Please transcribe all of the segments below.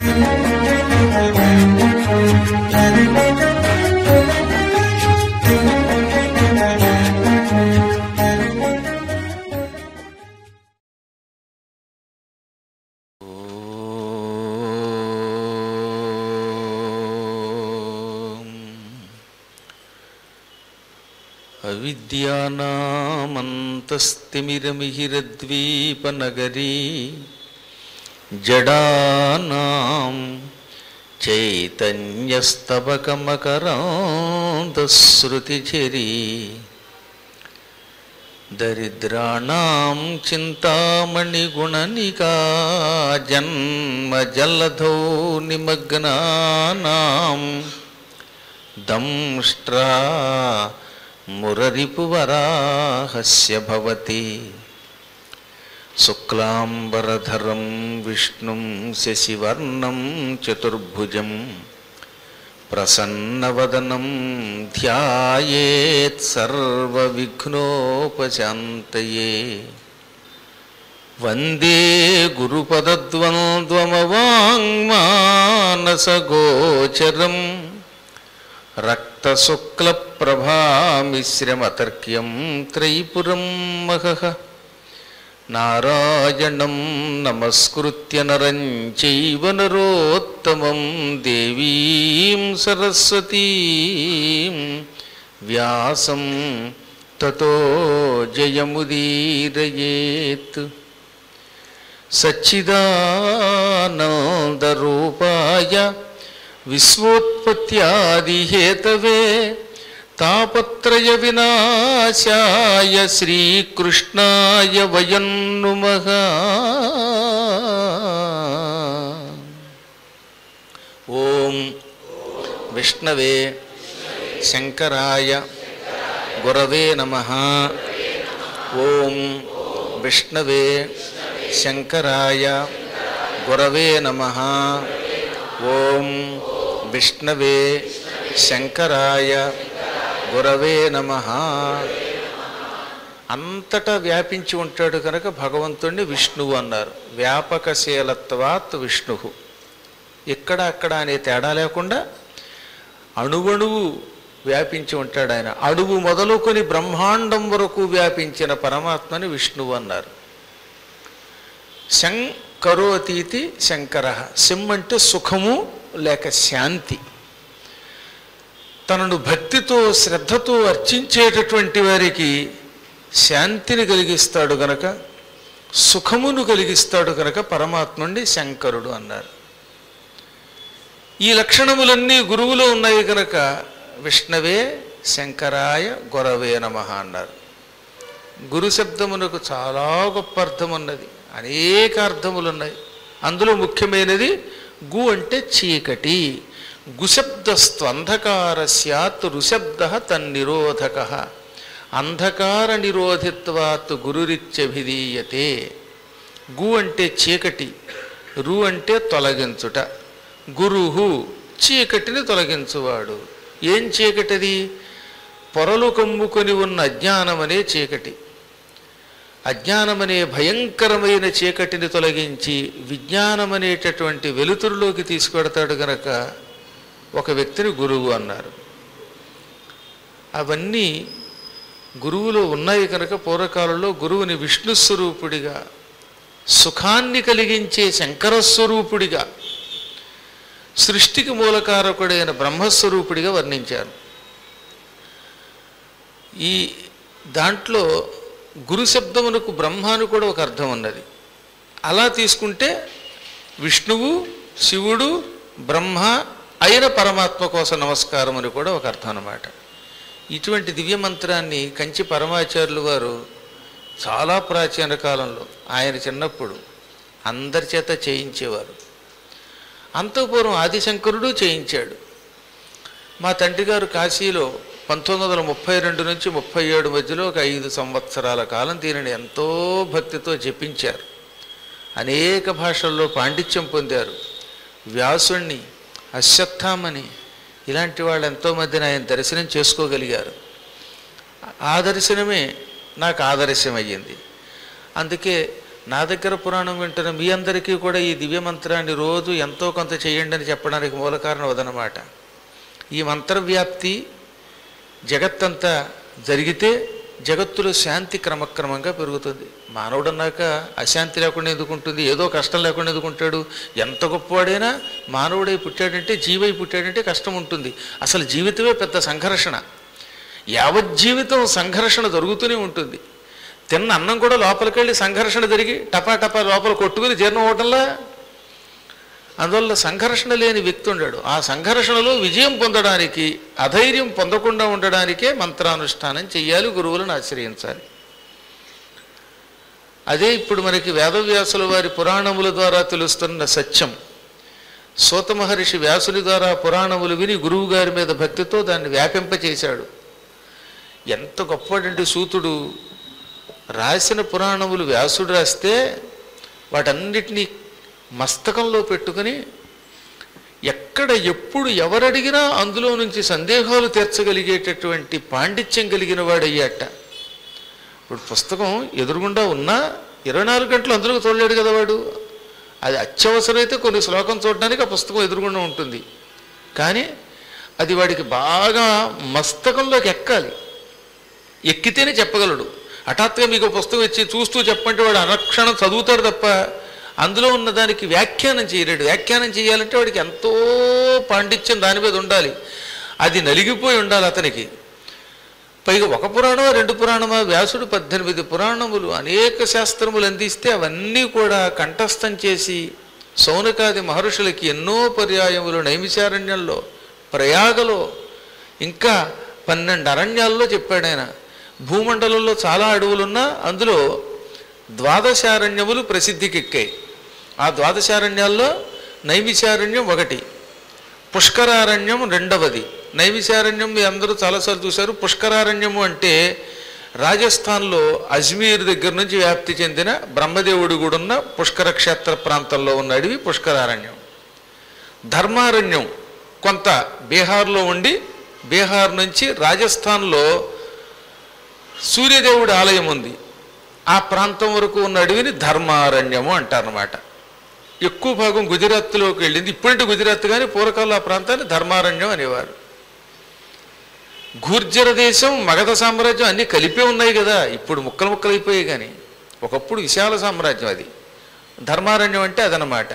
అవిద్యానామంతస్తిమిరమిహిరద్వీపనగరీ జడానాం చైతన్యస్తబకమకరాంతశ్రుతిఝరీ దరిద్రాణం చింతామణిగుణనికా జన్మజలధౌ నిమగ్నానాం దంష్ట్రా మురరిపువరాహస్య భవతి శుక్లాంబరధరం విష్ణుం శశివర్ణం చతుర్భుజం ప్రసన్నవదనం ధ్యాయేత్ సర్వవిఘ్నోపశాంతయే వందే గురుపదద్వంద్వమవాङ्మానసగోచరం రక్తశుక్లప్రభామిశ్రమతర్క్యం త్రైపురం మహః నారాయణం నమస్కృత్య నరం చైవ నరోత్తమం దేవీం సరస్వతీం వ్యాసం తతో జయముదీరయేత్ సచ్చిదానందరూపాయ విశ్వోత్పత్యాదిహేతవే తాపత్రయ వినాశాయ శ్రీకృష్ణాయ వయం నుమః ఓం విష్ణవే శంకరాయ గురవే నమ ఓం విష్ణవే శంకరాయ గురవే నమ ఓం విష్ణవే శంకరాయ గురవే నమ అంతటా వ్యాపించి ఉంటాడు కనుక భగవంతుణ్ణి విష్ణువు అన్నారు వ్యాపకశీలత్వాత్ విష్ణు ఇక్కడ అక్కడ అనే తేడా లేకుండా అణువణువు వ్యాపించి ఉంటాడు ఆయన అణువు మొదలుకొని బ్రహ్మాండం వరకు వ్యాపించిన పరమాత్మని విష్ణువు అన్నారు శం కరోతీతి శంకర సిం అంటే సుఖము లేక శాంతి తనను భక్తితో శ్రద్ధతో అర్చించేటటువంటి వారికి శాంతిని కలిగిస్తాడు గనక సుఖమును కలిగిస్తాడు గనక పరమాత్ముండి శంకరుడు అన్నారు ఈ లక్షణములన్నీ గురువులో ఉన్నాయి గనక విష్ణవే శంకరాయ గురవే నమ అన్నారు గురు శబ్దమునకు చాలా గొప్ప అర్థం ఉన్నది అనేక అర్థములు ఉన్నాయి అందులో ముఖ్యమైనది గు అంటే చీకటి గుశబ్దస్తు అంధకార సత్ రుశబ్ద తన్నిరోధక అంధకార నిరోధిత్వాత్ గురురిత్యభిధీయతే గు అంటే చీకటి రు అంటే తొలగించుట గురుహు చీకటిని తొలగించువాడు ఏం చీకటిది పొరలు కమ్ముకొని ఉన్న అజ్ఞానమనే చీకటి అజ్ఞానమనే భయంకరమైన చీకటిని తొలగించి విజ్ఞానమనేటటువంటి వెలుతురులోకి తీసుకెడతాడు గనక ఒక వ్యక్తిని గురువు అన్నారు అవన్నీ గురువులో ఉన్నాయి కనుక పూర్వకాలంలో గురువుని విష్ణు స్వరూపుడిగా సుఖాన్ని కలిగించే శంకరస్వరూపుడిగా సృష్టికి మూలకారకుడైన బ్రహ్మస్వరూపుడిగా వర్ణించారు ఈ దాంట్లో గురు శబ్దమునకు బ్రహ్మాను కూడా ఒక అర్థం ఉన్నది అలా తీసుకుంటే విష్ణువు శివుడు బ్రహ్మ అయిన పరమాత్మ కోసం నమస్కారం అని కూడా ఒక అర్థం అన్నమాట ఇటువంటి దివ్య మంత్రాన్ని కంచి పరమాచార్యులు వారు చాలా ప్రాచీన కాలంలో ఆయన చిన్నప్పుడు అందరి చేత చేయించేవారు అంతఃపూర్వం ఆదిశంకరుడు చేయించాడు మా తండ్రి గారు కాశీలో పంతొమ్మిది వందల ముప్పై రెండు నుంచి ముప్పై ఏడు మధ్యలో ఒక ఐదు సంవత్సరాల కాలం దీనిని ఎంతో భక్తితో జపించారు అనేక భాషల్లో పాండిత్యం పొందారు వ్యాసుణ్ణి అశ్వత్థామని ఇలాంటి వాళ్ళు ఎంతోమందిని ఆయన దర్శనం చేసుకోగలిగారు ఆ దర్శనమే నాకు ఆదర్శం అయ్యింది అందుకే నా దగ్గర పురాణం వింటున్న మీ అందరికీ కూడా ఈ దివ్య మంత్రాన్ని రోజు ఎంతో కొంత చేయండి అని చెప్పడానికి మూల కారణం అదనమాట ఈ మంత్రవ్యాప్తి జగత్తంతా జరిగితే జగత్తులో శాంతి క్రమక్రమంగా పెరుగుతుంది మానవుడు అన్నాక అశాంతి లేకుండా ఎందుకుంటుంది ఏదో కష్టం లేకుండా ఎందుకుంటాడు ఎంత గొప్పవాడైనా మానవుడై పుట్టాడంటే జీవై పుట్టాడంటే కష్టం ఉంటుంది అసలు జీవితమే పెద్ద సంఘర్షణ యావజ్జీవితం సంఘర్షణ జరుగుతూనే ఉంటుంది తిన్న అన్నం కూడా లోపలికి వెళ్ళి సంఘర్షణ జరిగి టపా టపా లోపల కొట్టుకుని జీర్ణం అవటంలా అందువల్ల సంఘర్షణ లేని వ్యక్తి ఉండాడు ఆ సంఘర్షణలో విజయం పొందడానికి అధైర్యం పొందకుండా ఉండడానికే మంత్రానుష్ఠానం చెయ్యాలి గురువులను ఆశ్రయించాలి అదే ఇప్పుడు మనకి వేదవ్యాసుల వారి పురాణముల ద్వారా తెలుస్తున్న సత్యం సూత మహర్షి వ్యాసుని ద్వారా పురాణములు విని గురువు గారి మీద భక్తితో దాన్ని వ్యాపింపచేశాడు ఎంత గొప్పవాడంటే సూతుడు రాసిన పురాణములు వ్యాసుడు రాస్తే వాటన్నిటినీ మస్తకంలో పెట్టుకుని ఎక్కడ ఎప్పుడు ఎవరడిగినా అందులో నుంచి సందేహాలు తీర్చగలిగేటటువంటి పాండిత్యం కలిగిన వాడయ్యాట ఇప్పుడు పుస్తకం ఎదురుగుండా ఉన్నా ఇరవై నాలుగు గంటలు అందులోకి చూడలేడు కదా వాడు అది అత్యవసరమైతే కొన్ని శ్లోకం చూడడానికి ఆ పుస్తకం ఎదురుగుండా ఉంటుంది కానీ అది వాడికి బాగా మస్తకంలోకి ఎక్కాలి ఎక్కితేనే చెప్పగలడు హఠాత్తుగా మీకు ఒక పుస్తకం ఇచ్చి చూస్తూ చెప్పంటే వాడు అనక్షణం చదువుతాడు తప్ప అందులో ఉన్న దానికి వ్యాఖ్యానం చేయలేడు వ్యాఖ్యానం చేయాలంటే వాడికి ఎంతో పాండిత్యం దాని మీద ఉండాలి అది నలిగిపోయి ఉండాలి అతనికి పైగా ఒక పురాణమా రెండు పురాణమా వ్యాసుడు పద్దెనిమిది పురాణములు అనేక శాస్త్రములు అందిస్తే అవన్నీ కూడా కంఠస్థం చేసి సౌనకాది మహర్షులకి ఎన్నో పర్యాయములు నైమిశారణ్యంలో ప్రయాగలో ఇంకా పన్నెండు అరణ్యాల్లో చెప్పాడు ఆయన భూమండలంలో చాలా అడవులున్నా అందులో ద్వాదశారణ్యములు ప్రసిద్ధికెక్కాయి ఆ ద్వాదశారణ్యాల్లో నైమిశారణ్యం ఒకటి పుష్కరారణ్యం రెండవది నైమిశారణ్యం మీ అందరూ చాలాసార్లు చూశారు పుష్కరారణ్యము అంటే రాజస్థాన్లో అజ్మీర్ దగ్గర నుంచి వ్యాప్తి చెందిన బ్రహ్మదేవుడు కూడా ఉన్న పుష్కర క్షేత్ర ప్రాంతంలో ఉన్న అడవి పుష్కరారణ్యం ధర్మారణ్యం కొంత బీహార్లో ఉండి బీహార్ నుంచి రాజస్థాన్లో సూర్యదేవుడి ఆలయం ఉంది ఆ ప్రాంతం వరకు ఉన్న అడవిని ధర్మారణ్యము అంటారనమాట ఎక్కువ భాగం గుజరాత్లోకి వెళ్ళింది ఇప్పుడంటే గుజరాత్ కానీ పూర్వకాలం ఆ ప్రాంతాన్ని ధర్మారణ్యం అనేవారు గుర్జర దేశం మగధ సామ్రాజ్యం అన్నీ కలిపే ఉన్నాయి కదా ఇప్పుడు ముక్కలు ముక్కలు అయిపోయాయి కానీ ఒకప్పుడు విశాల సామ్రాజ్యం అది ధర్మారణ్యం అంటే అదనమాట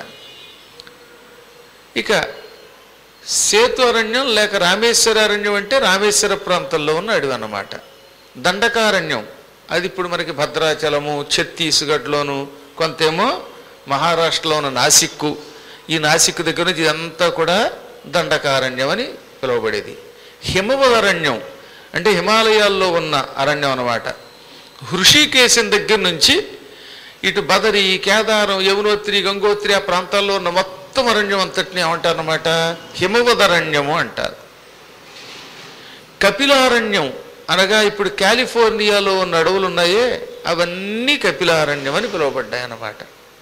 ఇక సేతు అరణ్యం లేక రామేశ్వర అరణ్యం అంటే రామేశ్వర ప్రాంతంలో ఉన్న అడవి అన్నమాట దండకారణ్యం అది ఇప్పుడు మనకి భద్రాచలము ఛత్తీస్గఢ్లోను కొంతేమో మహారాష్ట్రలో ఉన్న నాసిక్కు ఈ నాసిక్ దగ్గర నుంచి ఇదంతా కూడా దండకారణ్యం అని పిలువబడేది హిమవదరణ్యం అంటే హిమాలయాల్లో ఉన్న అరణ్యం అన్నమాట హృషికేశం దగ్గర నుంచి ఇటు బదరి కేదారం యమునోత్రి గంగోత్రి ఆ ప్రాంతాల్లో ఉన్న మొత్తం అరణ్యం అంతటిని ఏమంటారన్నమాట హిమవదరణ్యము అంటారు కపిలారణ్యం అనగా ఇప్పుడు కాలిఫోర్నియాలో ఉన్న అడవులు ఉన్నాయే అవన్నీ కపిలారణ్యం అని పిలువబడ్డాయి అన్నమాట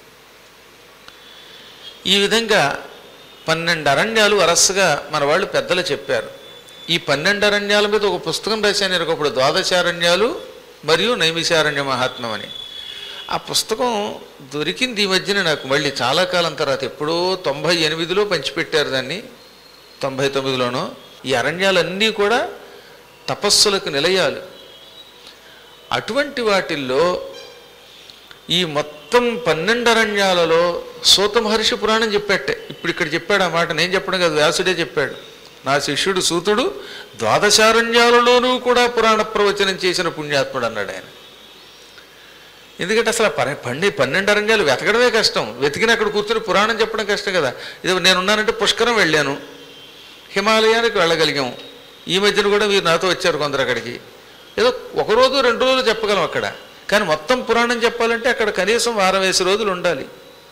ఈ విధంగా పన్నెండు అరణ్యాలు వరసగా మన వాళ్ళు పెద్దలు చెప్పారు ఈ పన్నెండు అరణ్యాల మీద ఒక పుస్తకం రాశాను నేను ఒకప్పుడు ద్వాదశారణ్యాలు మరియు నైమిషారణ్య మహాత్మ్యం అని ఆ పుస్తకం దొరికింది ఈ మధ్యన నాకు మళ్ళీ చాలా కాలం తర్వాత ఎప్పుడో తొంభై ఎనిమిదిలో పంచిపెట్టారు దాన్ని తొంభై తొమ్మిదిలోనో ఈ అరణ్యాలన్నీ కూడా తపస్సులకు నిలయాలు అటువంటి వాటిల్లో ఈ మొత్తం పన్నెండు అరణ్యాలలో సూత మహర్షి పురాణం చెప్పాటే ఇప్పుడు ఇక్కడ చెప్పాడు ఆ మాట నేను చెప్పడం కాదు వ్యాసుడే చెప్పాడు నా శిష్యుడు సూతుడు ద్వాదశారణ్యాలలోనూ కూడా పురాణ ప్రవచనం చేసిన పుణ్యాత్ముడు అన్నాడు ఆయన ఎందుకంటే అసలు ఆ పన్నె పండి పన్నెండు అరణ్యాలు వెతకడమే కష్టం వెతికిన అక్కడ కూర్చొని పురాణం చెప్పడం కష్టం కదా ఇది నేనున్నానంటే పుష్కరం వెళ్ళాను హిమాలయానికి వెళ్ళగలిగాం ఈ మధ్యన కూడా మీరు నాతో వచ్చారు కొందరు అక్కడికి ఏదో ఒక రోజు రెండు రోజులు చెప్పగలం అక్కడ కానీ మొత్తం పురాణం చెప్పాలంటే అక్కడ కనీసం వారం వేసి రోజులు ఉండాలి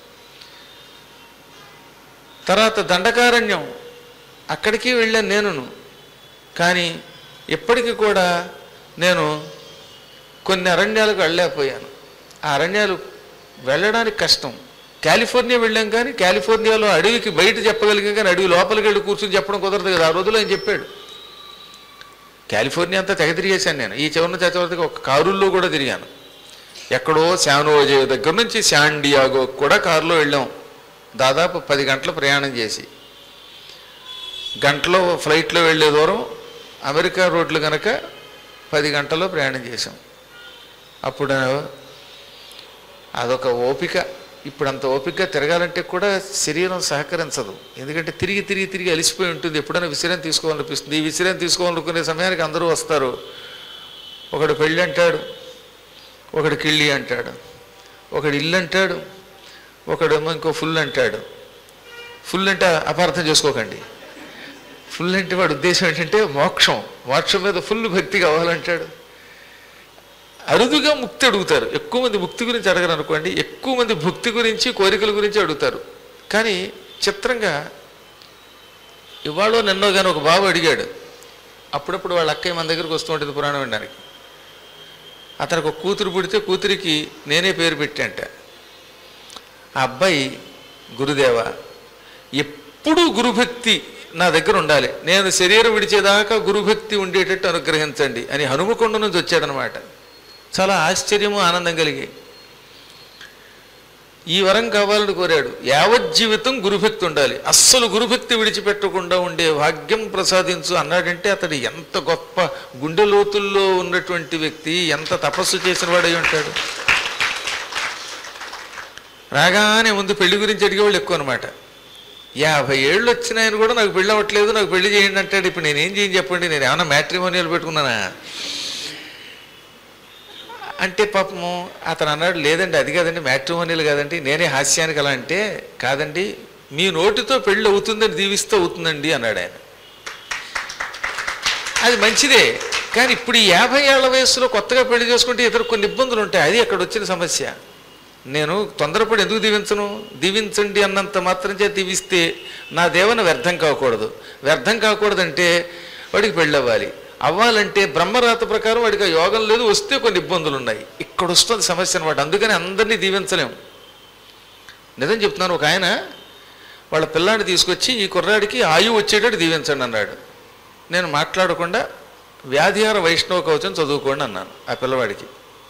తర్వాత దండకారణ్యం అక్కడికి వెళ్ళాను నేనును కానీ ఇప్పటికీ కూడా నేను కొన్ని అరణ్యాలకు వెళ్ళలేకపోయాను ఆ అరణ్యాలు వెళ్ళడానికి కష్టం కాలిఫోర్నియా వెళ్ళాం కానీ కాలిఫోర్నియాలో అడవికి బయట చెప్పగలిగాం కానీ అడవి లోపలికి వెళ్ళి కూర్చొని చెప్పడం కుదరదు కదా ఆ రోజులో ఆయన చెప్పాడు కాలిఫోర్నియా అంతా తెగ తిరిగేశాను నేను ఈ చివరి నుంచి ఆ చివరికి ఒక కారుల్లో కూడా తిరిగాను ఎక్కడో శానోజే దగ్గర నుంచి శాండియాగో కూడా కారులో వెళ్ళాం దాదాపు పది గంటల ప్రయాణం చేసి గంటలో ఫ్లైట్లో వెళ్ళే దూరం అమెరికా రోడ్లు కనుక పది గంటల్లో ప్రయాణం చేసాం అప్పుడు అదొక ఓపిక ఇప్పుడు అంత ఓపికగా తిరగాలంటే కూడా శరీరం సహకరించదు ఎందుకంటే తిరిగి తిరిగి తిరిగి అలిసిపోయి ఉంటుంది ఎప్పుడైనా విశ్రాంతి తీసుకోవాలనిపిస్తుంది ఈ విశ్రాంతి తీసుకోవాలనుకునే సమయానికి అందరూ వస్తారు ఒకడు పెళ్ళి అంటాడు ఒకడు కిళ్ళి అంటాడు ఒకడు ఇల్లు అంటాడు ఒకడేమో ఇంకో ఫుల్ అంటాడు ఫుల్ అంటే అపార్థం చేసుకోకండి ఫుల్ అంటే వాడి ఉద్దేశం ఏంటంటే మోక్షం మోక్షం మీద ఫుల్ భక్తి కావాలంటాడు అరుదుగా ముక్తి అడుగుతారు ఎక్కువ మంది ముక్తి గురించి అడగరు అనుకోండి ఎక్కువ మంది భక్తి గురించి కోరికల గురించి అడుగుతారు కానీ చిత్రంగా ఇవాళ నిన్నో కానీ ఒక బాబు అడిగాడు అప్పుడప్పుడు వాళ్ళ అక్కయ్య మన దగ్గరికి వస్తూ ఉంటుంది పురాణం వినడానికి అతనికి ఒక కూతురు పుడితే కూతురికి నేనే పేరు పెట్టాంట ఆ అబ్బాయి గురుదేవ ఎప్పుడూ గురుభక్తి నా దగ్గర ఉండాలి నేను శరీరం విడిచేదాకా గురుభక్తి ఉండేటట్టు అనుగ్రహించండి అని హనుమకొండ నుంచి వచ్చాడనమాట చాలా ఆశ్చర్యము ఆనందం కలిగి ఈ వరం కావాలని కోరాడు యావజ్జీవితం గురుభక్తి ఉండాలి అస్సలు గురుభక్తి విడిచిపెట్టకుండా ఉండే భాగ్యం ప్రసాదించు అన్నాడంటే అతడు ఎంత గొప్ప గుండె లోతుల్లో ఉన్నటువంటి వ్యక్తి ఎంత తపస్సు చేసిన వాడై ఉంటాడు రాగానే ముందు పెళ్లి గురించి అడిగేవాళ్ళు ఎక్కువ అనమాట యాభై ఏళ్ళు వచ్చిన ఆయన కూడా నాకు పెళ్ళి అవ్వట్లేదు నాకు పెళ్లి చేయండి అంటాడు ఇప్పుడు నేనేం చేయని చెప్పండి నేను ఏమైనా మ్యాట్రిమోనియల్ పెట్టుకున్నానా అంటే పాపము అతను అన్నాడు లేదండి అది కాదండి మ్యాట్రిమోనియల్ కాదండి నేనే హాస్యానికి అలా అంటే కాదండి మీ నోటితో పెళ్ళి అవుతుందని దీవిస్తే అవుతుందండి అన్నాడు ఆయన అది మంచిదే కానీ ఇప్పుడు ఈ యాభై ఏళ్ల వయసులో కొత్తగా పెళ్లి చేసుకుంటే ఇతర కొన్ని ఇబ్బందులు ఉంటాయి అది అక్కడ వచ్చిన సమస్య నేను తొందరపడి ఎందుకు దీవించను దీవించండి అన్నంత మాత్రం చేత దీవిస్తే నా దేవన వ్యర్థం కాకూడదు వ్యర్థం కాకూడదంటే వాడికి పెళ్ళి అవ్వాలి అవ్వాలంటే బ్రహ్మరాత ప్రకారం వాడికి ఆ యోగం లేదు వస్తే కొన్ని ఇబ్బందులు ఉన్నాయి ఇక్కడ వస్తుంది సమస్య అనమాట అందుకని అందరినీ దీవించలేం నిజం చెప్తున్నాను ఒక ఆయన వాళ్ళ పిల్లాడిని తీసుకొచ్చి ఈ కుర్రాడికి ఆయువు వచ్చేటట్టు దీవించండి అన్నాడు నేను మాట్లాడకుండా వ్యాధిహార వైష్ణవ కవచం చదువుకోండి అన్నాను ఆ పిల్లవాడికి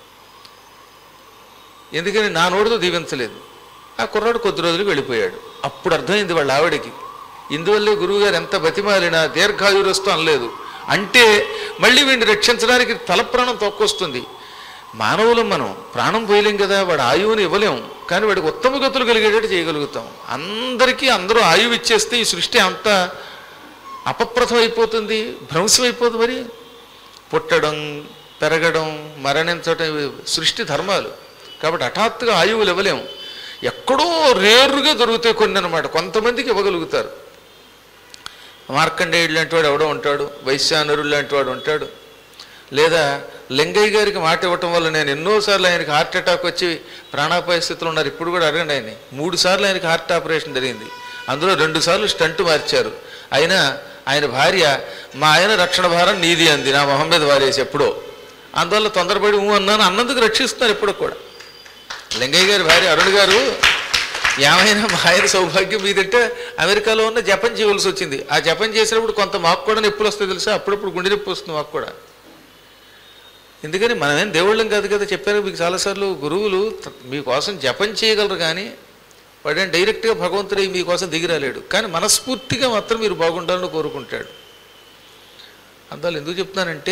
ఎందుకని నా నోటితో దీవించలేదు ఆ కుర్రాడు కొద్ది రోజులకు వెళ్ళిపోయాడు అప్పుడు అర్థమైంది వాళ్ళ ఆవిడకి ఇందువల్లే గురువుగారు ఎంత బతిమాలినా దీర్ఘాయురస్తు అనలేదు అంటే మళ్ళీ వీడిని రక్షించడానికి తల ప్రాణం తొక్కొస్తుంది మానవులం మనం ప్రాణం పోయలేం కదా వాడు ఆయువుని ఇవ్వలేం కానీ వాడికి ఉత్తమ గతులు కలిగేటట్టు చేయగలుగుతాం అందరికీ అందరూ ఆయువు ఇచ్చేస్తే ఈ సృష్టి అంతా అపప్రథం అయిపోతుంది భ్రంశం అయిపోతుంది మరి పుట్టడం పెరగడం మరణించడం ఇవి సృష్టి ధర్మాలు కాబట్టి హఠాత్తుగా ఆయువులు ఇవ్వలేము ఎక్కడో రేరుగా దొరుకుతాయి కొన్ని అనమాట కొంతమందికి ఇవ్వగలుగుతారు మార్కండేయుడు లాంటి వాడు ఎవడో ఉంటాడు వైశ్యానరుడు లాంటి వాడు ఉంటాడు లేదా లింగయ్య గారికి మాట ఇవ్వటం వల్ల నేను ఎన్నోసార్లు ఆయనకి హార్ట్ అటాక్ వచ్చి ప్రాణాపాయ స్థితిలో ఉన్నారు ఇప్పుడు కూడా అడగండి ఆయన మూడు సార్లు ఆయనకి హార్ట్ ఆపరేషన్ జరిగింది అందులో రెండు సార్లు స్టంట్ మార్చారు అయినా ఆయన భార్య మా ఆయన రక్షణ భారం నీది అంది నా మొహం మీద వారేసి ఎప్పుడో అందువల్ల తొందరపడి ఊ అన్నాను అన్నందుకు రక్షిస్తున్నారు ఎప్పుడు కూడా లింగయ్య గారి భార్య అరుణ్ గారు ఏమైనా మా ఆయన సౌభాగ్యం మీదంటే అమెరికాలో ఉన్న జపం చేయవలసి వచ్చింది ఆ జపం చేసినప్పుడు కొంత మాకు కూడా నొప్పులు వస్తాయి తెలుసా అప్పుడప్పుడు గుండె నొప్పి వస్తుంది మాకు కూడా ఎందుకని మనమేం దేవుళ్ళం కాదు కదా చెప్పారు మీకు చాలాసార్లు గురువులు త- మీకోసం జపం చేయగలరు కానీ వాడేం డైరెక్ట్గా భగవంతుడే మీకోసం దిగిరాలేడు కానీ మనస్ఫూర్తిగా మాత్రం మీరు బాగుండాలని కోరుకుంటాడు అందువల్ల ఎందుకు చెప్తున్నానంటే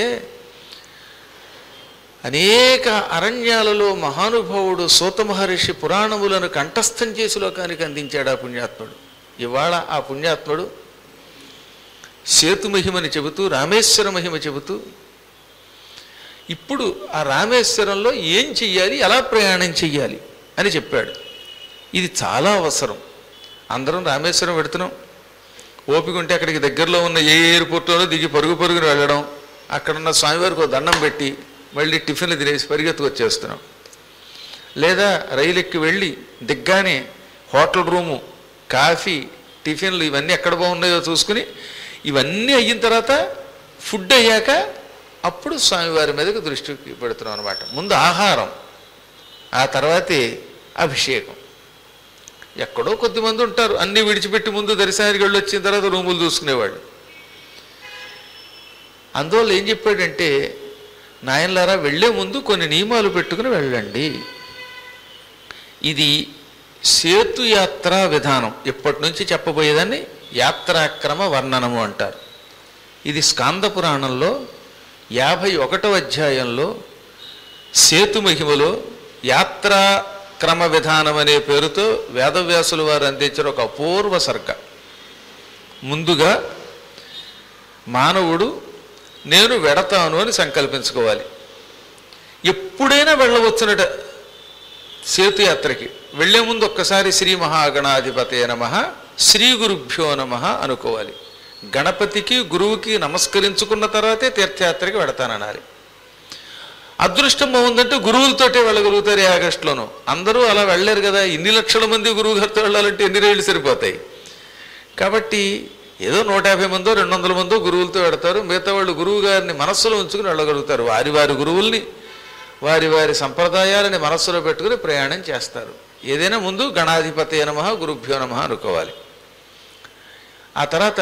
అనేక అరణ్యాలలో మహానుభావుడు సూత మహర్షి పురాణములను కంఠస్థం చేసి లోకానికి అందించాడు ఆ పుణ్యాత్ముడు ఇవాళ ఆ పుణ్యాత్ముడు సేతు మహిమని చెబుతూ రామేశ్వర మహిమ చెబుతూ ఇప్పుడు ఆ రామేశ్వరంలో ఏం చెయ్యాలి ఎలా ప్రయాణం చెయ్యాలి అని చెప్పాడు ఇది చాలా అవసరం అందరం రామేశ్వరం పెడుతున్నాం ఓపిక ఉంటే అక్కడికి దగ్గరలో ఉన్న ఏ ఎయిర్పోర్ట్లోనో దిగి పరుగు పరుగున వెళ్ళడం అక్కడున్న స్వామివారికి ఒక దండం పెట్టి మళ్ళీ టిఫిన్లు తినేసి పరిగెత్తుకు వచ్చేస్తున్నాం లేదా రైలు ఎక్కి వెళ్ళి దిగ్గానే హోటల్ రూము కాఫీ టిఫిన్లు ఇవన్నీ ఎక్కడ బాగున్నాయో చూసుకుని ఇవన్నీ అయిన తర్వాత ఫుడ్ అయ్యాక అప్పుడు స్వామివారి మీదకి దృష్టి పెడుతున్నాం అనమాట ముందు ఆహారం ఆ తర్వాతే అభిషేకం ఎక్కడో కొద్దిమంది ఉంటారు అన్నీ విడిచిపెట్టి ముందు దర్శనానికి వెళ్ళి వచ్చిన తర్వాత రూములు చూసుకునేవాళ్ళు అందువల్ల ఏం చెప్పాడంటే నాయనలారా వెళ్ళే ముందు కొన్ని నియమాలు పెట్టుకుని వెళ్ళండి ఇది సేతుయాత్రా విధానం ఇప్పటి నుంచి చెప్పబోయేదాన్ని యాత్రాక్రమ వర్ణనము అంటారు ఇది స్కాంద పురాణంలో యాభై ఒకటవ అధ్యాయంలో సేతు మహిమలో యాత్రా క్రమ విధానం అనే పేరుతో వేదవ్యాసులు వారు అందించిన ఒక అపూర్వ సర్గ ముందుగా మానవుడు నేను వెడతాను అని సంకల్పించుకోవాలి ఎప్పుడైనా వెళ్ళవచ్చునట సేతుయాత్రకి వెళ్లే ముందు ఒక్కసారి శ్రీ మహాగణాధిపతే నమ శ్రీ గురుభ్యో నమ అనుకోవాలి గణపతికి గురువుకి నమస్కరించుకున్న తర్వాతే తీర్థయాత్రకి వెడతాననాలి అదృష్టం బాగుందంటే గురువులతోటే వెళ్ళగలుగుతారు ఏ ఆగస్టులోనూ అందరూ అలా వెళ్ళలేరు కదా ఇన్ని లక్షల మంది గురువు గారితో వెళ్ళాలంటే ఎన్ని రేళ్ళు సరిపోతాయి కాబట్టి ఏదో నూట యాభై మందో రెండు వందల మందో గురువులతో పెడతారు మిగతా వాళ్ళు గురువు గారిని మనస్సులో ఉంచుకుని వెళ్ళగలుగుతారు వారి వారి గురువుల్ని వారి వారి సంప్రదాయాలని మనస్సులో పెట్టుకుని ప్రయాణం చేస్తారు ఏదైనా ముందు గణాధిపతి నమ గురుభ్యో నమ అనుకోవాలి ఆ తర్వాత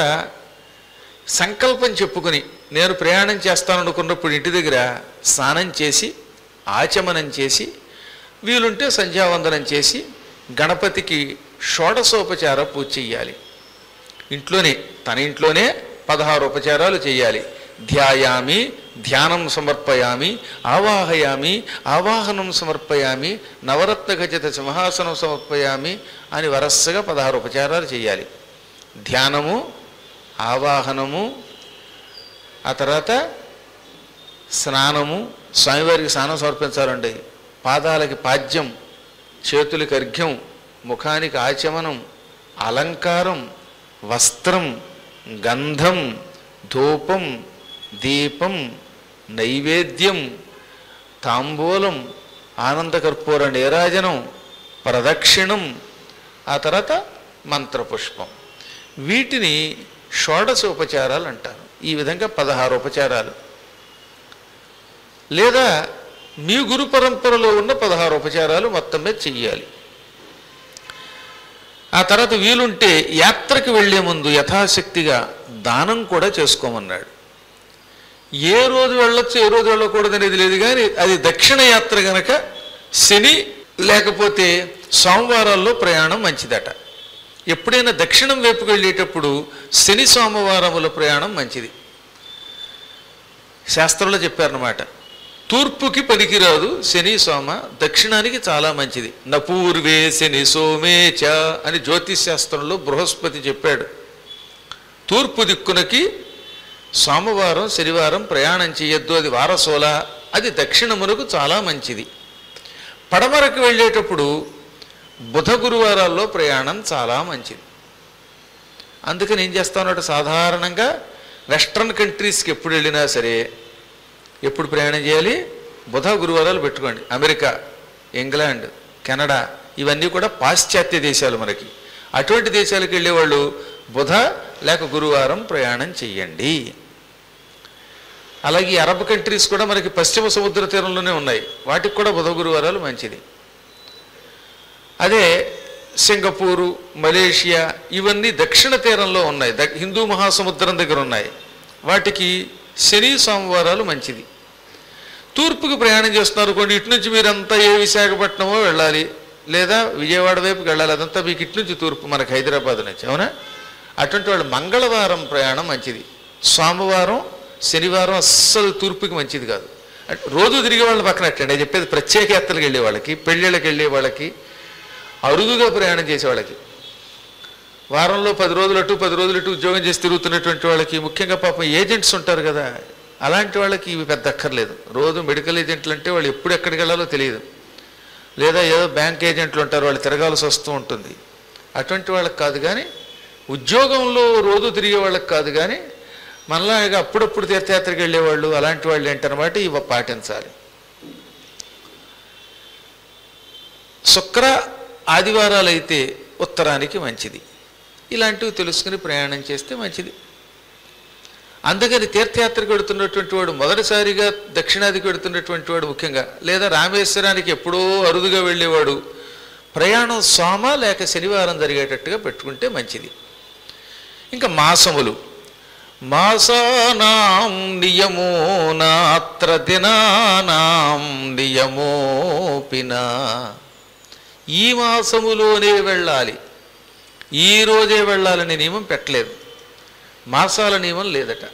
సంకల్పం చెప్పుకుని నేను ప్రయాణం చేస్తాననుకున్నప్పుడు ఇంటి దగ్గర స్నానం చేసి ఆచమనం చేసి వీలుంటే సంధ్యావందనం చేసి గణపతికి షోడశోపచార పూజ చెయ్యాలి ఇంట్లోనే తన ఇంట్లోనే పదహారు ఉపచారాలు చేయాలి ధ్యాయామి ధ్యానం సమర్పయామి ఆవాహయామి ఆవాహనం సమర్పయామి నవరత్న ఖచ్చిత సింహాసనం సమర్పయామి అని వరసగా పదహారు ఉపచారాలు చేయాలి ధ్యానము ఆవాహనము ఆ తర్వాత స్నానము స్వామివారికి స్నానం సమర్పించాలండి పాదాలకి పాద్యం చేతులకి అర్ఘ్యం ముఖానికి ఆచమనం అలంకారం వస్త్రం గంధం ధూపం దీపం నైవేద్యం తాంబూలం ఆనందకర్పూర నీరాజనం ప్రదక్షిణం ఆ తర్వాత మంత్రపుష్పం వీటిని షోడశ ఉపచారాలు అంటారు ఈ విధంగా పదహారు ఉపచారాలు లేదా మీ గురు పరంపరలో ఉన్న పదహారు ఉపచారాలు మొత్తం మీద చెయ్యాలి ఆ తర్వాత వీలుంటే యాత్రకు వెళ్లే ముందు యథాశక్తిగా దానం కూడా చేసుకోమన్నాడు ఏ రోజు వెళ్ళొచ్చు ఏ రోజు వెళ్ళకూడదు అనేది లేదు కానీ అది దక్షిణ యాత్ర గనక శని లేకపోతే సోమవారాల్లో ప్రయాణం మంచిదట ఎప్పుడైనా దక్షిణం వైపుకి వెళ్ళేటప్పుడు శని సోమవారముల ప్రయాణం మంచిది శాస్త్రంలో చెప్పారన్నమాట తూర్పుకి పనికిరాదు శని సోమ దక్షిణానికి చాలా మంచిది నపూర్వే శని సోమే చ అని జ్యోతిష్ శాస్త్రంలో బృహస్పతి చెప్పాడు తూర్పు దిక్కునకి సోమవారం శనివారం ప్రయాణం చేయొద్దు అది వారసోల అది దక్షిణమునకు చాలా మంచిది పడమరకు వెళ్ళేటప్పుడు బుధ గురువారాల్లో ప్రయాణం చాలా మంచిది అందుకని ఏం చేస్తానంటే సాధారణంగా వెస్ట్రన్ కంట్రీస్కి ఎప్పుడు వెళ్ళినా సరే ఎప్పుడు ప్రయాణం చేయాలి బుధ గురువారాలు పెట్టుకోండి అమెరికా ఇంగ్లాండ్ కెనడా ఇవన్నీ కూడా పాశ్చాత్య దేశాలు మనకి అటువంటి దేశాలకు వెళ్ళేవాళ్ళు బుధ లేక గురువారం ప్రయాణం చెయ్యండి అలాగే ఈ అరబ్ కంట్రీస్ కూడా మనకి పశ్చిమ సముద్ర తీరంలోనే ఉన్నాయి వాటికి కూడా బుధ గురువారాలు మంచిది అదే సింగపూరు మలేషియా ఇవన్నీ దక్షిణ తీరంలో ఉన్నాయి ద హిందూ మహాసముద్రం దగ్గర ఉన్నాయి వాటికి శని సోమవారాలు మంచిది తూర్పుకి ప్రయాణం చేస్తున్నారు కొన్ని ఇటు నుంచి మీరంతా ఏ విశాఖపట్నమో వెళ్ళాలి లేదా విజయవాడ వైపుకి వెళ్ళాలి అదంతా మీకు ఇటు నుంచి తూర్పు మనకి హైదరాబాద్ నుంచి అవునా అటువంటి వాళ్ళు మంగళవారం ప్రయాణం మంచిది సోమవారం శనివారం అస్సలు తూర్పుకి మంచిది కాదు అంటే రోజు తిరిగే వాళ్ళని పక్కన పెట్టండి నేను చెప్పేది ప్రత్యేక యాత్రలకు వెళ్ళే వాళ్ళకి పెళ్ళిళ్ళకి వెళ్ళే వాళ్ళకి అరుదుగా ప్రయాణం చేసే వాళ్ళకి వారంలో పది రోజులు అటు పది రోజులు ఇటు ఉద్యోగం చేసి తిరుగుతున్నటువంటి వాళ్ళకి ముఖ్యంగా పాపం ఏజెంట్స్ ఉంటారు కదా అలాంటి వాళ్ళకి ఇవి పెద్ద అక్కర్లేదు రోజు మెడికల్ ఏజెంట్లు అంటే వాళ్ళు ఎప్పుడు ఎక్కడికి వెళ్ళాలో తెలియదు లేదా ఏదో బ్యాంక్ ఏజెంట్లు ఉంటారు వాళ్ళు తిరగాల్సి వస్తూ ఉంటుంది అటువంటి వాళ్ళకి కాదు కానీ ఉద్యోగంలో రోజు తిరిగే వాళ్ళకి కాదు కానీ మనలాగా అప్పుడప్పుడు తీర్థయాత్రకి వెళ్ళేవాళ్ళు అలాంటి వాళ్ళు ఏంటన్నమాట ఇవి పాటించాలి శుక్ర ఆదివారాలు అయితే ఉత్తరానికి మంచిది ఇలాంటివి తెలుసుకుని ప్రయాణం చేస్తే మంచిది అందుకని తీర్థయాత్రకు వెడుతున్నటువంటి వాడు మొదటిసారిగా దక్షిణాదికి వెడుతున్నటువంటి వాడు ముఖ్యంగా లేదా రామేశ్వరానికి ఎప్పుడో అరుదుగా వెళ్ళేవాడు ప్రయాణం సోమ లేక శనివారం జరిగేటట్టుగా పెట్టుకుంటే మంచిది ఇంకా మాసములు మాసానాం నియమో నాత్ర దినానాం నియమోపినా ఈ మాసములోనే వెళ్ళాలి ఈ రోజే వెళ్ళాలనే నియమం పెట్టలేదు మాసాల నియమం లేదట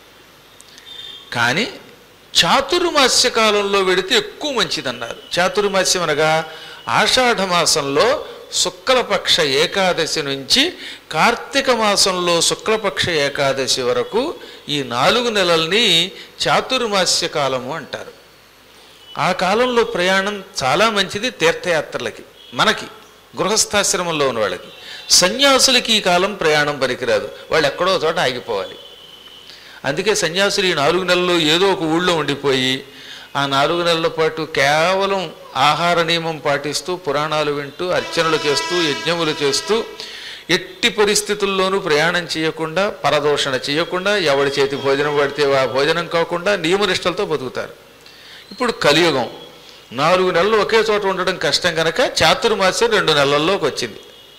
కానీ చాతుర్మాస్య కాలంలో వెడితే ఎక్కువ మంచిదన్నారు చాతుర్మాస్యం అనగా ఆషాఢ మాసంలో శుక్లపక్ష ఏకాదశి నుంచి కార్తీక మాసంలో శుక్లపక్ష ఏకాదశి వరకు ఈ నాలుగు నెలల్ని చాతుర్మాస్య కాలము అంటారు ఆ కాలంలో ప్రయాణం చాలా మంచిది తీర్థయాత్రలకి మనకి గృహస్థాశ్రమంలో ఉన్న వాళ్ళకి సన్యాసులకి ఈ కాలం ప్రయాణం పనికిరాదు వాళ్ళు ఎక్కడో చోట ఆగిపోవాలి అందుకే సన్యాసులు ఈ నాలుగు నెలలు ఏదో ఒక ఊళ్ళో ఉండిపోయి ఆ నాలుగు నెలల పాటు కేవలం ఆహార నియమం పాటిస్తూ పురాణాలు వింటూ అర్చనలు చేస్తూ యజ్ఞములు చేస్తూ ఎట్టి పరిస్థితుల్లోనూ ప్రయాణం చేయకుండా పరదోషణ చేయకుండా ఎవడి చేతి భోజనం పడితే ఆ భోజనం కాకుండా నియమనిష్టలతో బతుకుతారు ఇప్పుడు కలియుగం నాలుగు నెలలు ఒకే చోట ఉండడం కష్టం కనుక చాతుర్మాస్యం రెండు నెలల్లోకి వచ్చింది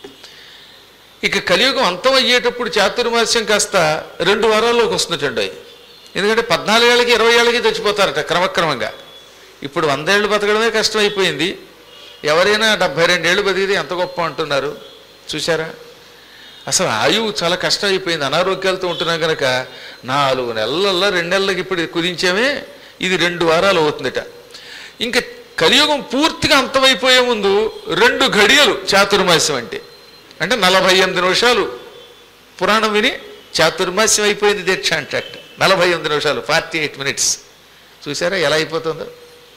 ఇక కలియుగం అంతమయ్యేటప్పుడు చాతుర్మాస్యం కాస్త రెండు వారాల్లోకి వస్తుందండి ఎందుకంటే పద్నాలుగేళ్ళకి ఇరవై ఏళ్ళకి చచ్చిపోతారట క్రమక్రమంగా ఇప్పుడు వందేళ్ళు బతకడమే కష్టమైపోయింది ఎవరైనా డెబ్భై రెండేళ్ళు బతికితే ఎంత గొప్ప అంటున్నారు చూసారా అసలు ఆయువు చాలా కష్టం అయిపోయింది అనారోగ్యాలతో ఉంటున్నాం కనుక నాలుగు నెలల్లో రెండు నెలలకి ఇప్పుడు కుదించామే ఇది రెండు వారాలు అవుతుందట ఇంకా కలియుగం పూర్తిగా అంతమైపోయే ముందు రెండు ఘడియలు చాతుర్మాస్యం అంటే అంటే నలభై ఎనిమిది నిమిషాలు పురాణం విని చాతుర్మాస్యం అయిపోయింది దీక్ష అంటాct నలభై ఎనిమిది నిమిషాలు ఫార్టీ ఎయిట్ మినిట్స్ చూసారా ఎలా అయిపోతుందో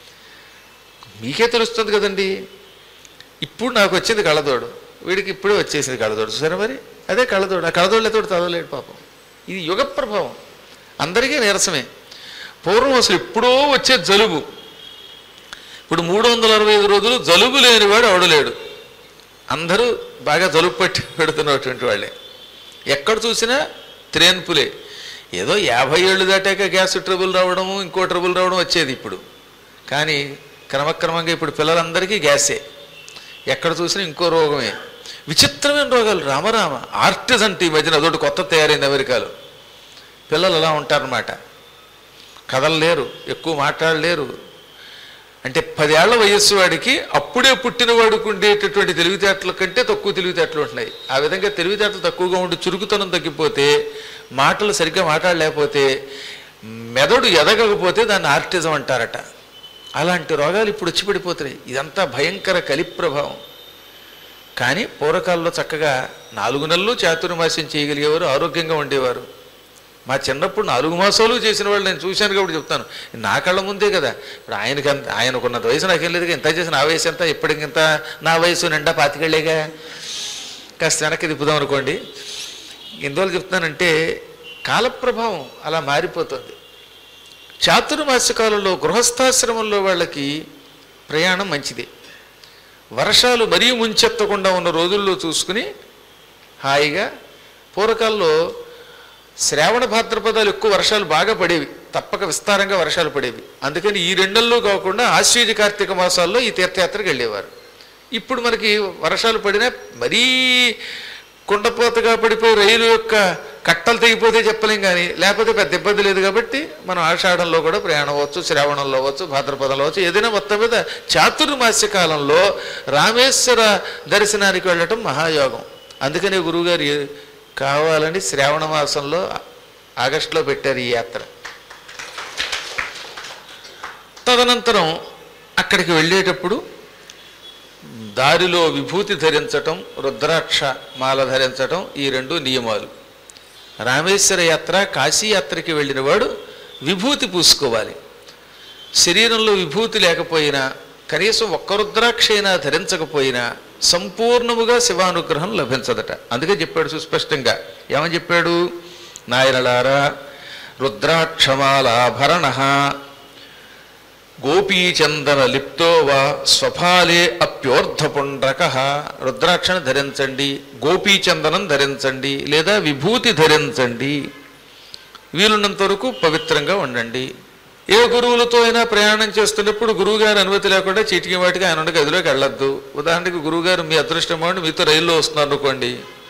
మీకే తెలుస్తుంది కదండి ఇప్పుడు నాకు వచ్చింది కళ్ళదోడు వీడికి ఇప్పుడే వచ్చేసింది కళ్ళదోడు చూసారా మరి అదే కళ్ళదోడు ఆ కళ్ళదోడు ఎతోడు చదవలేడు పాపం ఇది యుగ ప్రభావం అందరికీ నీరసమే పూర్వం అసలు ఎప్పుడో వచ్చే జలుబు ఇప్పుడు మూడు వందల అరవై ఐదు రోజులు జలుబు లేనివాడు అవడలేడు అందరూ బాగా జలుబు పట్టి పెడుతున్నటువంటి వాళ్ళే ఎక్కడ చూసినా త్రేన్పులే ఏదో యాభై ఏళ్ళు దాటాక గ్యాస్ ట్రబుల్ రావడము ఇంకో ట్రబుల్ రావడం వచ్చేది ఇప్పుడు కానీ క్రమక్రమంగా ఇప్పుడు పిల్లలందరికీ గ్యాసే ఎక్కడ చూసినా ఇంకో రోగమే విచిత్రమైన రోగాలు రామరామ ఆర్టిస్ అంటే ఈ మధ్యన అదొకటి కొత్త తయారైంది అమెరికాలో పిల్లలు అలా ఉంటారన్నమాట కదలలేరు ఎక్కువ మాట్లాడలేరు అంటే పదేళ్ల వయస్సు వాడికి అప్పుడే పుట్టిన వాడికి ఉండేటటువంటి తెలివితేటల కంటే తక్కువ తెలివితేటలు ఉంటున్నాయి ఆ విధంగా తెలివితేటలు తక్కువగా ఉండి చురుకుతనం తగ్గిపోతే మాటలు సరిగ్గా మాట్లాడలేకపోతే మెదడు ఎదగకపోతే దాన్ని ఆర్టిజం అంటారట అలాంటి రోగాలు ఇప్పుడు వచ్చి పడిపోతున్నాయి ఇదంతా భయంకర కలి ప్రభావం కానీ పూర్వకాలంలో చక్కగా నాలుగు నెలలు చాతుర్మాస్యం చేయగలిగేవారు ఆరోగ్యంగా ఉండేవారు మా చిన్నప్పుడు నాలుగు మాసాలు చేసిన వాళ్ళు నేను చూశాను కాబట్టి చెప్తాను నా కళ్ళ ముందే కదా ఇప్పుడు ఆయనకి అంత ఆయనకున్నంత వయసు నాకేం లేదు ఇంత చేసిన ఆ వయసు ఎంత ఇప్పటికింత నా వయసు నిండా పాతికెళ్ళేగా కాస్త వెనక్కి తిప్పుదాం అనుకోండి ఎందువల్ల చెప్తున్నానంటే కాలప్రభావం అలా మారిపోతుంది చాతుర్మాస్య కాలంలో గృహస్థాశ్రమంలో వాళ్ళకి ప్రయాణం మంచిదే వర్షాలు మరీ ముంచెత్తకుండా ఉన్న రోజుల్లో చూసుకుని హాయిగా పూర్వకాలంలో శ్రావణ భాద్రపదాలు ఎక్కువ వర్షాలు బాగా పడేవి తప్పక విస్తారంగా వర్షాలు పడేవి అందుకని ఈ రెండల్లో కాకుండా ఆశ్వీజ కార్తీక మాసాల్లో ఈ తీర్థయాత్రకు వెళ్ళేవారు ఇప్పుడు మనకి వర్షాలు పడినా మరీ కుండపోతగా పడిపోయి రైలు యొక్క కట్టలు తెగిపోతే చెప్పలేం కానీ లేకపోతే పెద్ద ఇబ్బంది లేదు కాబట్టి మనం ఆషాఢంలో కూడా ప్రయాణం అవ్వచ్చు శ్రావణంలో అవ్వచ్చు భాద్రపదంలో అవ్వచ్చు ఏదైనా మొత్తం మీద చాతుర్మాస్య కాలంలో రామేశ్వర దర్శనానికి వెళ్ళటం మహాయోగం అందుకనే గురువుగారు ఏ- కావాలని శ్రావణ మాసంలో ఆగస్టులో పెట్టారు ఈ యాత్ర తదనంతరం అక్కడికి వెళ్ళేటప్పుడు దారిలో విభూతి ధరించటం రుద్రాక్ష మాల ధరించటం ఈ రెండు నియమాలు రామేశ్వర యాత్ర కాశీ యాత్రకి వెళ్ళిన వాడు విభూతి పూసుకోవాలి శరీరంలో విభూతి లేకపోయినా కనీసం ఒక్క రుద్రాక్ష అయినా ధరించకపోయినా సంపూర్ణముగా శివానుగ్రహం లభించదట అందుకే చెప్పాడు సుస్పష్టంగా ఏమని చెప్పాడు నాయనలారా రుద్రాక్షమాలాభరణ గోపీచందన లిప్తో వా స్వఫాలే అప్యోర్ధపుండ్రక రుద్రాక్షను ధరించండి గోపీచందనం ధరించండి లేదా విభూతి ధరించండి వీలున్నంత వరకు పవిత్రంగా ఉండండి ఏ గురువులతో అయినా ప్రయాణం చేస్తున్నప్పుడు గురువుగారి అనుమతి లేకుండా చీటికి వాటికి ఆయన ఉన్న గదిలోకి వెళ్ళొద్దు ఉదాహరణకి గురువుగారు మీ అదృష్టం వాడిని మీతో రైల్లో వస్తున్నారు అనుకోండి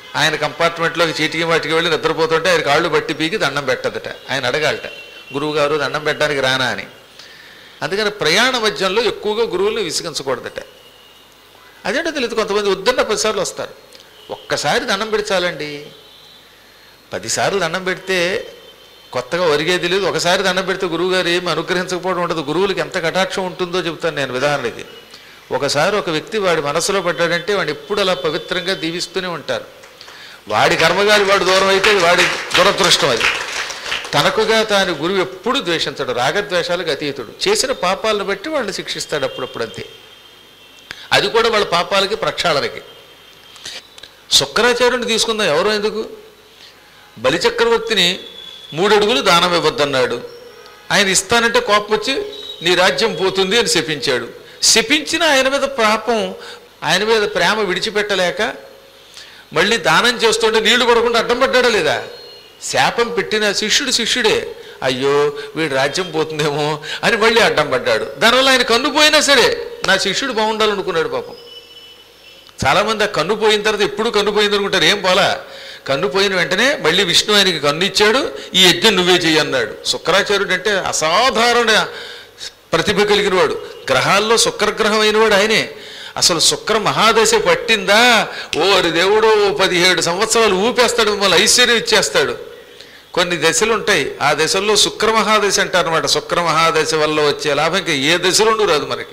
ఆయన కంపార్ట్మెంట్లోకి చీటికి వాటికి వెళ్ళి నిద్రపోతుంటే ఆయన కాళ్ళు బట్టి పీకి దండం పెట్టదట ఆయన అడగాలట గురువు గారు దండం పెట్టడానికి రానా అని అందుకని ప్రయాణ మధ్యంలో ఎక్కువగా గురువుల్ని విసిగించకూడదట అదేంటో తెలియదు కొంతమంది వద్దన్న పదిసార్లు వస్తారు ఒక్కసారి దండం పెడచాలండి పదిసార్లు దండం పెడితే కొత్తగా ఒరిగేది లేదు ఒకసారి దండం పెడితే గురువుగారు ఏమి అనుగ్రహించకపోవడం ఉండదు గురువులకి ఎంత కటాక్షం ఉంటుందో చెప్తాను నేను ఉదాహరణకి ఒకసారి ఒక వ్యక్తి వాడి మనసులో పడ్డాడంటే వాడిని ఎప్పుడు అలా పవిత్రంగా దీవిస్తూనే ఉంటారు వాడి కర్మగాలి వాడు దూరం అయితే వాడి దురదృష్టం అది తనకుగా తాను గురువు ఎప్పుడు ద్వేషించడు రాగద్వేషాలకు అతీతుడు చేసిన పాపాలను బట్టి వాళ్ళని శిక్షిస్తాడు అప్పుడప్పుడు అంతే అది కూడా వాళ్ళ పాపాలకి ప్రక్షాళనకి శుక్రాచార్యుని తీసుకుందాం ఎవరో ఎందుకు బలిచక్రవర్తిని మూడడుగులు దానం ఇవ్వద్దన్నాడు ఆయన ఇస్తానంటే కోపం వచ్చి నీ రాజ్యం పోతుంది అని శపించాడు శపించిన ఆయన మీద పాపం ఆయన మీద ప్రేమ విడిచిపెట్టలేక మళ్ళీ దానం చేస్తుంటే నీళ్లు పడకుండా అడ్డం పడ్డాడా లేదా శాపం పెట్టిన శిష్యుడు శిష్యుడే అయ్యో వీడి రాజ్యం పోతుందేమో అని మళ్ళీ అడ్డం పడ్డాడు దానివల్ల ఆయన కన్ను పోయినా సరే నా శిష్యుడు బాగుండాలనుకున్నాడు పాపం చాలామంది ఆ కన్ను పోయిన తర్వాత ఎప్పుడు కన్ను పోయింది అనుకుంటారు ఏం పోలా కన్ను పోయిన వెంటనే మళ్ళీ విష్ణు ఆయనకి కన్ను ఇచ్చాడు ఈ యజ్ఞం నువ్వే చెయ్యి అన్నాడు శుక్రాచార్యుడు అంటే అసాధారణ ప్రతిభ కలిగిన వాడు గ్రహాల్లో శుక్రగ్రహం అయినవాడు ఆయనే అసలు శుక్ర మహాదశ పట్టిందా ఓరి దేవుడు ఓ పదిహేడు సంవత్సరాలు ఊపేస్తాడు మిమ్మల్ని ఐశ్వర్యం ఇచ్చేస్తాడు కొన్ని దశలు ఉంటాయి ఆ దశల్లో శుక్ర మహాదశ అంటారు అనమాట శుక్ర మహాదశ వల్ల వచ్చే లాభం ఇంకా ఏ దశలోనూ రాదు మనకి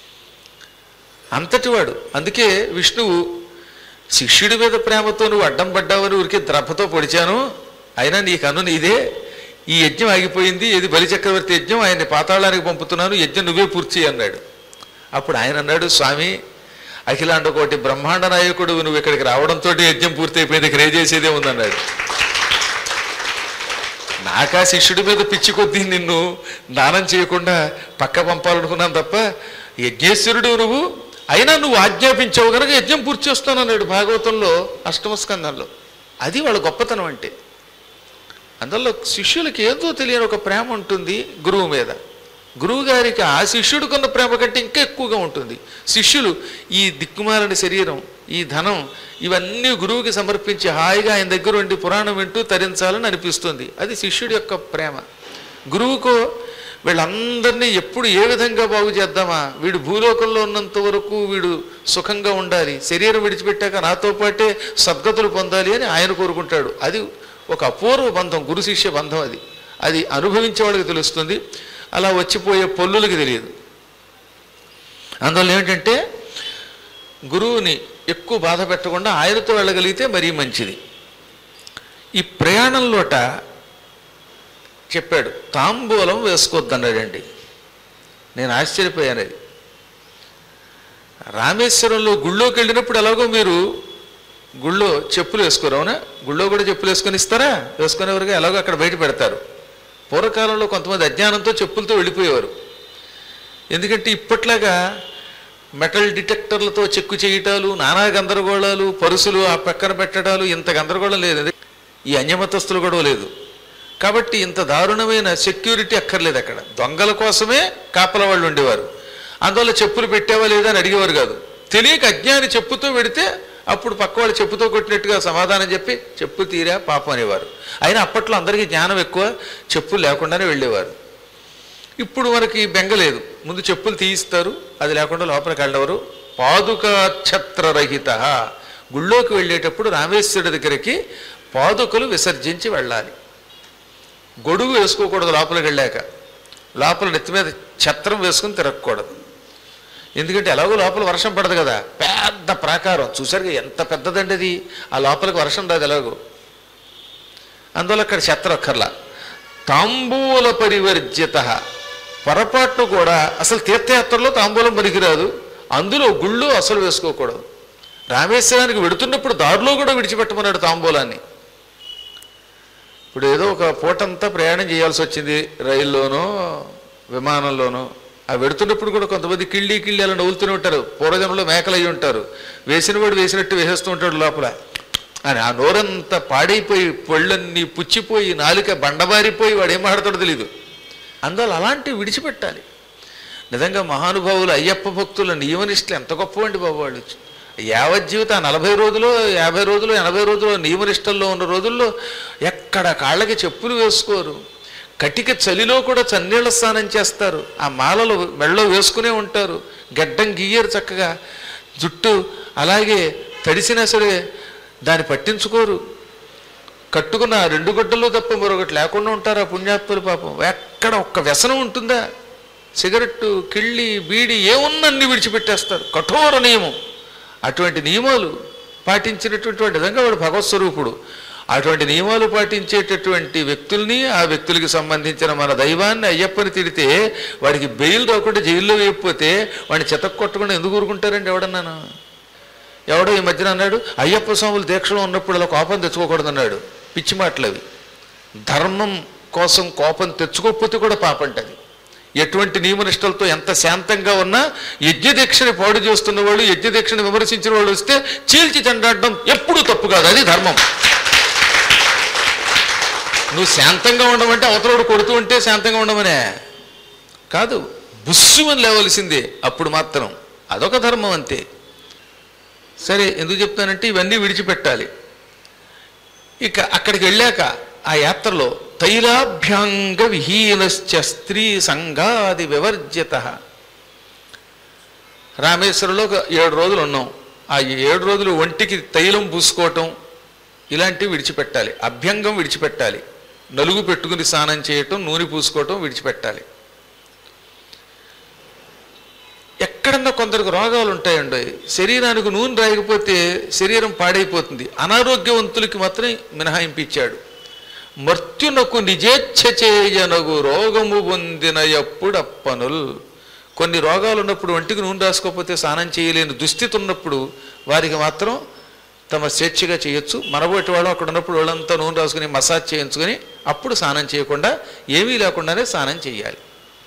అంతటివాడు అందుకే విష్ణువు శిష్యుడి మీద ప్రేమతో నువ్వు అడ్డం పడ్డావని ఊరికే ద్రభతో పొడిచాను అయినా నీ కన్ను నీదే ఈ యజ్ఞం ఆగిపోయింది ఇది బలిచక్రవర్తి యజ్ఞం ఆయన్ని పాతాళానికి పంపుతున్నాను యజ్ఞం నువ్వే పూర్తి చేయి" అన్నాడు అప్పుడు ఆయన అన్నాడు స్వామి అఖిలాండ కోటి బ్రహ్మాండ నాయకుడు నువ్వు ఇక్కడికి రావడంతో యజ్ఞం పూర్తి అయిపోయింది ఇక్కడ ఏ చేసేదే ఉందన్నాడు నాకా శిష్యుడి మీద పిచ్చి కొద్దీ నిన్ను దానం చేయకుండా పక్క పంపాలనుకున్నాను తప్ప యజ్ఞేశ్వరుడు నువ్వు అయినా నువ్వు ఆజ్ఞాపించావు కనుక యజ్ఞం పూర్తి చేస్తానన్నాడు భాగవతంలో అష్టమ స్కందంలో అది వాళ్ళ గొప్పతనం అంటే అందులో శిష్యులకి ఏదో తెలియని ఒక ప్రేమ ఉంటుంది గురువు మీద గురువు గారికి ఆ శిష్యుడికున్న ప్రేమ కంటే ఇంకా ఎక్కువగా ఉంటుంది శిష్యులు ఈ దిక్కుమాలని శరీరం ఈ ధనం ఇవన్నీ గురువుకి సమర్పించి హాయిగా ఆయన దగ్గర ఉండి పురాణం వింటూ తరించాలని అనిపిస్తుంది అది శిష్యుడి యొక్క ప్రేమ గురువుకు వీళ్ళందరినీ ఎప్పుడు ఏ విధంగా బాగు చేద్దామా వీడు భూలోకంలో ఉన్నంత వరకు వీడు సుఖంగా ఉండాలి శరీరం విడిచిపెట్టాక నాతో పాటే సద్గతులు పొందాలి అని ఆయన కోరుకుంటాడు అది ఒక అపూర్వ బంధం గురు శిష్య బంధం అది అది అనుభవించే వాళ్ళకి తెలుస్తుంది అలా వచ్చిపోయే పొల్లులకి తెలియదు అందువల్ల ఏమిటంటే గురువుని ఎక్కువ బాధ పెట్టకుండా ఆయనతో వెళ్ళగలిగితే మరీ మంచిది ఈ ప్రయాణంలోట చెప్పాడు తాంబూలం వేసుకోవద్దన్నాడండి నేను ఆశ్చర్యపోయాను అది రామేశ్వరంలో గుళ్ళోకి వెళ్ళినప్పుడు ఎలాగో మీరు గుళ్ళో చెప్పులు వేసుకోరు అవునా గుళ్ళో కూడా చెప్పులు వేసుకొని ఇస్తారా వేసుకునేవారుగా ఎలాగో అక్కడ బయట పెడతారు పూర్వకాలంలో కొంతమంది అజ్ఞానంతో చెప్పులతో వెళ్ళిపోయేవారు ఎందుకంటే ఇప్పట్లాగా మెటల్ డిటెక్టర్లతో చెక్కు చేయటాలు నానా గందరగోళాలు పరుసులు ఆ పక్కన పెట్టడాలు ఇంత గందరగోళం లేదు ఈ అన్యమతస్తులు కూడా లేదు కాబట్టి ఇంత దారుణమైన సెక్యూరిటీ అక్కర్లేదు అక్కడ దొంగల కోసమే కాపల వాళ్ళు ఉండేవారు అందువల్ల చెప్పులు పెట్టావా లేదా అని అడిగేవారు కాదు తెలియక అజ్ఞాని చెప్పుతో పెడితే అప్పుడు పక్క వాళ్ళు చెప్పుతో కొట్టినట్టుగా సమాధానం చెప్పి చెప్పు తీరా పాపం అనేవారు అయినా అప్పట్లో అందరికీ జ్ఞానం ఎక్కువ చెప్పులు లేకుండానే వెళ్ళేవారు ఇప్పుడు మనకి బెంగలేదు ముందు చెప్పులు తీయిస్తారు అది లేకుండా లోపలికి వెళ్ళవరు పాదుకాఛత్రరహిత గుళ్ళోకి వెళ్ళేటప్పుడు రామేశ్వరుడి దగ్గరికి పాదుకలు విసర్జించి వెళ్ళాలి గొడుగు వేసుకోకూడదు లోపలికి వెళ్ళాక లోపల నెత్తి మీద ఛత్రం వేసుకుని తిరగకూడదు ఎందుకంటే ఎలాగో లోపల వర్షం పడదు కదా పెద్ద ప్రాకారం చూసారుగా ఎంత పెద్దదండి అది ఆ లోపలికి వర్షం రాదు ఎలాగో అందువల్ల అక్కడ ఛత్రం అక్కర్లా తాంబూల పరివర్జిత పొరపాటును కూడా అసలు తీర్థయాత్రలో తాంబూలం పనికిరాదు అందులో గుళ్ళు అసలు వేసుకోకూడదు రామేశ్వరానికి వెడుతున్నప్పుడు దారిలో కూడా విడిచిపెట్టమన్నాడు తాంబూలాన్ని ఇప్పుడు ఏదో ఒక పూటంతా ప్రయాణం చేయాల్సి వచ్చింది రైల్లోనో విమానంలోనో ఆ వెడుతున్నప్పుడు కూడా కొంతమంది కిళ్ళి కిళ్ళి అలా నవ్వులుతూనే ఉంటారు పూర్వజనంలో మేకలు అయి ఉంటారు వేసినవాడు వేసినట్టు వేసేస్తూ ఉంటాడు లోపల అని ఆ నోరంతా పాడైపోయి పళ్ళన్నీ పుచ్చిపోయి నాలుక బండబారిపోయి వాడు ఏం మాట్లాడతాడో తెలీదు అందువల్ల అలాంటివి విడిచిపెట్టాలి నిజంగా మహానుభావులు అయ్యప్ప భక్తుల నియమనిష్టలు ఎంత గొప్పవండి బాబు వాళ్ళు యావజ్జీవిత నలభై రోజులు యాభై రోజులు ఎనభై రోజులు నియమనిష్టల్లో ఉన్న రోజుల్లో ఎక్కడ కాళ్ళకి చెప్పులు వేసుకోరు కటిక చలిలో కూడా చన్నీళ్ళ స్నానం చేస్తారు ఆ మాలలు మెళ్ళో వేసుకునే ఉంటారు గడ్డం గీయరు చక్కగా జుట్టు అలాగే తడిసినా సరే దాన్ని పట్టించుకోరు కట్టుకున్న ఆ రెండు గుడ్డలు తప్ప మరొకటి లేకుండా ఉంటారు ఆ పుణ్యాత్ములు పాపం ఎక్కడ ఒక్క వ్యసనం ఉంటుందా సిగరెట్టు కిళ్ళి బీడి ఏమున్నన్ని విడిచిపెట్టేస్తారు కఠోర నియమం అటువంటి నియమాలు పాటించినటువంటి వాడు నిజంగా వాడు భగవత్ స్వరూపుడు అటువంటి నియమాలు పాటించేటటువంటి వ్యక్తుల్ని ఆ వ్యక్తులకి సంబంధించిన మన దైవాన్ని అయ్యప్పని తిడితే వాడికి బెయిల్ రాకుండా జైల్లో వేయకపోతే వాడిని చెతక్ కొట్టకుండా ఎందుకు ఊరుకుంటారండి ఎవడన్నాను ఎవడో ఈ మధ్యన అన్నాడు అయ్యప్ప స్వాములు దీక్షలో ఉన్నప్పుడు అలా కోపం తెచ్చుకోకూడదు అన్నాడు పిచ్చి మాటలు అవి ధర్మం కోసం కోపం తెచ్చుకోకపోతే కూడా పాపంటది ఎటువంటి నియమనిష్టలతో ఎంత శాంతంగా ఉన్నా యజ్ఞదీక్షని పాడు చేస్తున్న వాళ్ళు యజ్ఞదీక్షని విమర్శించిన వాళ్ళు వస్తే చీల్చి చెండాడడం ఎప్పుడూ తప్పు కాదు అది ధర్మం నువ్వు శాంతంగా ఉండమంటే అవతలోడు కొడుతూ ఉంటే శాంతంగా ఉండమనే కాదు బుస్సుమని లేవలసిందే అప్పుడు మాత్రం అదొక ధర్మం అంతే సరే ఎందుకు చెప్తానంటే ఇవన్నీ విడిచిపెట్టాలి ఇక అక్కడికి వెళ్ళాక ఆ యాత్రలో తైలాభ్యాంగ విహీనశ్చ స్త్రీ సంఘాది వివర్జిత రామేశ్వరంలో ఒక ఏడు రోజులు ఉన్నాం ఆ ఏడు రోజులు ఒంటికి తైలం పూసుకోవటం ఇలాంటివి విడిచిపెట్టాలి అభ్యంగం విడిచిపెట్టాలి నలుగు పెట్టుకుని స్నానం చేయటం నూనె పూసుకోవటం విడిచిపెట్టాలి ఎక్కడన్నా కొందరికి రోగాలు ఉంటాయండి శరీరానికి నూనె రాయకపోతే శరీరం పాడైపోతుంది అనారోగ్యవంతులకి మాత్రం మినహాయింపు ఇచ్చాడు మర్త్యునకు నిజేచ్ఛ చేయనగు రోగము పొందిన ఎప్పుడప్పనుల్ కొన్ని రోగాలు ఉన్నప్పుడు ఒంటికి నూనె రాసుకోకపోతే స్నానం చేయలేని దుస్థితి ఉన్నప్పుడు వారికి మాత్రం తమ స్వేచ్ఛగా చేయొచ్చు మనబోటి వాళ్ళు అక్కడ ఉన్నప్పుడు వాళ్ళంతా నూనె రాసుకుని మసాజ్ చేయించుకొని అప్పుడు స్నానం చేయకుండా ఏమీ లేకుండానే స్నానం చేయాలి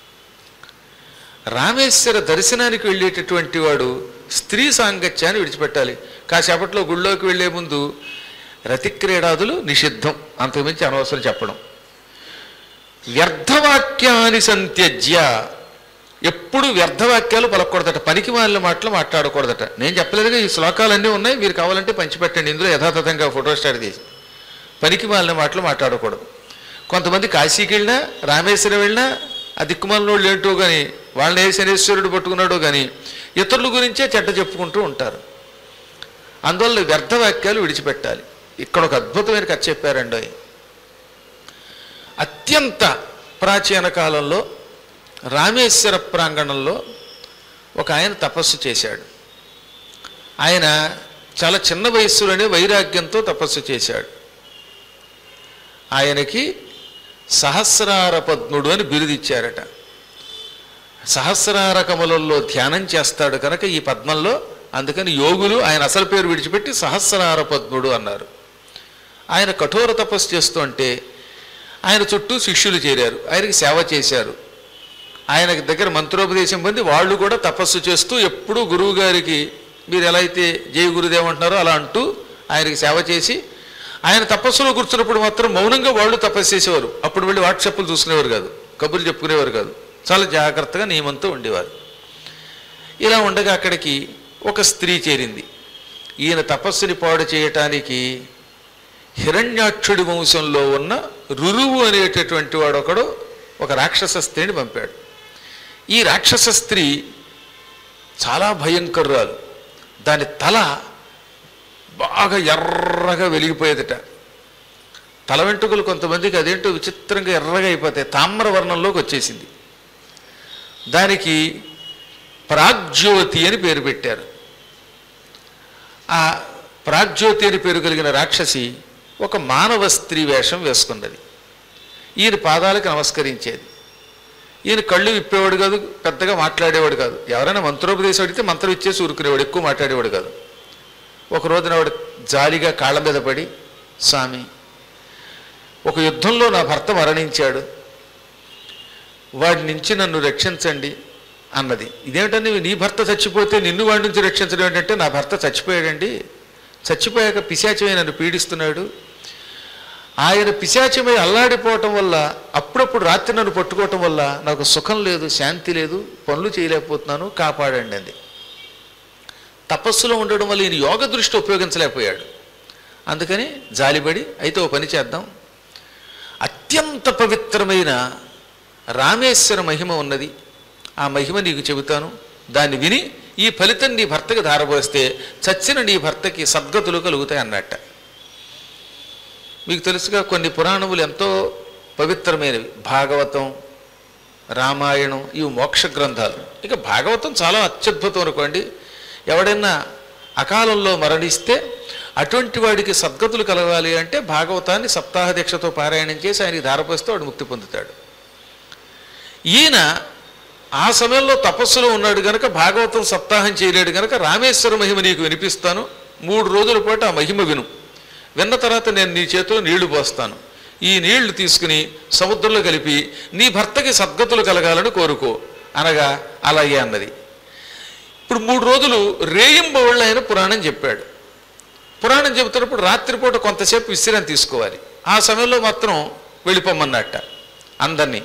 రామేశ్వర దర్శనానికి వెళ్ళేటటువంటి వాడు స్త్రీ సాంగత్యాన్ని విడిచిపెట్టాలి కాసేపట్లో గుళ్ళోకి వెళ్ళే ముందు రతిక్రీడాదులు నిషిద్ధం అంతకుమించి అనవసరం చెప్పడం వ్యర్థవాక్యాన్ని సంత్యజ్య ఎప్పుడు వ్యర్థవాక్యాలు పలకూడదట పనికి మాలిన మాటలు మాట్లాడకూడదట నేను చెప్పలేదుగా ఈ శ్లోకాలన్నీ ఉన్నాయి మీరు కావాలంటే పంచిపెట్టండి ఇందులో యథాతథంగా ఫోటో స్టార్ట్ చేసి పనికి మాలిన మాటలు మాట్లాడకూడదు కొంతమంది కాశీకి వెళ్ళినా రామేశ్వరం వెళ్ళినా ఆ దిక్కుమాలిన వాళ్ళు ఏంటో కానీ వాళ్ళని ఏ శనేశ్వరుడు పట్టుకున్నాడో కానీ ఇతరుల గురించే చెడ్డ చెప్పుకుంటూ ఉంటారు అందువల్ల వ్యర్థవాక్యాలు విడిచిపెట్టాలి ఇక్కడ ఒక అద్భుతమైన కథ చెప్పారండి అత్యంత ప్రాచీన కాలంలో రామేశ్వర ప్రాంగణంలో ఒక ఆయన తపస్సు చేశాడు ఆయన చాలా చిన్న వయస్సులోనే వైరాగ్యంతో తపస్సు చేశాడు ఆయనకి సహస్రార పద్ముడు అని బిరుదిచ్చారట సహస్రార కమలంలో ధ్యానం చేస్తాడు కనుక ఈ పద్మంలో అందుకని యోగులు ఆయన అసలు పేరు విడిచిపెట్టి సహస్రార పద్ముడు అన్నారు ఆయన కఠోర తపస్సు చేస్తుంటే ఆయన చుట్టూ శిష్యులు చేరారు ఆయనకి సేవ చేశారు ఆయన దగ్గర మంత్రోపదేశం పొంది వాళ్ళు కూడా తపస్సు చేస్తూ ఎప్పుడూ గురువు గారికి మీరు ఎలా అయితే జయ గురుదేవ్ అంటున్నారో అలా అంటూ ఆయనకి సేవ చేసి ఆయన తపస్సులో కూర్చున్నప్పుడు మాత్రం మౌనంగా వాళ్ళు తపస్సు చేసేవారు అప్పుడు వెళ్ళి వాట్సాప్లు చూసుకునేవారు కాదు కబుర్లు చెప్పుకునేవారు కాదు చాలా జాగ్రత్తగా నియమంతో ఉండేవారు ఇలా ఉండగా అక్కడికి ఒక స్త్రీ చేరింది ఈయన తపస్సుని పాడు చేయటానికి హిరణ్యాక్షుడి వంశంలో ఉన్న రురువు అనేటటువంటి వాడు ఒకడు ఒక రాక్షస స్త్రీని పంపాడు ఈ రాక్షస స్త్రీ చాలా భయంకరురాలు దాని తల బాగా ఎర్రగా వెలిగిపోయేదట తల వెంట్రుకలు కొంతమందికి అదేంటో విచిత్రంగా ఎర్రగా అయిపోతాయి తామ్ర వర్ణంలోకి వచ్చేసింది దానికి ప్రాగ్జ్యోతి అని పేరు పెట్టారు ఆ ప్రాగ్జ్యోతి అని పేరు కలిగిన రాక్షసి ఒక మానవ స్త్రీ వేషం వేసుకున్నది ఈయన పాదాలకు నమస్కరించేది ఈయన కళ్ళు విప్పేవాడు కాదు పెద్దగా మాట్లాడేవాడు కాదు ఎవరైనా మంత్రోపదేశం అడిగితే మంత్రం ఇచ్చేసి ఊరుకునేవాడు ఎక్కువ మాట్లాడేవాడు కాదు ఒక రోజున వాడు జాలిగా కాళ్ళ మీద పడి స్వామి ఒక యుద్ధంలో నా భర్త మరణించాడు వాడి నుంచి నన్ను రక్షించండి అన్నది ఇదేమిటని నీ భర్త చచ్చిపోతే నిన్ను వాడి నుంచి రక్షించడం ఏంటంటే నా భర్త చచ్చిపోయాడండి చచ్చిపోయాక పిశాచమే నన్ను పీడిస్తున్నాడు ఆయన పిశాచమై అల్లాడిపోవటం వల్ల అప్పుడప్పుడు రాత్రి నన్ను పట్టుకోవటం వల్ల నాకు సుఖం లేదు శాంతి లేదు పనులు చేయలేకపోతున్నాను కాపాడండి అంది తపస్సులో ఉండడం వల్ల ఈయన యోగ దృష్టి ఉపయోగించలేకపోయాడు అందుకని జాలిపడి అయితే ఓ పని చేద్దాం అత్యంత పవిత్రమైన రామేశ్వర మహిమ ఉన్నది ఆ మహిమ నీకు చెబుతాను దాన్ని విని ఈ ఫలితం నీ భర్తకి ధారపోస్తే చచ్చిన నీ భర్తకి సద్గతులు కలుగుతాయి అన్నట్ట మీకు తెలుసుగా కొన్ని పురాణములు ఎంతో పవిత్రమైనవి భాగవతం రామాయణం ఇవి మోక్ష గ్రంథాలు ఇక భాగవతం చాలా అత్యద్భుతం అనుకోండి ఎవడైనా అకాలంలో మరణిస్తే అటువంటి వాడికి సద్గతులు కలగాలి అంటే భాగవతాన్ని సప్తాహ దీక్షతో పారాయణం చేసి ఆయనకి ధారపోస్తే వాడు ముక్తి పొందుతాడు ఈయన ఆ సమయంలో తపస్సులో ఉన్నాడు గనక భాగవతం సప్తాహం చేయలేడు గనక రామేశ్వర మహిమ నీకు వినిపిస్తాను మూడు రోజుల పాటు ఆ మహిమ విను విన్న తర్వాత నేను నీ చేతిలో నీళ్లు పోస్తాను ఈ నీళ్లు తీసుకుని సముద్రంలో కలిపి నీ భర్తకి సద్గతులు కలగాలని కోరుకో అనగా అలాగే అన్నది ఇప్పుడు మూడు రోజులు రేయింబవళ్ళు ఆయన పురాణం చెప్పాడు పురాణం చెబుతున్నప్పుడు రాత్రిపూట కొంతసేపు విశ్రాంతి తీసుకోవాలి ఆ సమయంలో మాత్రం వెళ్ళిపోమన్నట్ట అందరినీ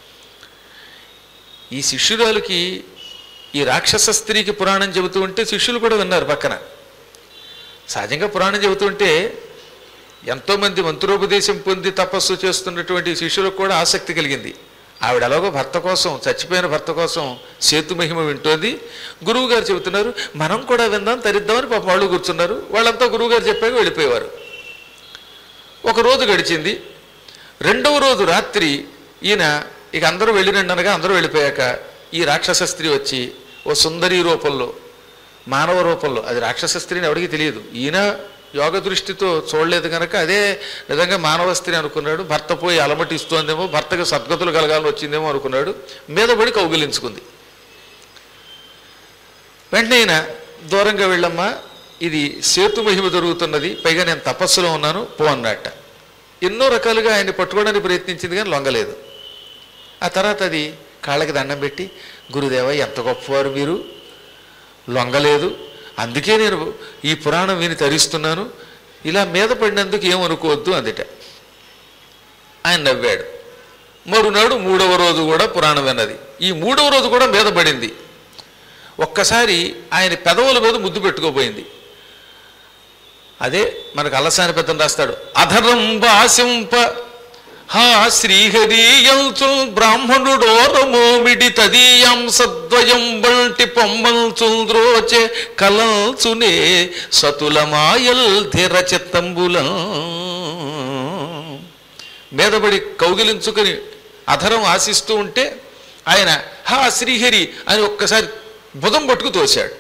ఈ శిష్యురాలకి ఈ రాక్షస స్త్రీకి పురాణం చెబుతూ ఉంటే శిష్యులు కూడా విన్నారు పక్కన సహజంగా పురాణం చెబుతుంటే ఎంతోమంది మంత్రోపదేశం పొంది తపస్సు చేస్తున్నటువంటి శిష్యులకు కూడా ఆసక్తి కలిగింది ఆవిడ ఎలాగో భర్త కోసం చచ్చిపోయిన భర్త కోసం సేతు మహిమ వింటోంది గురువు గారు చెబుతున్నారు మనం కూడా విందాం తరిద్దామని పాప వాళ్ళు కూర్చున్నారు వాళ్ళంతా గురువు గారు చెప్పాక వెళ్ళిపోయేవారు ఒక రోజు గడిచింది రెండవ రోజు రాత్రి ఈయన ఇక అందరూ వెళ్ళిరండి అనగా అందరూ వెళ్ళిపోయాక ఈ రాక్షస స్త్రీ వచ్చి ఓ సుందరి రూపంలో మానవ రూపంలో అది రాక్షస స్త్రీని ఎవరికి తెలియదు ఈయన యోగ దృష్టితో చూడలేదు కనుక అదే నిజంగా మానవ స్త్రీ అనుకున్నాడు భర్త పోయి అలమటిస్తోందేమో భర్తకు సద్గతులు కలగాలని వచ్చిందేమో అనుకున్నాడు మీద పడి కౌగిలించుకుంది వెంటనే ఈయన దూరంగా వెళ్ళమ్మా ఇది సేతు మహిమ జరుగుతున్నది పైగా నేను తపస్సులో ఉన్నాను పో అన్నట్ట ఎన్నో రకాలుగా ఆయన్ని పట్టుకోవడానికి ప్రయత్నించింది కానీ లొంగలేదు ఆ తర్వాత అది కాళ్ళకి దండం పెట్టి గురుదేవ ఎంత గొప్పవారు మీరు లొంగలేదు అందుకే నేను ఈ పురాణం విని తరిస్తున్నాను ఇలా మీద పడినందుకు ఏమనుకోవద్దు అందుట ఆయన నవ్వాడు మరునాడు మూడవ రోజు కూడా పురాణం విన్నది ఈ మూడవ రోజు కూడా మీద పడింది ఒక్కసారి ఆయన పెదవుల మీద ముద్దు పెట్టుకోబోయింది అదే మనకు అల్లసాని పెద్దం రాస్తాడు అధరం వాసింప హా శ్రీహరియంచు బ్రాహ్మణుడోరమోమిడి తదీయం సద్వయం వంటి పొమ్మల్చుంద్రోచే కలంచునే సతుల మాయల్ ధిర చిత్తంబులం మీదబడి కౌగిలించుకుని అధరం ఆశిస్తూ ఉంటే ఆయన హా శ్రీహరి అని ఒక్కసారి బుధం పట్టుకు తోశాడు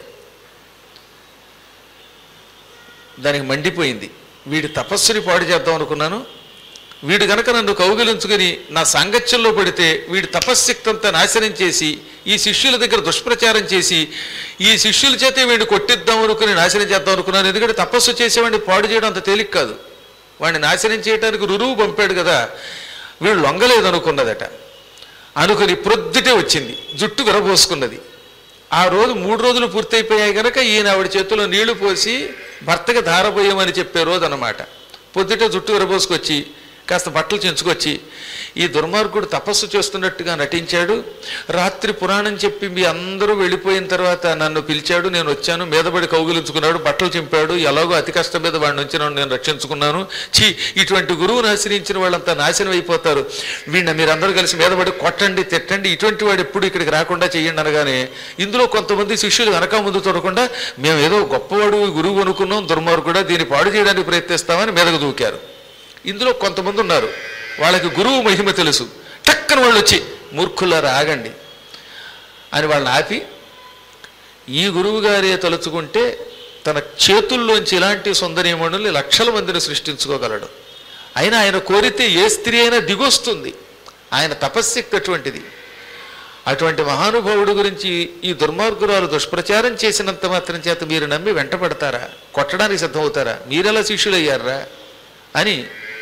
దానికి మండిపోయింది వీడి తపస్సుని పాడు చేద్దాం అనుకున్నాను వీడు గనక నన్ను కౌగిలించుకుని నా సాంగత్యంలో పడితే వీడి తపశ్శక్తంతా నాశనం చేసి ఈ శిష్యుల దగ్గర దుష్ప్రచారం చేసి ఈ శిష్యుల చేతే వీడిని కొట్టిద్దాం అనుకుని నాశనం చేద్దాం అనుకున్నాను ఎందుకంటే తపస్సు చేసేవాడిని పాడు చేయడం అంత తేలిక కాదు వాడిని నాశనం చేయడానికి రురువు పంపాడు కదా వీడు లొంగలేదు అనుకున్నదట అనుకుని ప్రొద్దుటే వచ్చింది జుట్టు విరబోసుకున్నది ఆ రోజు మూడు రోజులు పూర్తయిపోయాయి కనుక ఈయన ఆవిడ చేతిలో నీళ్లు పోసి భర్తకి ధారపోయమని చెప్పే రోజు అనమాట పొద్దుటే జుట్టు విరబోసుకొచ్చి కాస్త బట్టలు చెంచుకొచ్చి ఈ దుర్మార్గుడు తపస్సు చేస్తున్నట్టుగా నటించాడు రాత్రి పురాణం చెప్పి మీ అందరూ వెళ్ళిపోయిన తర్వాత నన్ను పిలిచాడు నేను వచ్చాను మీదపడి కౌగిలించుకున్నాడు బట్టలు చింపాడు ఎలాగో అతి కష్టం మీద వాడి నుంచి నన్ను నేను రక్షించుకున్నాను ఛీ ఇటువంటి గురువుని ఆశ్రయించిన వాళ్ళంతా నాశనం అయిపోతారు వీడిని మీరందరూ కలిసి మీదపడి కొట్టండి తిట్టండి ఇటువంటి వాడు ఎప్పుడు ఇక్కడికి రాకుండా చెయ్యండి అనగానే ఇందులో కొంతమంది శిష్యులు వెనక ముందు చూడకుండా మేము ఏదో గొప్పవాడు గురువు అనుకున్నాం దుర్మార్గుడా దీన్ని పాడు చేయడానికి ప్రయత్నిస్తామని మీదకు దూకారు ఇందులో కొంతమంది ఉన్నారు వాళ్ళకి గురువు మహిమ తెలుసు టక్కన వాళ్ళు వచ్చి మూర్ఖులారా ఆగండి అని వాళ్ళని ఆపి ఈ గురువు గారే తలుచుకుంటే తన చేతుల్లోంచి ఇలాంటి సుందరీమణుల్ని లక్షల మందిని సృష్టించుకోగలడు అయినా ఆయన కోరితే ఏ స్త్రీ అయినా దిగొస్తుంది ఆయన తపశ్శక్తి అటువంటిది అటువంటి మహానుభావుడి గురించి ఈ దుర్మార్గురాలు దుష్ప్రచారం చేసినంత మాత్రం చేత మీరు నమ్మి వెంట పడతారా కొట్టడానికి సిద్ధమవుతారా మీరెలా శిష్యులయ్యారా అని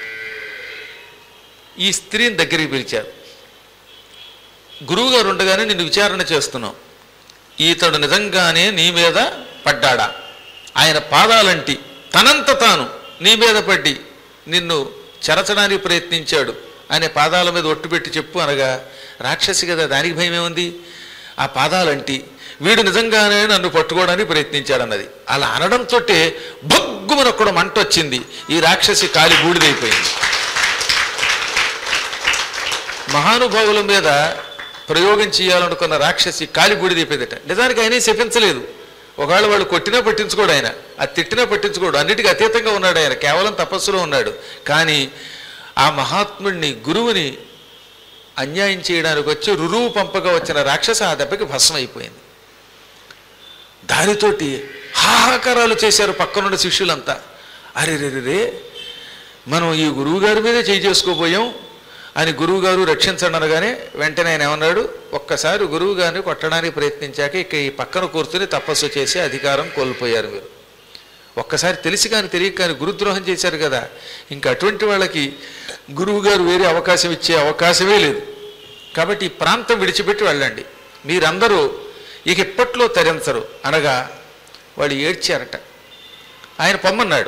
ఈ స్త్రీని దగ్గరికి పిలిచారు గురువుగారు ఉండగానే నిన్ను విచారణ చేస్తున్నాం ఈతడు నిజంగానే నీ మీద పడ్డాడా ఆయన పాదాలంటి తనంత తాను నీ మీద పడ్డి నిన్ను చెరచడానికి ప్రయత్నించాడు అనే పాదాల మీద ఒట్టు పెట్టి చెప్పు అనగా రాక్షసి కదా దానికి భయం ఏముంది ఆ పాదాలంటి వీడు నిజంగానే నన్ను పట్టుకోవడానికి ప్రయత్నించాడన్నది అలా అనడంతో బొగ్గుమని ఒక్కడ మంట వచ్చింది ఈ రాక్షసి కాలి బూడిదైపోయింది మహానుభావుల మీద ప్రయోగం చేయాలనుకున్న రాక్షసి కాలి బూడిదైపోయిందట నిజానికి ఆయనే శపించలేదు ఒకవేళ వాళ్ళు కొట్టినా పట్టించుకోడు ఆయన అది తిట్టినా పట్టించుకోడు అన్నిటికీ అతీతంగా ఉన్నాడు ఆయన కేవలం తపస్సులో ఉన్నాడు కానీ ఆ మహాత్ముడిని గురువుని అన్యాయం చేయడానికి వచ్చి రురువు పంపగా వచ్చిన రాక్షస ఆ దెబ్బకి భస్మం అయిపోయింది దానితోటి హాహాకారాలు చేశారు పక్కనున్న శిష్యులంతా అరే రే రే మనం ఈ గురువు గారి మీదే చేయి చేసుకోబోయాం అని గురువు గారు రక్షించండి అనగానే వెంటనే ఆయన ఏమన్నాడు ఒక్కసారి గురువు గారిని కొట్టడానికి ప్రయత్నించాక ఇక ఈ పక్కన కూర్చుని తపస్సు చేసి అధికారం కోల్పోయారు మీరు ఒక్కసారి తెలిసి కానీ తెలియక కానీ గురుద్రోహం చేశారు కదా ఇంకా అటువంటి వాళ్ళకి గురువు గారు వేరే అవకాశం ఇచ్చే అవకాశమే లేదు కాబట్టి ఈ ప్రాంతం విడిచిపెట్టి వెళ్ళండి మీరందరూ ఇక ఇప్పట్లో తరించరు అనగా వాళ్ళు ఏడ్చారట ఆయన పొమ్మన్నాడు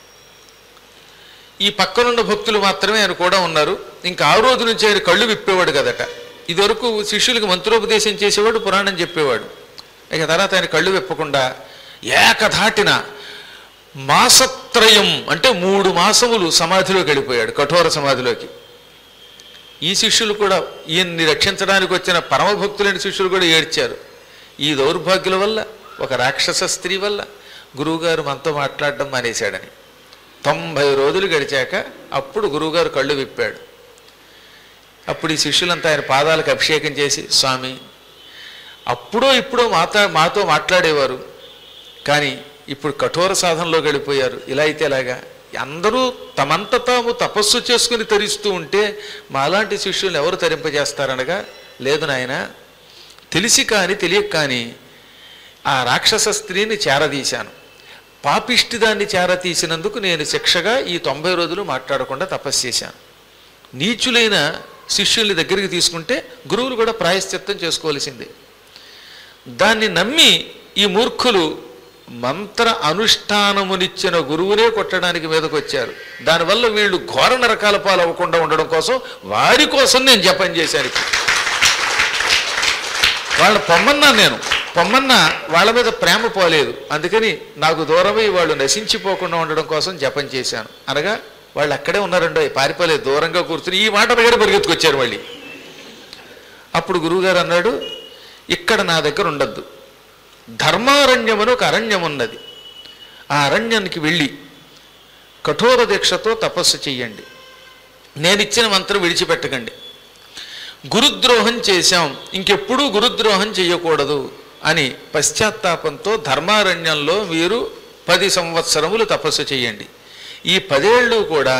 ఈ పక్కనున్న భక్తులు మాత్రమే ఆయన కూడా ఉన్నారు ఇంకా ఆ రోజు నుంచి ఆయన కళ్ళు విప్పేవాడు కదట ఇదివరకు శిష్యులకు మంత్రోపదేశం చేసేవాడు పురాణం చెప్పేవాడు ఇక తర్వాత ఆయన కళ్ళు విప్పకుండా ఏకధాటిన మాసత్రయం అంటే మూడు మాసములు సమాధిలోకి వెళ్ళిపోయాడు కఠోర సమాధిలోకి ఈ శిష్యులు కూడా ఈయన్ని రక్షించడానికి వచ్చిన పరమభక్తులైన శిష్యులు కూడా ఏడ్చారు ఈ దౌర్భాగ్యుల వల్ల ఒక రాక్షస స్త్రీ వల్ల గురువుగారు మనతో మాట్లాడడం మానేశాడని తొంభై రోజులు గడిచాక అప్పుడు గురువుగారు కళ్ళు విప్పాడు అప్పుడు ఈ శిష్యులంతా ఆయన పాదాలకు అభిషేకం చేసి స్వామి అప్పుడో ఇప్పుడో మాతా మాతో మాట్లాడేవారు కానీ ఇప్పుడు కఠోర సాధనలో గడిపోయారు ఇలా అయితే ఎలాగా అందరూ తమంత తాము తపస్సు చేసుకుని తరిస్తూ ఉంటే మాలాంటి శిష్యుల్ని ఎవరు తరింపజేస్తారనగా లేదు నాయన తెలిసి కానీ తెలియక కానీ ఆ రాక్షస స్త్రీని చేరదీశాను పాపిష్టి దాన్ని చేరతీసినందుకు నేను శిక్షగా ఈ తొంభై రోజులు మాట్లాడకుండా తపస్సు చేశాను నీచులైన శిష్యుల్ని దగ్గరికి తీసుకుంటే గురువులు కూడా ప్రాయశ్చిత్తం చేసుకోవాల్సిందే దాన్ని నమ్మి ఈ మూర్ఖులు మంత్ర అనుష్ఠానమునిచ్చిన గురువునే కొట్టడానికి మీదకు వచ్చారు దానివల్ల వీళ్ళు ఘోర నరకాల పాలు అవ్వకుండా ఉండడం కోసం వారి కోసం నేను జపం చేశాను ఇప్పుడు వాళ్ళ పొమ్మన్నా నేను పొమ్మన్నా వాళ్ళ మీద ప్రేమ పోలేదు అందుకని నాకు దూరమై వాళ్ళు నశించిపోకుండా ఉండడం కోసం జపం చేశాను అనగా వాళ్ళు అక్కడే ఉన్నారండో పారిపోలేదు దూరంగా కూర్చుని ఈ మాట దగ్గర పరిగెత్తుకొచ్చారు మళ్ళీ అప్పుడు గురువుగారు అన్నాడు ఇక్కడ నా దగ్గర ఉండద్దు ధర్మారణ్యమని ఒక అరణ్యం ఉన్నది ఆ అరణ్యానికి వెళ్ళి కఠోర దీక్షతో తపస్సు చెయ్యండి నేను ఇచ్చిన మంత్రం విడిచిపెట్టకండి గురుద్రోహం చేశాం ఇంకెప్పుడూ గురుద్రోహం చేయకూడదు అని పశ్చాత్తాపంతో ధర్మారణ్యంలో మీరు పది సంవత్సరములు తపస్సు చేయండి ఈ పదేళ్ళు కూడా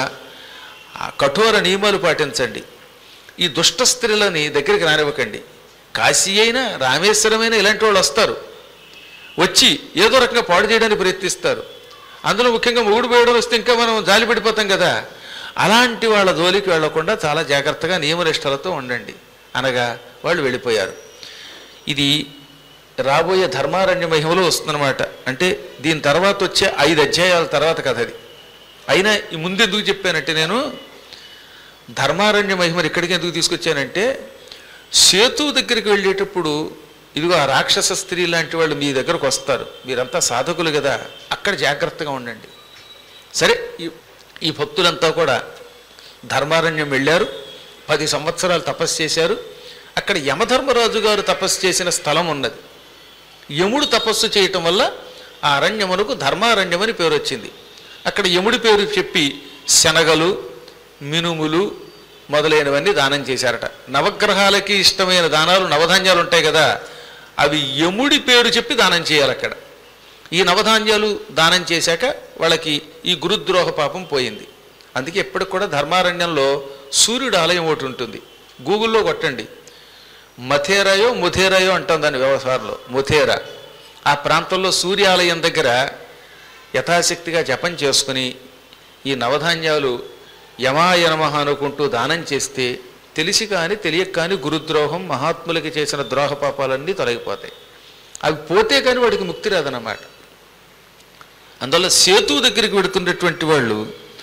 ఆ కఠోర నియమాలు పాటించండి ఈ దుష్ట స్త్రీలని దగ్గరికి రానివ్వకండి కాశీ అయినా రామేశ్వరమైనా ఇలాంటి వాళ్ళు వస్తారు వచ్చి ఏదో రకంగా పాడు చేయడానికి ప్రయత్నిస్తారు అందులో ముఖ్యంగా మొగుడు పోయడం వస్తే ఇంకా మనం జాలి పడిపోతాం కదా అలాంటి వాళ్ళ జోలికి వెళ్లకుండా చాలా జాగ్రత్తగా నియమనిష్టలతో ఉండండి అనగా వాళ్ళు వెళ్ళిపోయారు ఇది రాబోయే ధర్మారణ్య మహిమలో వస్తుందన్నమాట అంటే దీని తర్వాత వచ్చే ఐదు అధ్యాయాల తర్వాత కథ అది అయినా ఈ ముందు ఎందుకు చెప్పానంటే నేను ధర్మారణ్య మహిమను ఇక్కడికి ఎందుకు తీసుకొచ్చానంటే సేతు దగ్గరికి వెళ్ళేటప్పుడు ఇదిగో ఆ రాక్షస స్త్రీ లాంటి వాళ్ళు మీ దగ్గరకు వస్తారు మీరంతా సాధకులు కదా అక్కడ జాగ్రత్తగా ఉండండి సరే ఈ ఈ భక్తులంతా కూడా ధర్మారణ్యం వెళ్ళారు పది సంవత్సరాలు తపస్సు చేశారు అక్కడ యమధర్మరాజు గారు తపస్సు చేసిన స్థలం ఉన్నది యముడు తపస్సు చేయటం వల్ల ఆ అరణ్యమునకు ధర్మారణ్యమని పేరు వచ్చింది అక్కడ యముడి పేరు చెప్పి శనగలు మినుములు మొదలైనవన్నీ దానం చేశారట నవగ్రహాలకి ఇష్టమైన దానాలు నవధాన్యాలు ఉంటాయి కదా అవి యముడి పేరు చెప్పి దానం చేయాలి అక్కడ ఈ నవధాన్యాలు దానం చేశాక వాళ్ళకి ఈ గురుద్రోహ పాపం పోయింది అందుకే ఎప్పటికి కూడా ధర్మారణ్యంలో సూర్యుడు ఆలయం ఒకటి ఉంటుంది గూగుల్లో కొట్టండి మథేరాయో ముథేరాయో అంటాం దాని వ్యవహారంలో ముథేరా ఆ ప్రాంతంలో సూర్యాలయం దగ్గర యథాశక్తిగా జపం చేసుకుని ఈ నవధాన్యాలు యమాయ నమః అనుకుంటూ దానం చేస్తే తెలిసి కానీ తెలియక కానీ గురుద్రోహం మహాత్ములకి చేసిన ద్రోహ పాపాలన్నీ తొలగిపోతాయి అవి పోతే కానీ వాడికి ముక్తి రాదన్నమాట అందువల్ల సేతు దగ్గరికి వెడుతున్నటువంటి వాళ్ళు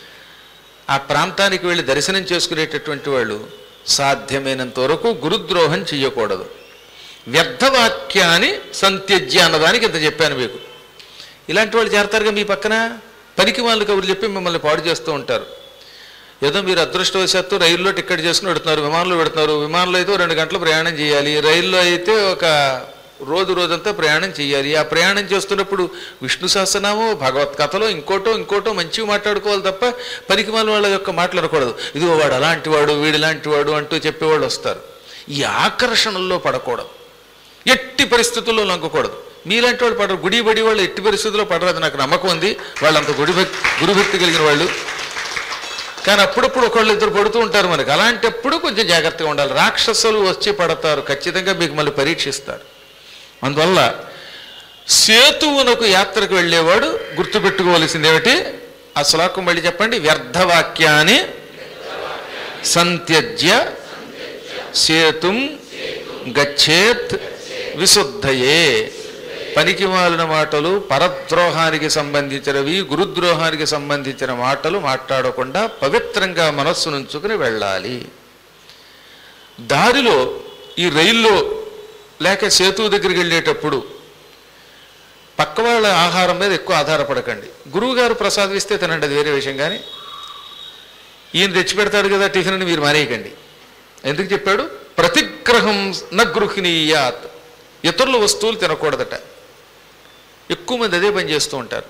ఆ ప్రాంతానికి వెళ్ళి దర్శనం చేసుకునేటటువంటి వాళ్ళు సాధ్యమైనంత వరకు గురుద్రోహం చేయకూడదు వ్యర్థవాక్యాన్ని సంత్యజ్య అన్నదానికి ఇంత చెప్పాను మీకు ఇలాంటి వాళ్ళు చేరతారుగా మీ పక్కన పనికి వాళ్ళు కబుర్లు చెప్పి మిమ్మల్ని పాడు చేస్తూ ఉంటారు ఏదో మీరు అదృష్టవశాత్తు రైల్లో టికెట్ చేసుకుని పెడుతున్నారు విమానంలో పెడుతున్నారు విమానంలో అయితే ఓ రెండు గంటలు ప్రయాణం చేయాలి రైల్లో అయితే ఒక రోజు రోజంతా ప్రయాణం చేయాలి ఆ ప్రయాణం చేస్తున్నప్పుడు విష్ణు సహస్రనామో భగవత్ కథలో ఇంకోటో ఇంకోటో మంచిగా మాట్లాడుకోవాలి తప్ప పనికి వాళ్ళ యొక్క మాట్లాడకూడదు ఇదిగో వాడు అలాంటి వాడు వీడిలాంటి వాడు అంటూ చెప్పేవాళ్ళు వస్తారు ఈ ఆకర్షణల్లో పడకూడదు ఎట్టి పరిస్థితుల్లో లొంగకూడదు మీలాంటి వాళ్ళు పడరు గుడి బడి వాళ్ళు ఎట్టి పరిస్థితుల్లో పడరు అది నాకు నమ్మకం ఉంది వాళ్ళంత గుడి భక్తి గురుభక్తి కలిగిన వాళ్ళు కానీ అప్పుడప్పుడు ఒకళ్ళు ఇద్దరు పడుతూ ఉంటారు మనకి అలాంటప్పుడు కొంచెం జాగ్రత్తగా ఉండాలి రాక్షసులు వచ్చి పడతారు ఖచ్చితంగా మీకు మళ్ళీ పరీక్షిస్తారు అందువల్ల సేతువునకు యాత్రకు వెళ్ళేవాడు గుర్తుపెట్టుకోవలసింది ఏమిటి ఆ శ్లోకం మళ్ళీ చెప్పండి వ్యర్థవాక్యాన్ని సంత్యజ్య సేతుం గచ్చేత్ విశుద్ధయే పనికి మాలిన మాటలు పరద్రోహానికి సంబంధించినవి గురుద్రోహానికి సంబంధించిన మాటలు మాట్లాడకుండా పవిత్రంగా మనస్సు నుంచుకుని వెళ్ళాలి దారిలో ఈ రైల్లో లేక సేతువు దగ్గరికి వెళ్ళేటప్పుడు పక్క వాళ్ళ ఆహారం మీద ఎక్కువ ఆధారపడకండి గురువుగారు ప్రసాదం ఇస్తే తినండి అది వేరే విషయం కానీ ఈయన తెచ్చి పెడతాడు కదా టిఫిన్ అని మీరు మానేయకండి ఎందుకు చెప్పాడు ప్రతిగ్రహం న గృహిణీయాత్ ఇతరుల వస్తువులు తినకూడదట ఎక్కువ మంది అదే పని చేస్తూ ఉంటారు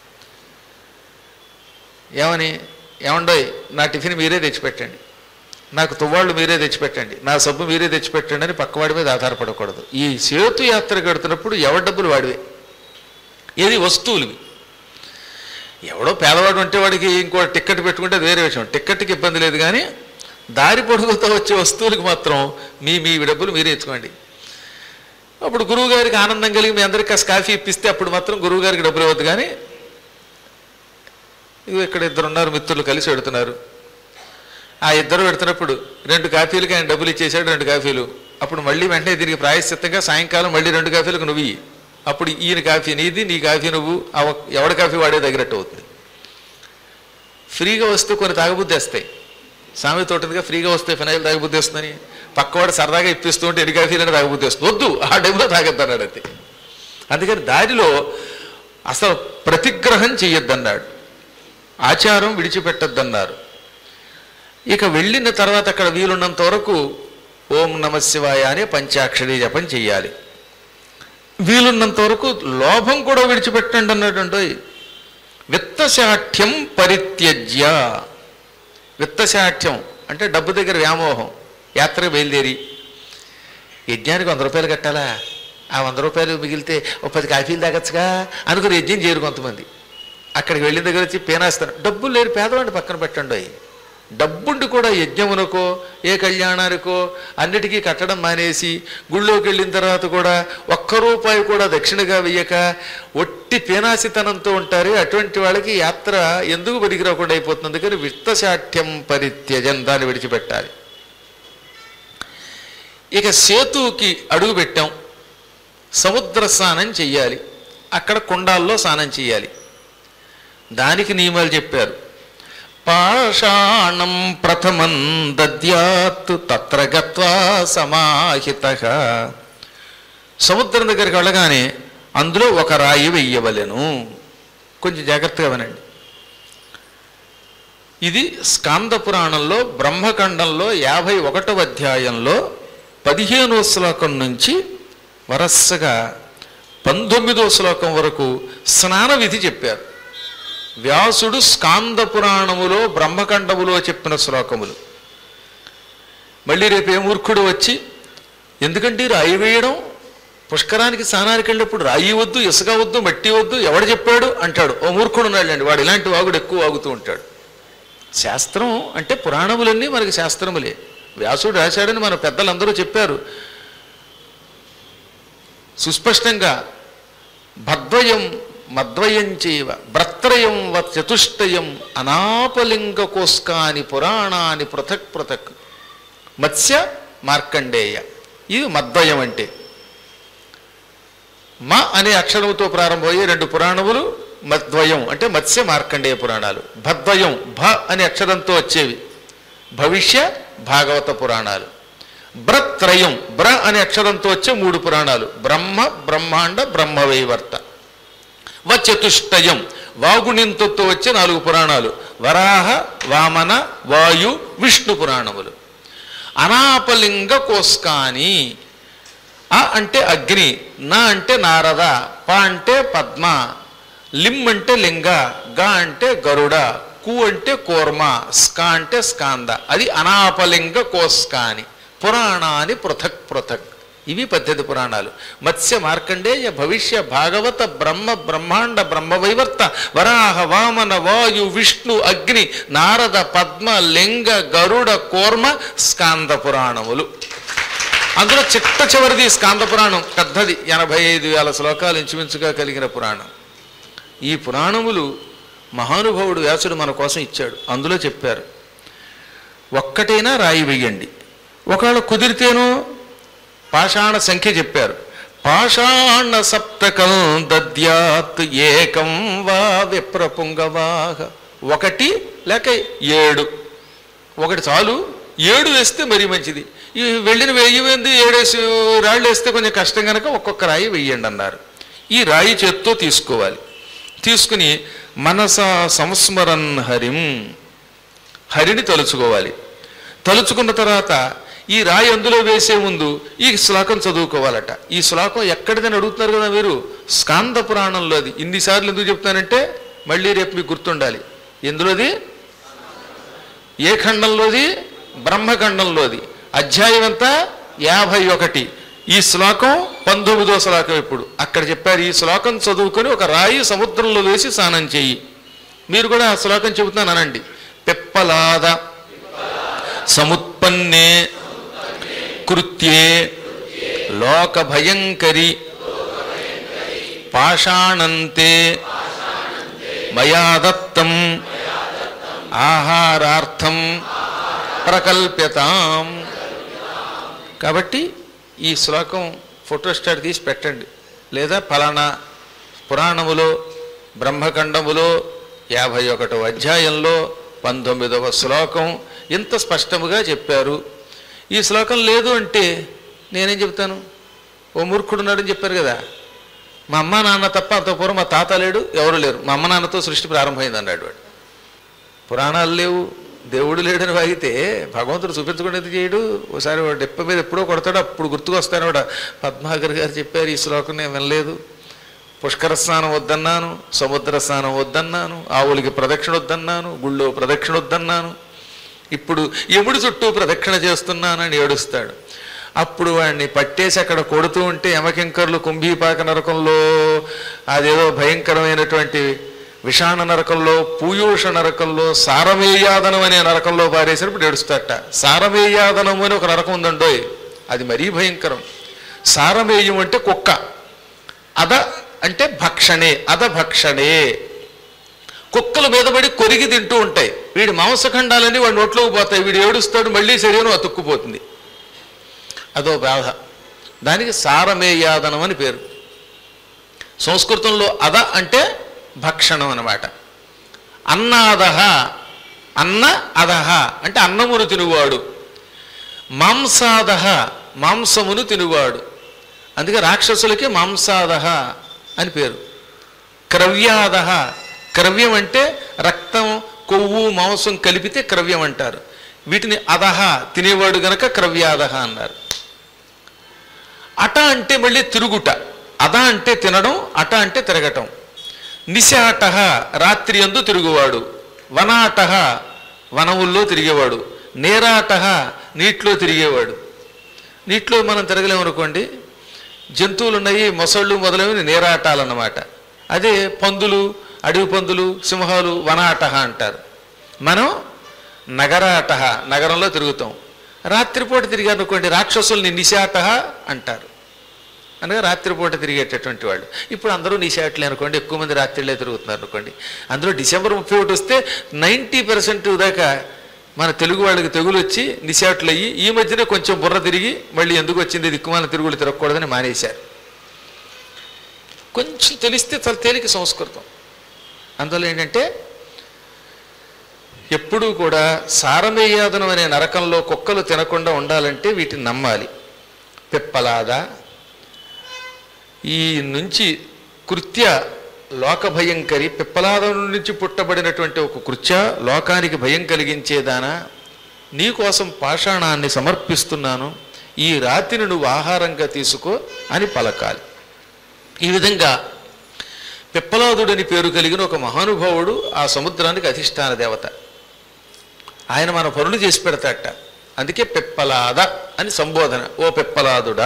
ఏమని ఏమండోయ్ నా టిఫిన్ మీరే తెచ్చిపెట్టండి నాకు తువ్వాళ్ళు మీరే తెచ్చిపెట్టండి నా సబ్బు మీరే తెచ్చిపెట్టండి అని పక్కవాడి మీద ఆధారపడకూడదు ఈ సేతు యాత్ర కడుతున్నప్పుడు ఎవరి డబ్బులు వాడివే ఏది వస్తువులువి ఎవడో పేదవాడు ఉంటే వాడికి ఇంకో టిక్కెట్ పెట్టుకుంటే అది వేరే విషయం టిక్కెట్కి ఇబ్బంది లేదు కానీ దారి పొడుగుతో వచ్చే వస్తువులకు మాత్రం మీ మీ డబ్బులు మీరే ఇచ్చుకోండి అప్పుడు గురువు గారికి ఆనందం కలిగి మీ అందరికీ కాస్త కాఫీ ఇప్పిస్తే అప్పుడు మాత్రం గురువు గారికి డబ్బులు ఇవ్వద్దు కానీ ఇగో ఇక్కడ ఇద్దరు ఉన్నారు మిత్రులు కలిసి పెడుతున్నారు ఆ ఇద్దరు పెడుతున్నప్పుడు రెండు కాఫీలకి ఆయన డబ్బులు ఇచ్చేసాడు రెండు కాఫీలు అప్పుడు మళ్ళీ వెంటనే దీనికి ప్రాయశ్చిత్తంగా సాయంకాలం మళ్ళీ రెండు కాఫీలకు నువ్వు ఇయ్యి. అప్పుడు ఈయన కాఫీ నీది నీ కాఫీ నువ్వు ఆ ఒక్- ఎవడి కాఫీ వాడే తగినట్టు అవుతుంది ఫ్రీగా వస్తూ కొన్ని తాగబుద్ధి వస్తాయి సామెత ఉంటుందిగా ఫ్రీగా వస్తే ఫినాయిల్ తాగబుద్ధి వస్తుందని పక్కవాడు సరదాగా ఇప్పిస్తూ ఉంటే ఎన్ని కాఫీలని తాగబుద్ధి వస్తుంది వద్దు ఆ డబ్బులో తాగొద్దన్నాడు అంతే అందుకని దారిలో అసలు ప్రతిగ్రహం చెయ్యొద్దన్నాడు ఆచారం విడిచిపెట్టొద్దన్నారు ఇక వెళ్ళిన తర్వాత అక్కడ వీలున్నంత వరకు ఓం నమ శివాయ అనే పంచాక్షరి జపం చెయ్యాలి వీలున్నంత వరకు లోభం కూడా విడిచిపెట్టండి అన్నాడండి విత్తశాఠ్యం పరిత్యజ్య విత్తశాఠ్యం అంటే డబ్బు దగ్గర వ్యామోహం యాత్రకు బయలుదేరి యజ్ఞానికి వంద రూపాయలు కట్టాలా ఆ వంద రూపాయలు మిగిలితే ఒక పది కాఫీలు తాగొచ్చుగా అనుకుని యజ్ఞం చేయరు కొంతమంది అక్కడికి వెళ్ళిన దగ్గర వచ్చి పేనాస్తాను డబ్బులు లేరు పేదవాడిని పక్కన పెట్టండి డబ్బుండి కూడా యజ్ఞమునకో ఏ కళ్యాణానికో అన్నిటికీ కట్టడం మానేసి గుళ్ళోకి వెళ్ళిన తర్వాత కూడా ఒక్క రూపాయి కూడా దక్షిణగా వెయ్యక ఒట్టి పేనాసితనంతో ఉంటారు అటువంటి వాళ్ళకి యాత్ర ఎందుకు పనికిరాకుండా అయిపోతుంది అందుకని విత్తశాఠ్యం పరిత్యజం దాన్ని విడిచిపెట్టాలి ఇక సేతువుకి అడుగు పెట్టాం సముద్ర స్నానం చెయ్యాలి అక్కడ కుండాల్లో స్నానం చేయాలి దానికి నియమాలు చెప్పారు పాషాణం ప్రథమం దద్యాత్ తత్ర గత్వా సమాహిత సముద్రం దగ్గరికి వెళ్ళగానే అందులో ఒక రాయి వెయ్యవలెను కొంచెం జాగ్రత్తగా వినండి ఇది స్కాంద పురాణంలో బ్రహ్మఖండంలో యాభై ఒకటవ అధ్యాయంలో పదిహేనో శ్లోకం నుంచి వరసగా పంతొమ్మిదో శ్లోకం వరకు స్నాన విధి చెప్పారు వ్యాసుడు స్కాంద పురాణములో బ్రహ్మఖండములో చెప్పిన శ్లోకములు మళ్ళీ రేపు ఏ మూర్ఖుడు వచ్చి ఎందుకంటే రాయి వేయడం పుష్కరానికి స్నానానికి వెళ్ళినప్పుడు రాయి వద్దు ఇసుక వద్దు మట్టి వద్దు ఎవడు చెప్పాడు అంటాడు ఓ మూర్ఖుడు ఉన్నాడండి వాడు ఇలాంటి వాగుడు ఎక్కువ వాగుతూ ఉంటాడు శాస్త్రం అంటే పురాణములన్నీ మనకి శాస్త్రములే వ్యాసుడు రాశాడని మన పెద్దలందరూ చెప్పారు సుస్పష్టంగా భద్వయం మద్వయం చేవ భ్రత్రయం వ చతుష్టయం అనాపలింగ కోస్కాని పురాణాని పృథక్ పృథక్ మత్స్య మార్కండేయ ఇది మద్వయం అంటే మ అనే అక్షరముతో ప్రారంభమయ్యే రెండు పురాణములు మద్వయం అంటే మత్స్య మార్కండేయ పురాణాలు భద్వయం భ అనే అక్షరంతో వచ్చేవి భవిష్య భాగవత పురాణాలు బ్రత్రయం బ్ర అనే అక్షరంతో వచ్చే మూడు పురాణాలు బ్రహ్మ బ్రహ్మాండ బ్రహ్మవైవర్త వ చతుష్టయం వాగుణింతో వచ్చే నాలుగు పురాణాలు వరాహ వామన వాయు విష్ణు పురాణములు అనాపలింగ కోస్కాని అ అంటే అగ్ని నా అంటే నారద ప అంటే పద్మ లిం అంటే లింగ గ అంటే గరుడ కు అంటే కూర్మ స్క అంటే స్కాంద అది అనాపలింగ కోస్కాని పురాణాని పృథక్ పృథక్ ఇవి పద్ధతి పురాణాలు మత్స్య మార్కండేయ భవిష్య భాగవత బ్రహ్మ బ్రహ్మాండ బ్రహ్మవైవర్త వరాహ వామన వాయు విష్ణు అగ్ని నారద పద్మ లింగ గరుడ కూర్మ స్కాంద పురాణములు అందులో చిట్ట చివరిది స్కాంద పురాణం పెద్దది ఎనభై ఐదు వేల శ్లోకాలు ఇంచుమించుగా కలిగిన పురాణం ఈ పురాణములు మహానుభావుడు వ్యాసుడు మన కోసం ఇచ్చాడు అందులో చెప్పారు ఒక్కటైనా రాయి వెయ్యండి ఒకవేళ కుదిరితేనో పాషాణ సంఖ్య చెప్పారు పాషాణ సప్తకం దద్యాత్ ఏకం వా విప్రపుంగవాహ ఒకటి లేక ఏడు ఒకటి చాలు ఏడు వేస్తే మరీ మంచిది ఈ వెళ్ళిన వెయ్యి మంది ఏడేసి రాళ్ళు వేస్తే కొంచెం కష్టం కనుక ఒక్కొక్క రాయి వెయ్యండి అన్నారు ఈ రాయి చేత్తో తీసుకోవాలి తీసుకుని మనస సంస్మరన్ హరిం హరిని తలుచుకోవాలి తలుచుకున్న తర్వాత ఈ రాయి అందులో వేసే ముందు ఈ శ్లోకం చదువుకోవాలట ఈ శ్లోకం ఎక్కడిదని అడుగుతున్నారు కదా మీరు స్కాంద పురాణంలోది ఇన్నిసార్లు ఎందుకు చెప్తానంటే మళ్ళీ రేపు మీకు గుర్తుండాలి ఎందులోది ఏ ఖండంలోది బ్రహ్మఖండంలోది అధ్యాయం అంతా యాభై ఒకటి ఈ శ్లోకం పంతొమ్మిదో శ్లోకం ఇప్పుడు అక్కడ చెప్పారు ఈ శ్లోకం చదువుకొని ఒక రాయి సముద్రంలో వేసి స్నానం చెయ్యి మీరు కూడా ఆ శ్లోకం చెబుతున్నాను అనండి పిప్పలాద సముత్పన్నే కృత్యే లోక భయంకరి పాషాణంతే మయా దత్తం ఆహారార్థం ప్రకల్ప్యతాం కాబట్టి ఈ శ్లోకం ఫోటోస్టాట్ తీసి పెట్టండి లేదా ఫలానా పురాణములో బ్రహ్మఖండములో యాభై ఒకటవ అధ్యాయంలో పంతొమ్మిదవ శ్లోకం ఇంత స్పష్టముగా చెప్పారు ఈ శ్లోకం లేదు అంటే నేనేం చెప్తాను ఓ మూర్ఖుడున్నాడని చెప్పారు కదా మా అమ్మ నాన్న తప్ప అంత పూర్వం మా తాత లేడు ఎవరు లేరు మా అమ్మ నాన్నతో సృష్టి ప్రారంభమైంది అన్నాడు వాడు పురాణాలు లేవు దేవుడు లేడని వాగితే భగవంతుడు చూపించకుండా చేయడు ఒకసారి వాడు డెప్ప మీద ఎప్పుడో కొడతాడు అప్పుడు గుర్తుకొస్తాను వాడు పద్మాకర్ గారు చెప్పారు ఈ శ్లోకం నేను వినలేదు పుష్కర స్నానం వద్దన్నాను సముద్ర స్నానం వద్దన్నాను ఆవులకి ప్రదక్షిణ వద్దన్నాను గుళ్ళో ప్రదక్షిణ వద్దన్నాను ఇప్పుడు ఎముడి చుట్టూ ప్రదక్షిణ చేస్తున్నానని ఏడుస్తాడు అప్పుడు వాడిని పట్టేసి అక్కడ కొడుతూ ఉంటే యమకింకర్లు కుంభీపాక నరకంలో అదేదో భయంకరమైనటువంటి విషాణ నరకంలో పూయూష నరకంలో సారమేయాదనం అనే నరకంలో పారేసినప్పుడు ఏడుస్తాట సారమేయాదనం అని ఒక నరకం ఉందండోయ్ అది మరీ భయంకరం సారమేయం అంటే కుక్క అద అంటే భక్షణే అద భక్షణే కుక్కల మీద పడి కొరిగి తింటూ ఉంటాయి వీడి మాంసఖండాలన్నీ వాడి నోట్లోకి పోతాయి వీడు ఏడుస్తాడు మళ్ళీ శరీరం అతుక్కుపోతుంది అదో బాధ దానికి సారమేయాదనం అని పేరు సంస్కృతంలో అద అంటే భక్షణం అన్నమాట అన్నాదహ అన్న అదహ అంటే అన్నమును తినువాడు మాంసాదహ మాంసమును తినువాడు అందుకే రాక్షసులకి మాంసాదహ అని పేరు క్రవ్యాదహ క్రవ్యం అంటే రక్తం కొవ్వు మాంసం కలిపితే క్రవ్యం అంటారు వీటిని అదహ తినేవాడు గనక క్రవ్యాదహ అన్నారు అట అంటే మళ్ళీ తిరుగుట అద అంటే తినడం అట అంటే తిరగటం నిశాట రాత్రి అందు తిరుగువాడు వనాట వనముల్లో తిరిగేవాడు నేరాట నీటిలో తిరిగేవాడు నీటిలో మనం తిరగలేమనుకోండి జంతువులు ఉన్నాయి మొసళ్ళు మొదలైనవి నేరాటాలన్నమాట అదే పందులు అడవి పందులు సింహాలు వనాట అంటారు మనం నగరాట నగరంలో తిరుగుతాం రాత్రిపూట తిరిగారు అనుకోండి రాక్షసుల్ని నిశాట అంటారు అనగా రాత్రిపూట తిరిగేటటువంటి వాళ్ళు ఇప్పుడు అందరూ నిశాట్లే అనుకోండి ఎక్కువ మంది రాత్రిలే తిరుగుతున్నారు అనుకోండి అందులో డిసెంబర్ ముప్పై ఒకటి వస్తే నైంటీ పర్సెంట్ దాకా మన తెలుగు వాళ్ళకి తెగులు వచ్చి నిశాట్లు అయ్యి ఈ మధ్యనే కొంచెం బుర్ర తిరిగి మళ్ళీ ఎందుకు వచ్చింది దిక్కుమాల తిరుగులు తిరగకూడదని మానేశారు కొంచెం తెలిస్తే చాలా తేలిక సంస్కృతం అందువల్ల ఏంటంటే ఎప్పుడూ కూడా సారమేయాదనం అనే నరకంలో కుక్కలు తినకుండా ఉండాలంటే వీటిని నమ్మాలి పిప్పలాద ఈ నుంచి కృత్య లోక భయంకరి పిప్పలాదం నుంచి పుట్టబడినటువంటి ఒక కృత్య లోకానికి భయం కలిగించేదానా నీ కోసం పాషాణాన్ని సమర్పిస్తున్నాను ఈ రాతిని నువ్వు ఆహారంగా తీసుకో అని పలకాలి ఈ విధంగా పిప్పలాదుడని పేరు కలిగిన ఒక మహానుభావుడు ఆ సముద్రానికి అధిష్టాన దేవత ఆయన మన పనులు చేసి పెడతాట అందుకే పిప్పలాద అని సంబోధన ఓ పిప్పలాదుడా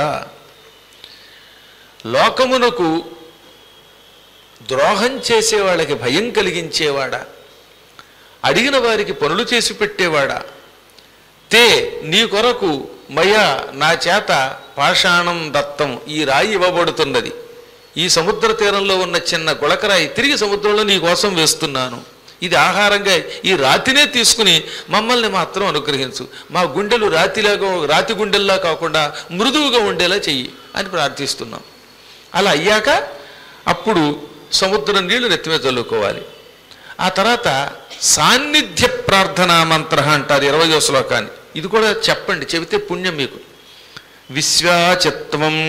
లోకమునకు ద్రోహం చేసే వాళ్ళకి భయం కలిగించేవాడా అడిగిన వారికి పనులు చేసి పెట్టేవాడా తే నీ కొరకు మయా నా చేత పాషాణం దత్తం ఈ రాయి ఇవ్వబడుతున్నది ఈ సముద్ర తీరంలో ఉన్న చిన్న గుళకరాయి తిరిగి సముద్రంలో నీ కోసం వేస్తున్నాను ఇది ఆహారంగా ఈ రాతినే తీసుకుని మమ్మల్ని మాత్రం అనుగ్రహించు మా గుండెలు రాతిలాగా రాతి గుండెల్లా కాకుండా మృదువుగా ఉండేలా చెయ్యి అని ప్రార్థిస్తున్నాం అలా అయ్యాక అప్పుడు సముద్రం నీళ్లు నెత్తిమీద చల్లుకోవాలి ఆ తర్వాత సాన్నిధ్య ప్రార్థనా మంత్ర అంటారు ఇరవయో శ్లోకాన్ని ఇది కూడా చెప్పండి చెబితే పుణ్యం మీకు విశ్వాచత్వం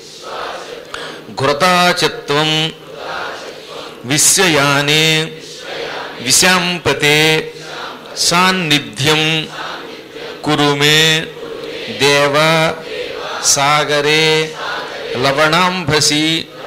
ఘృతాచత్వం విశ్వయానే విశాంపతే సాన్నిధ్యం కురుమే దేవ సాగరే లవణాంభసి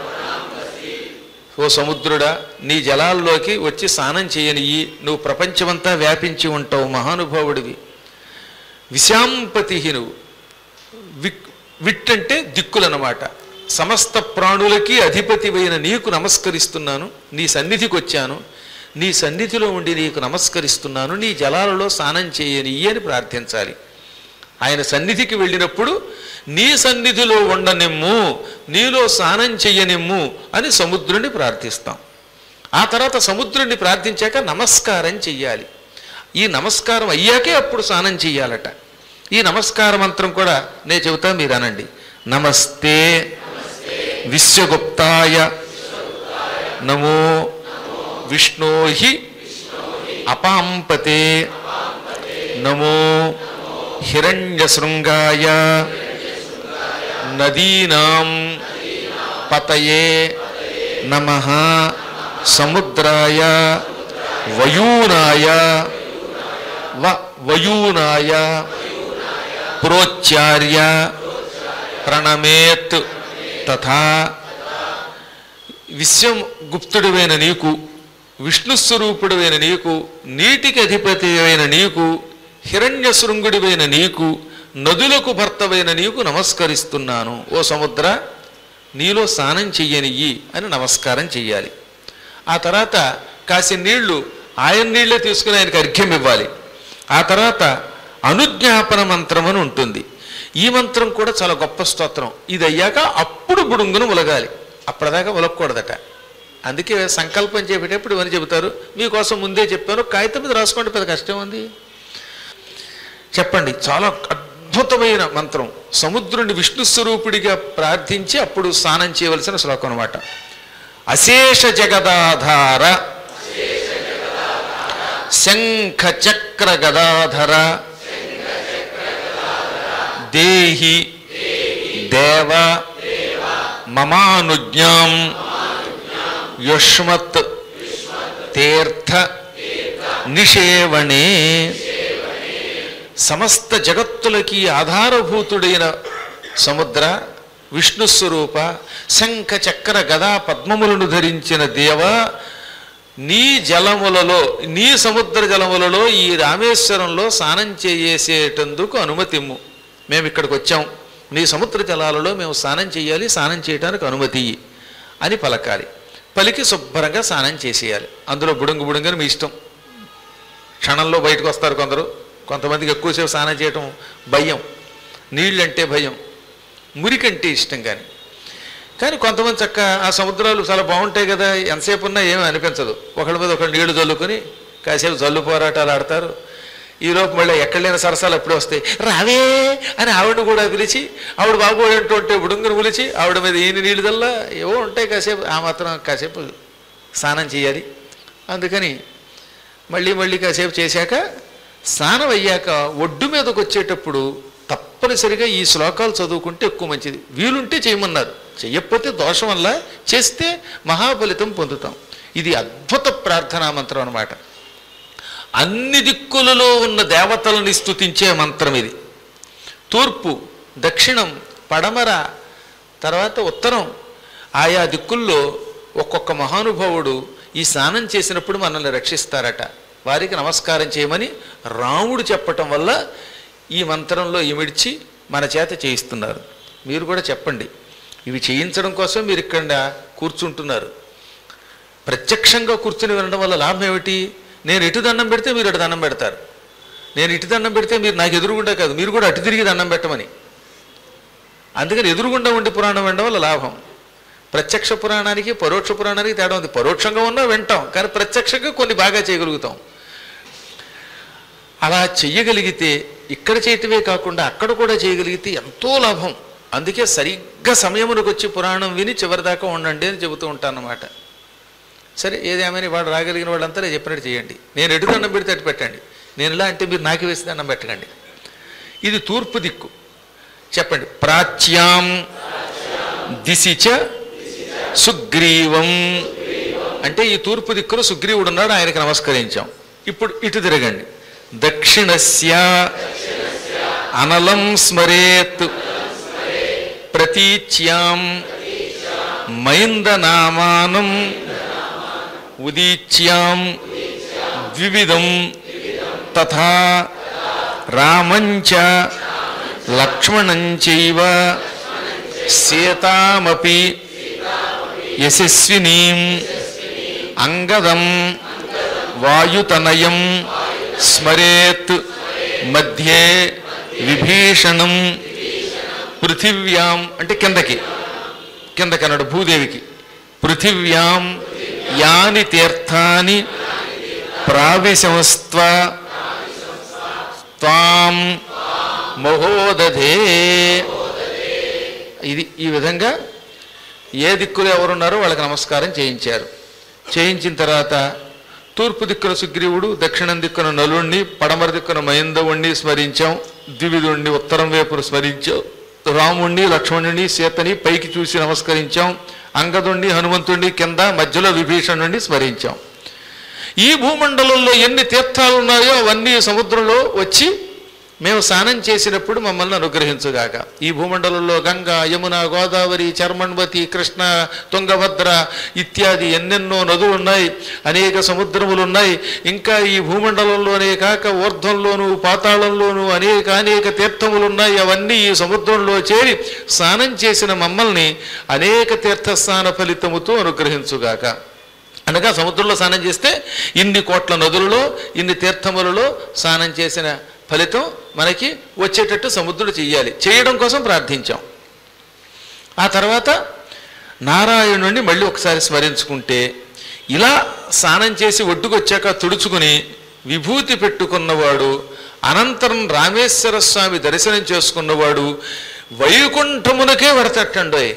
ఓ సముద్రుడా నీ జలాల్లోకి వచ్చి స్నానం చేయనియ్యి నువ్వు ప్రపంచమంతా వ్యాపించి ఉంటావు మహానుభావుడివి విశాంపతి నువ్వు విక్ విట్ అంటే దిక్కులన్నమాట సమస్త ప్రాణులకి అధిపతివైన నీకు నమస్కరిస్తున్నాను నీ సన్నిధికి వచ్చాను నీ సన్నిధిలో ఉండి నీకు నమస్కరిస్తున్నాను నీ జలాలలో స్నానం చేయని అని ప్రార్థించాలి ఆయన సన్నిధికి వెళ్ళినప్పుడు నీ సన్నిధిలో ఉండనిమ్ము నీలో స్నానం చెయ్యనిమ్ము అని సముద్రుని ప్రార్థిస్తాం ఆ తర్వాత సముద్రుడిని ప్రార్థించాక నమస్కారం చెయ్యాలి ఈ నమస్కారం అయ్యాకే అప్పుడు స్నానం చెయ్యాలట ఈ నమస్కార మంత్రం కూడా నేను చెబుతా మీరు అనండి నమస్తే విశ్వగుప్తాయ నమో విష్ణోహి అపాంపతే నమో హిరణ్యశృంగాయ నదీనాం పతయే నమ సముద్రాయ వయూనాయ వ వయూనాయ ప్రోచ్చార్య ప్రణమేత్ తథా విశ్వం గుప్తుడివైన నీకు విష్ణుస్వరూపుడివైన నీకు నీటికి అధిపతి అయిన నీకు హిరణ్య శృంగుడివైన నీకు నదులకు భర్తవైన నీకు నమస్కరిస్తున్నాను ఓ సముద్ర నీలో స్నానం చెయ్యనియ్యి అని నమస్కారం చెయ్యాలి ఆ తర్వాత కాసి నీళ్లు ఆయన నీళ్లే తీసుకుని ఆయనకి అర్ఘ్యం ఇవ్వాలి ఆ తర్వాత అనుజ్ఞాపన మంత్రం అని ఉంటుంది ఈ మంత్రం కూడా చాలా గొప్ప స్తోత్రం ఇది అయ్యాక అప్పుడు బుడుంగును ఉలగాలి అప్పటిదాకా ఉలగకూడదట అందుకే సంకల్పం చేపేటప్పుడు ఇవన్నీ చెబుతారు మీకోసం ముందే చెప్పాను కాగితం మీద రాసుకోండి పెద్ద కష్టం ఉంది చెప్పండి చాలా అద్భుతమైన మంత్రం సముద్రుని విష్ణు స్వరూపుడిగా ప్రార్థించి అప్పుడు స్నానం చేయవలసిన శ్లోకం అనమాట అశేష జగదాధార శంఖ చక్ర గదాధర దేహి దేవ మమానుజ్ఞాం యుష్మత్ తీర్థ నిషేవణే సమస్త జగత్తులకి ఆధారభూతుడైన సముద్ర విష్ణుస్వరూప శంఖ చక్ర గదా పద్మములను ధరించిన దేవ నీ జలములలో నీ సముద్ర జలములలో ఈ రామేశ్వరంలో స్నానం చేసేటందుకు అనుమతిమ్ము మేము ఇక్కడికి వచ్చాం నీ సముద్ర జలాలలో మేము స్నానం చేయాలి స్నానం చేయడానికి అనుమతి ఇయ్యి అని పలకాలి పలికి శుభ్రంగా స్నానం చేసేయాలి అందులో బుడుంగు బుడుంగని మీ ఇష్టం క్షణంలో బయటకు వస్తారు కొందరు కొంతమందికి ఎక్కువసేపు స్నానం చేయటం భయం నీళ్ళంటే భయం మురికంటే ఇష్టం కానీ కానీ కొంతమంది చక్క ఆ సముద్రాలు చాలా బాగుంటాయి కదా ఎంతసేపు ఉన్నా ఏమీ అనిపించదు ఒకళ్ళ మీద ఒకళ్ళు నీళ్లు చల్లుకొని కాసేపు జల్లు పోరాటాలు ఆడతారు ఈలోపు మళ్ళీ ఎక్కడ లేని సరసాలు అప్పుడే వస్తాయి రావే అని ఆవిడ కూడా పిలిచి ఆవిడ బాగోడంటుంటే బుడుంగును పిలిచి ఆవిడ మీద ఈయన నీళ్ళు చల్లా ఏవో ఉంటాయి కాసేపు ఆ మాత్రం కాసేపు స్నానం చేయాలి అందుకని మళ్ళీ మళ్ళీ కాసేపు చేశాక స్నానం అయ్యాక ఒడ్డు మీదకి వచ్చేటప్పుడు తప్పనిసరిగా ఈ శ్లోకాలు చదువుకుంటే ఎక్కువ మంచిది వీలుంటే చేయమన్నారు చెయ్యకపోతే దోషం వల్ల చేస్తే మహాఫలితం పొందుతాం ఇది అద్భుత ప్రార్థనా మంత్రం అన్నమాట అన్ని దిక్కులలో ఉన్న దేవతలని స్తుతించే మంత్రం ఇది తూర్పు దక్షిణం పడమర తర్వాత ఉత్తరం ఆయా దిక్కుల్లో ఒక్కొక్క మహానుభావుడు ఈ స్నానం చేసినప్పుడు మనల్ని రక్షిస్తారట వారికి నమస్కారం చేయమని రాముడు చెప్పటం వల్ల ఈ మంత్రంలో ఇమిడ్చి మన చేత చేయిస్తున్నారు మీరు కూడా చెప్పండి ఇవి చేయించడం కోసం మీరు ఇక్కడ కూర్చుంటున్నారు ప్రత్యక్షంగా కూర్చుని వినడం వల్ల లాభం ఏమిటి నేను ఇటు దండం పెడితే మీరు అటు దండం పెడతారు నేను ఇటు దండం పెడితే మీరు నాకు ఎదురుగుండా కాదు మీరు కూడా అటు తిరిగి దండం పెట్టమని అందుకని ఎదురుగుండా ఉండి పురాణం వినడం వల్ల లాభం ప్రత్యక్ష పురాణానికి పరోక్ష పురాణానికి తేడా ఉంది పరోక్షంగా ఉన్నా వింటాం కానీ ప్రత్యక్షంగా కొన్ని బాగా చేయగలుగుతాం అలా చెయ్యగలిగితే ఇక్కడ చేయటమే కాకుండా అక్కడ కూడా చేయగలిగితే ఎంతో లాభం అందుకే సరిగ్గా సమయమునకు వచ్చి పురాణం విని చివరిదాకా ఉండండి అని చెబుతూ ఉంటానన్నమాట సరే ఏదేమైనా వాడు రాగలిగిన వాళ్ళంతా నేను చెప్పినట్టు చేయండి నేను ఎటు దండం పెడితే అటు పెట్టండి నేను ఇలా అంటే మీరు నాకు వేసి దండం పెట్టకండి ఇది తూర్పు దిక్కు చెప్పండి ప్రాచ్యాం దిశిచ సుగ్రీవం అంటే ఈ తూర్పు దిక్కులో సుగ్రీవుడు ఉన్నాడు ఆయనకి నమస్కరించాం ఇప్పుడు ఇటు తిరగండి దక్షిణస్య అనలం స్మరేత్ ప్రతీచ్యాం మైందనామానం ఉదీచ్యాం ద్వివిధం తథా రామంచ లక్ష్మణంచైవ సీతామపి యశస్వినీం అంగదం వాయుతనయం స్మరేత్ మధ్యే విభీషణం పృథివ్యాం అంటే కిందకి కిందకి అన్నాడు భూదేవికి పృథివ్యాం యాని తీర్థాని ప్రావిశంస్త్వ త్వాం మహోదధే ఇది ఈ విధంగా ఏ దిక్కులో ఎవరున్నారో వాళ్ళకి నమస్కారం చేయించారు చేయించిన తర్వాత తూర్పు దిక్కున సుగ్రీవుడు దక్షిణం దిక్కున నలుణ్ణి పడమర దిక్కున మయందవుణ్ణి స్మరించాం ద్వివిధుణ్ణి ఉత్తరం వైపును స్మరించాం రాముణ్ణి లక్ష్మణుని సీతని పైకి చూసి నమస్కరించాం అంగదుణ్ణి హనుమంతుణ్ణి కింద మధ్యలో విభీషణుణ్ణి స్మరించాం ఈ భూమండలంలో ఎన్ని తీర్థాలు ఉన్నాయో అవన్నీ సముద్రంలో వచ్చి మేము స్నానం చేసినప్పుడు మమ్మల్ని అనుగ్రహించుగాక ఈ భూమండలంలో గంగా యమున గోదావరి చర్మణవతి కృష్ణ తుంగభద్ర ఇత్యాది ఎన్నెన్నో నదులు ఉన్నాయి అనేక సముద్రములు ఉన్నాయి ఇంకా ఈ భూమండలంలోనే కాక ఊర్ధ్వంలోను పాతాళంలోను అనేక అనేక తీర్థములు ఉన్నాయి అవన్నీ ఈ సముద్రంలో చేరి స్నానం చేసిన మమ్మల్ని అనేక తీర్థస్నాన ఫలితముతో అనుగ్రహించుగాక అనగా సముద్రంలో స్నానం చేస్తే ఇన్ని కోట్ల నదులలో ఇన్ని తీర్థములలో స్నానం చేసిన ఫలితం మనకి వచ్చేటట్టు సముద్రుడు చెయ్యాలి చేయడం కోసం ప్రార్థించాం ఆ తర్వాత నారాయణుణ్ణి మళ్ళీ ఒకసారి స్మరించుకుంటే ఇలా స్నానం చేసి ఒడ్డుకొచ్చాక తుడుచుకుని విభూతి పెట్టుకున్నవాడు అనంతరం రామేశ్వర స్వామి దర్శనం చేసుకున్నవాడు వైకుంఠమునకే వడతట్టండోయ్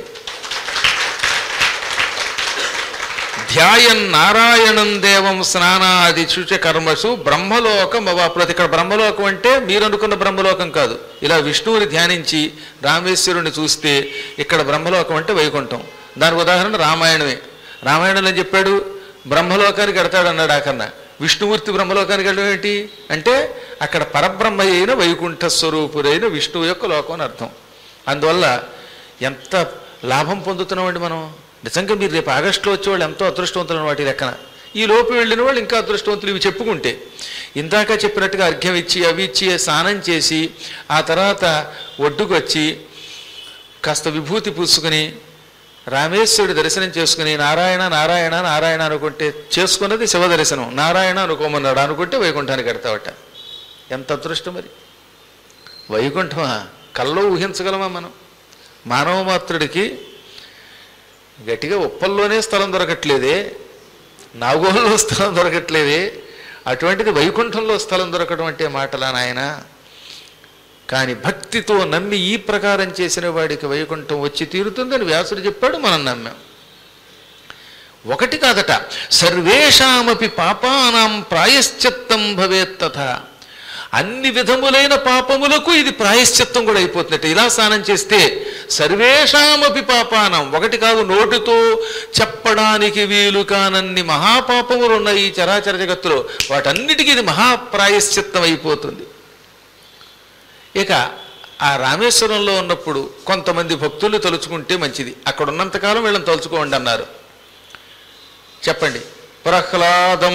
ధ్యాయన్ నారాయణం దేవం స్నానాది శుచ కర్మసు బ్రహ్మలోకం అవాప్రతి ఇక్కడ బ్రహ్మలోకం అంటే మీరు అనుకున్న బ్రహ్మలోకం కాదు ఇలా విష్ణువుని ధ్యానించి రామేశ్వరుని చూస్తే ఇక్కడ బ్రహ్మలోకం అంటే వైకుంఠం దానికి ఉదాహరణ రామాయణమే రామాయణంలో ఏం చెప్పాడు బ్రహ్మలోకానికి వెడతాడు అన్నాడు ఆకన్నా విష్ణుమూర్తి బ్రహ్మలోకానికి వెళ్ళడం ఏంటి అంటే అక్కడ పరబ్రహ్మ అయిన వైకుంఠ స్వరూపుడైన విష్ణువు యొక్క లోకం అని అర్థం అందువల్ల ఎంత లాభం పొందుతున్నామండి మనం నిజంగా మీరు రేపు ఆగస్టులో వచ్చేవాళ్ళు ఎంతో అదృష్టవంతులు వాటి లెక్కన ఈ లోపు వెళ్ళిన వాళ్ళు ఇంకా అదృష్టవంతులు ఇవి చెప్పుకుంటే ఇందాక చెప్పినట్టుగా అర్ఘ్యం ఇచ్చి అవి ఇచ్చి స్నానం చేసి ఆ తర్వాత ఒడ్డుకు వచ్చి కాస్త విభూతి పూసుకుని రామేశ్వరుడి దర్శనం చేసుకుని నారాయణ నారాయణ నారాయణ అనుకుంటే చేసుకున్నది శివ దర్శనం నారాయణ అనుకోమన్నాడు అనుకుంటే వైకుంఠానికి కడతావట ఎంత అదృష్టం మరి వైకుంఠమా కల్లో ఊహించగలమా మనం మానవ మాత్రుడికి గట్టిగా ఉప్పల్లోనే స్థలం దొరకట్లేదే నాగోల్లో స్థలం దొరకట్లేదే అటువంటిది వైకుంఠంలో స్థలం దొరకడం అంటే మాటలా నాయన కానీ భక్తితో నమ్మి ఈ ప్రకారం చేసిన వాడికి వైకుంఠం వచ్చి తీరుతుందని వ్యాసుడు చెప్పాడు మనం నమ్మాం ఒకటి కాదట సర్వేషామపి పాపానాం ప్రాయశ్చిత్తం భవేత్ తథా అన్ని విధములైన పాపములకు ఇది ప్రాయశ్చిత్తం కూడా అయిపోతుందట ఇలా స్నానం చేస్తే సర్వేషామపి పాపానం ఒకటి కాదు నోటితో చెప్పడానికి వీలు కానన్ని మహాపాపములు ఉన్నాయి ఈ చరాచర జగత్తులో వాటన్నిటికీ ఇది మహాప్రాయశ్చిత్తం అయిపోతుంది ఇక ఆ రామేశ్వరంలో ఉన్నప్పుడు కొంతమంది భక్తులు తలుచుకుంటే మంచిది అక్కడ ఉన్నంతకాలం వీళ్ళని తలుచుకోండి అన్నారు చెప్పండి ప్రహ్లాదం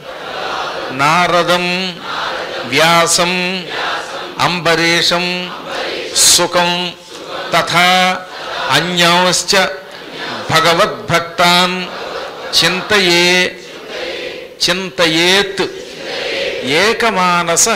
నారదం వ్యాసం అంబరీషం సుఖం తథా అన్యాంశ్చ భగవద్భక్తాన్ చింతయే చింతయేత్ ఏకమానస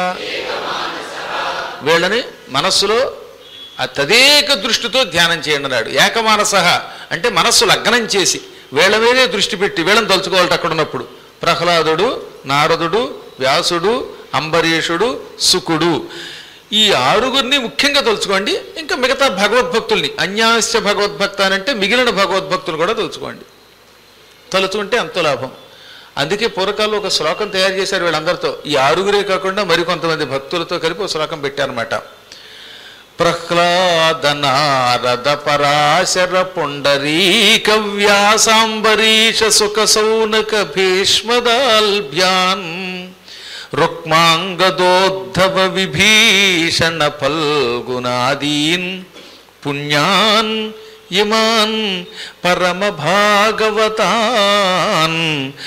వీళ్ళని మనస్సులో ఆ తదేక దృష్టితో ధ్యానం చేయండి అన్నాడు ఏకమానస అంటే మనస్సు లగ్నం చేసి వీళ్ళ మీదే దృష్టి పెట్టి వీళ్ళని తలుచుకోవాలట అక్కడ ఉన్నప్పుడు ప్రహ్లాదుడు నారదుడు వ్యాసుడు అంబరీషుడు సుకుడు ఈ ఆరుగురిని ముఖ్యంగా తలుచుకోండి ఇంకా మిగతా భగవద్భక్తుల్ని అన్యాస్య భగవద్భక్త అని అంటే మిగిలిన భగవద్భక్తులు కూడా తలుచుకోండి తలుచుకుంటే అంత లాభం అందుకే పూర్వకాలంలో ఒక శ్లోకం తయారు చేశారు వీళ్ళందరితో ఈ ఆరుగురే కాకుండా మరికొంతమంది భక్తులతో కలిపి ఒక శ్లోకం పెట్టారన్నమాట ప్రహ్లాద నారద పరాశర పుండరీక వ్యాసాంబరీష సుఖ సౌనక భీష్మదాల్భ్యాన్ రుక్మాంగదోద్ధవ విభీషణ ఫల్గునాదీన్ పుణ్యాన్ ఇమాన్ పరమ భాగవతాన్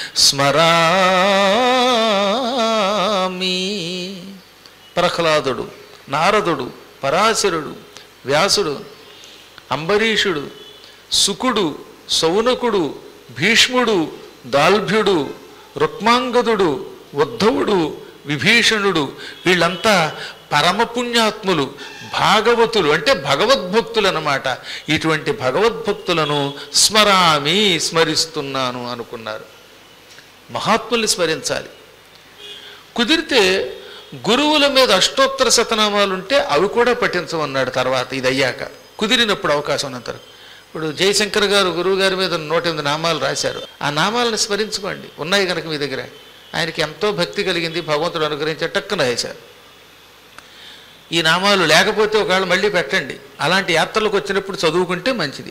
స్మరామి ప్రహ్లాదుడు నారదుడు పరాశరుడు వ్యాసుడు అంబరీషుడు సుకుడు సౌనకుడు భీష్ముడు దాల్భ్యుడు రుక్మాంగదుడు ఉద్ధవుడు విభీషణుడు వీళ్ళంతా పరమపుణ్యాత్ములు భాగవతులు అంటే భగవద్భక్తులు అన్నమాట ఇటువంటి భగవద్భక్తులను స్మరామి స్మరిస్తున్నాను అనుకున్నారు మహాత్ముల్ని స్మరించాలి కుదిరితే గురువుల మీద అష్టోత్తర శతనామాలు ఉంటే అవి కూడా పఠించమన్నాడు తర్వాత ఇది అయ్యాక కుదిరినప్పుడు అవకాశం ఉన్నంతరం ఇప్పుడు జయశంకర్ గారు గురువు గారి మీద నూట ఎనిమిది నామాలు రాశారు ఆ నామాలను స్మరించుకోండి ఉన్నాయి కనుక మీ దగ్గర ఆయనకి ఎంతో భక్తి కలిగింది భగవంతుడు అనుగ్రహించే టక్కున వేశారు ఈ నామాలు లేకపోతే ఒకవేళ మళ్ళీ పెట్టండి అలాంటి యాత్రలకు వచ్చినప్పుడు చదువుకుంటే మంచిది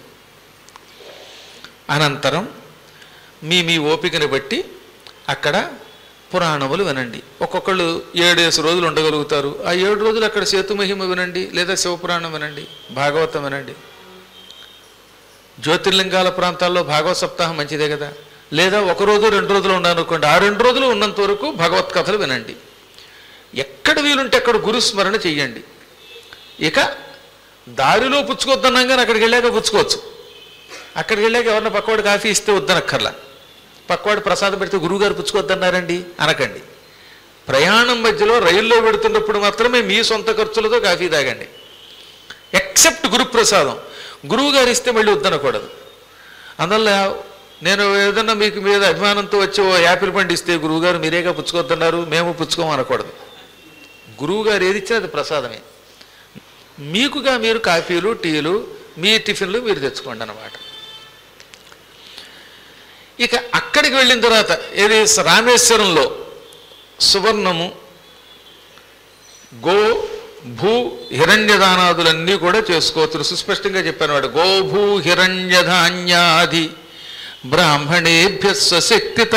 అనంతరం మీ మీ ఓపికని బట్టి అక్కడ పురాణములు వినండి ఒక్కొక్కళ్ళు ఏడేసి రోజులు ఉండగలుగుతారు ఆ ఏడు రోజులు అక్కడ సేతుమహిమ వినండి లేదా శివపురాణం వినండి భాగవతం వినండి జ్యోతిర్లింగాల ప్రాంతాల్లో భాగవత సప్తాహం మంచిదే కదా లేదా ఒక రోజు రెండు రోజులు ఉన్నారనుకోండి ఆ రెండు రోజులు ఉన్నంత వరకు భగవత్ కథలు వినండి ఎక్కడ వీలుంటే అక్కడ గురుస్మరణ చెయ్యండి ఇక దారిలో పుచ్చుకొద్దన్నాం కానీ అక్కడికి వెళ్ళాక పుచ్చుకోవచ్చు అక్కడికి వెళ్ళాక ఎవరన్నా పక్కవాడు కాఫీ ఇస్తే వద్దనక్కర్లా పక్కవాడు ప్రసాదం పెడితే గురువుగారు పుచ్చుకొద్దన్నారండి అనకండి ప్రయాణం మధ్యలో రైల్లో పెడుతున్నప్పుడు మాత్రమే మీ సొంత ఖర్చులతో కాఫీ తాగండి ఎక్సెప్ట్ గురుప్రసాదం గురువు గారు ఇస్తే మళ్ళీ వద్దనకూడదు అందువల్ల నేను ఏదన్నా మీకు మీద అభిమానంతో వచ్చి ఓ యాపిల్ పండు ఇస్తే గురువుగారు మీరేగా పుచ్చుకొద్దన్నారు మేము పుచ్చుకోమనకూడదు గురువు గారు ఏది ఇచ్చినా అది ప్రసాదమే మీకుగా మీరు కాఫీలు టీలు మీ టిఫిన్లు మీరు తెచ్చుకోండి అన్నమాట ఇక అక్కడికి వెళ్ళిన తర్వాత ఏది రామేశ్వరంలో సువర్ణము గో భూ హిరణ్యదానాదులన్నీ కూడా చేసుకోవచ్చు సుస్పష్టంగా చెప్పాను వాడు గోభూ హిరణ్యధాన్యాది బ్రాహ్మణేభ్య స్వశక్తిత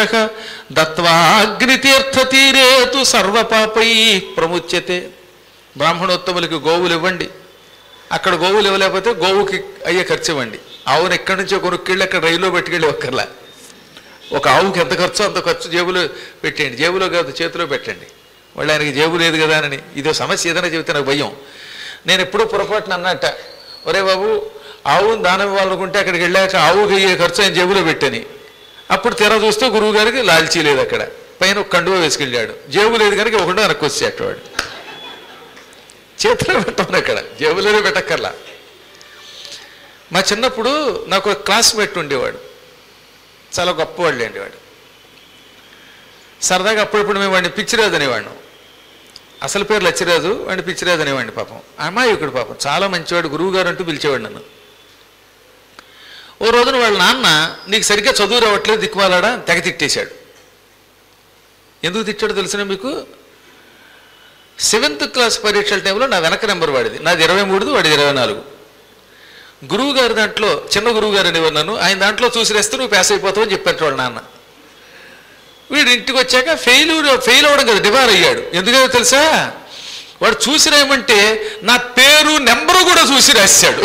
దత్వాగ్నితీర్థతీరేతు సర్వపాపై ప్రముచ్యతే బ్రాహ్మణోత్తములకి గోవులు ఇవ్వండి అక్కడ గోవులు ఇవ్వలేకపోతే గోవుకి అయ్యే ఖర్చు ఇవ్వండి ఆవును ఎక్కడి నుంచో కొనుక్కెళ్ళి అక్కడ రైల్లో పెట్టుకెళ్ళి ఒక్కర్లా ఒక ఆవుకి ఎంత ఖర్చు అంత ఖర్చు జేబులో పెట్టండి జేబులో కాదు చేతిలో పెట్టండి వాళ్ళు ఆయనకి జేబు లేదు కదా అని ఇదో సమస్య ఏదైనా చెబితే నాకు భయం నేను ఎప్పుడూ పొరపాటున అన్నట్ట ఒరే బాబు ఆవును దానం ఇవ్వాలనుకుంటే అక్కడికి వెళ్ళాక ఆవుకి అయ్యే ఖర్చు ఆయన జేబులో పెట్టని అప్పుడు తెర చూస్తే గురువు గారికి లాల్చీ లేదు అక్కడ పైన ఒక కండువ వేసుకెళ్ళాడు జేబు లేదు కనుక ఒకటి వెనక్కి వచ్చేటవాడు చేతిలో పెట్టమని అక్కడ జేబులోనే పెట్టక్కర్లా మా చిన్నప్పుడు నాకు ఒక క్లాస్మేట్ ఉండేవాడు చాలా గొప్పవాళ్ళు అండి వాడు సరదాగా అప్పుడప్పుడు మేము వాడిని పిచ్చిరాజు అనేవాడిని అసలు పేరు లచ్చిరాజు వాడిని పిచ్చిరాజు అనేవాడిని పాపం అమాయకుడు పాపం చాలా మంచివాడు గురువు గారు అంటూ పిలిచేవాడు నన్ను ఓ రోజున వాళ్ళ నాన్న నీకు సరిగ్గా చదువు రావట్లేదు దిక్కుమాలాడా తెగ తిట్టేశాడు ఎందుకు తిట్టాడో తెలిసిన మీకు సెవెంత్ క్లాస్ పరీక్షల టైంలో నా వెనక నెంబర్ వాడిది నాది ఇరవై మూడుది వాడిది ఇరవై నాలుగు గురువు గారి దాంట్లో చిన్న గురువు గారు అనేవారు నన్ను ఆయన దాంట్లో చూసి వేస్తే నువ్వు పాస్ అయిపోతావు అని చెప్పారు వాళ్ళ నాన్న వీడు ఇంటికి వచ్చాక ఫెయిల్ ఫెయిల్ అవ్వడం కదా డిబార్ అయ్యాడు ఎందుకో తెలుసా వాడు చూసి రాయమంటే నా పేరు నెంబరు కూడా చూసి రాశాడు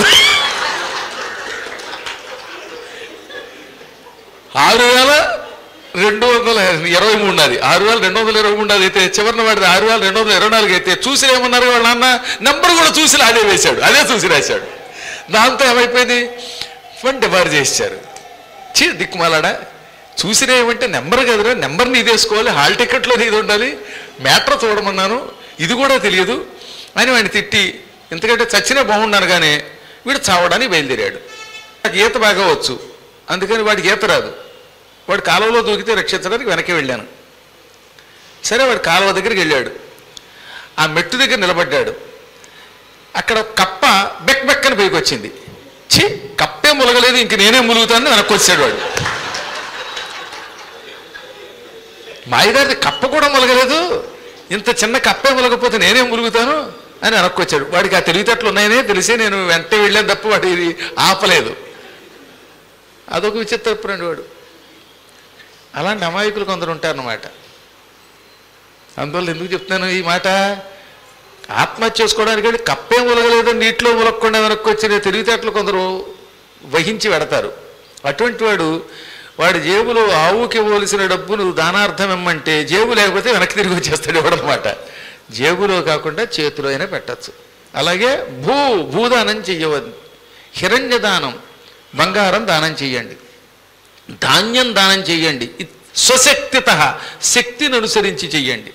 ఆరు వేల రెండు వందల ఇరవై మూడు నాది ఆరు వేల రెండు వందల ఇరవై మూడు నాది అయితే చివరిన వాడిది ఆరు వేల రెండు వందల ఇరవై నాలుగు అయితే చూసి ఏమన్నారు వాళ్ళ నాన్న నెంబర్ కూడా చూసి అదే వేశాడు అదే చూసి రాశాడు దాంతో ఏమైపోయింది ఫండ్ డిబార్ చేశారు చీ దిక్కుమాలాడా చూసినా ఏమంటే నెంబర్ కదరా నెంబర్ నీది వేసుకోవాలి హాల్ టికెట్లో నీది ఉండాలి మ్యాటర్ చూడమన్నాను ఇది కూడా తెలియదు అని వాడిని తిట్టి ఎందుకంటే చచ్చినా బాగున్నాను కానీ వీడు చావడానికి బయలుదేరాడు నాకు ఈత బాగా వచ్చు అందుకని వాడికి ఈత రాదు వాడు కాలువలో దూకితే రక్షించడానికి వెనక్కి వెళ్ళాను సరే వాడు కాలువ దగ్గరికి వెళ్ళాడు ఆ మెట్టు దగ్గర నిలబడ్డాడు అక్కడ కప్ప బెక్ బెక్కని పైకి వచ్చింది ఛీ కప్పే ములగలేదు ఇంక నేనే ములుగుతానని వెనక్కి వచ్చాడు వాడు మాయదారి కప్ప కూడా ములగలేదు ఇంత చిన్న కప్పే ములగపోతే నేనే ములుగుతాను అని వెనక్కి వచ్చాడు వాడికి ఆ తెలివితేటలు ఉన్నాయనే తెలిసి నేను వెంట వెళ్ళాను తప్ప వాడు ఇది ఆపలేదు అదొక విచిత్రపురండి వాడు అలాంటి అమాయకులు కొందరు ఉంటారన్నమాట అందువల్ల ఎందుకు చెప్తాను ఈ మాట ఆత్మహత్య చేసుకోవడానికి వెళ్ళి కప్పే ములగలేదు నీటిలో ములగకుండా వెనక్కి వచ్చిన తెలివితేటలు కొందరు వహించి పెడతారు అటువంటి వాడు వాడి జేబులో ఆవుకి ఇవ్వవలసిన డబ్బును దానార్థం ఇమ్మంటే జేబు లేకపోతే వెనక్కి తిరిగి వచ్చేస్తాడు ఇవ్వడనమాట జేబులో కాకుండా చేతిలో అయినా పెట్టచ్చు అలాగే భూ భూదానం చెయ్యవద్దు హిరణ్య దానం బంగారం దానం చెయ్యండి ధాన్యం దానం చెయ్యండి ఇ- స్వశక్తిత శక్తిని అనుసరించి చెయ్యండి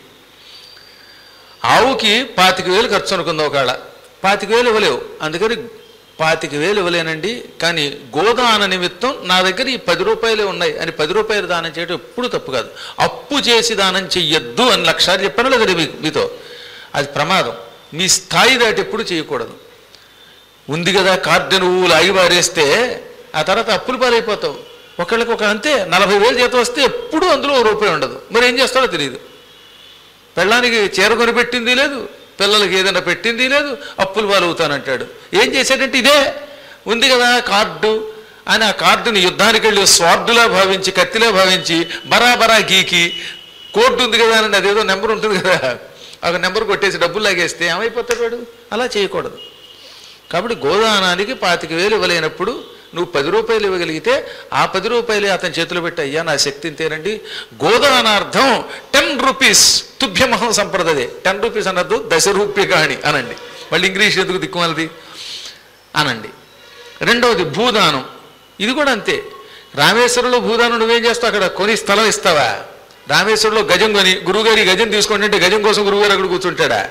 ఆవుకి పాతిక వేలు ఖర్చు అనుకుంది ఒకవేళ పాతిక వేలు ఇవ్వలేవు అందుకని పాతిక వేలు ఇవ్వలేనండి కానీ గోదాన నిమిత్తం నా దగ్గర ఈ పది రూపాయలే ఉన్నాయి అని పది రూపాయలు దానం చేయడం ఎప్పుడు తప్పు కాదు అప్పు చేసి దానం చెయ్యొద్దు అని లక్షాలు చెప్పాను లేదా మీకు మీతో అది ప్రమాదం మీ స్థాయి దాటి ఎప్పుడు చేయకూడదు ఉంది కదా కార్డు నువ్వు లాగి పారేస్తే ఆ తర్వాత అప్పులు పారైపోతావు ఒకళ్ళకి ఒక అంతే నలభై వేలు జీతం వస్తే ఎప్పుడూ అందులో ఓ రూపాయి ఉండదు మరి ఏం చేస్తాడో తెలియదు పెళ్ళానికి చీర కొనిపెట్టింది లేదు పిల్లలకి ఏదైనా పెట్టింది లేదు అప్పులు పాలవుతానంటాడు ఏం చేశాడంటే ఇదే ఉంది కదా కార్డు అని ఆ కార్డుని యుద్ధానికి వెళ్ళి స్వార్థులా భావించి కత్తిలా భావించి బరాబరా గీకి కోర్టు ఉంది కదా అని అదేదో నెంబర్ ఉంటుంది కదా ఒక నెంబర్ కొట్టేసి డబ్బులు లాగేస్తే ఏమైపోతాడు వాడు అలా చేయకూడదు కాబట్టి గోదానానికి పాతిక వేలు ఇవ్వలేనప్పుడు నువ్వు పది రూపాయలు ఇవ్వగలిగితే ఆ పది రూపాయలు అతని చేతిలో పెట్టి అయ్యా నా శక్తి ఇంతేనండి గోదానార్థం టెన్ రూపీస్ తుభ్యమహం సంప్రదదే టెన్ రూపీస్ అనద్దు దశ రూప్యకాణి అనండి మళ్ళీ ఇంగ్లీష్ ఎందుకు దిక్కుమలది అనండి రెండవది భూదానం ఇది కూడా అంతే రామేశ్వరంలో భూదానం నువ్వేం చేస్తావు అక్కడ కొని స్థలం ఇస్తావా రామేశ్వరంలో గజం కొని గురువుగారి గజం తీసుకోండి అంటే గజం కోసం గురువుగారు అక్కడ కూర్చుంటాడా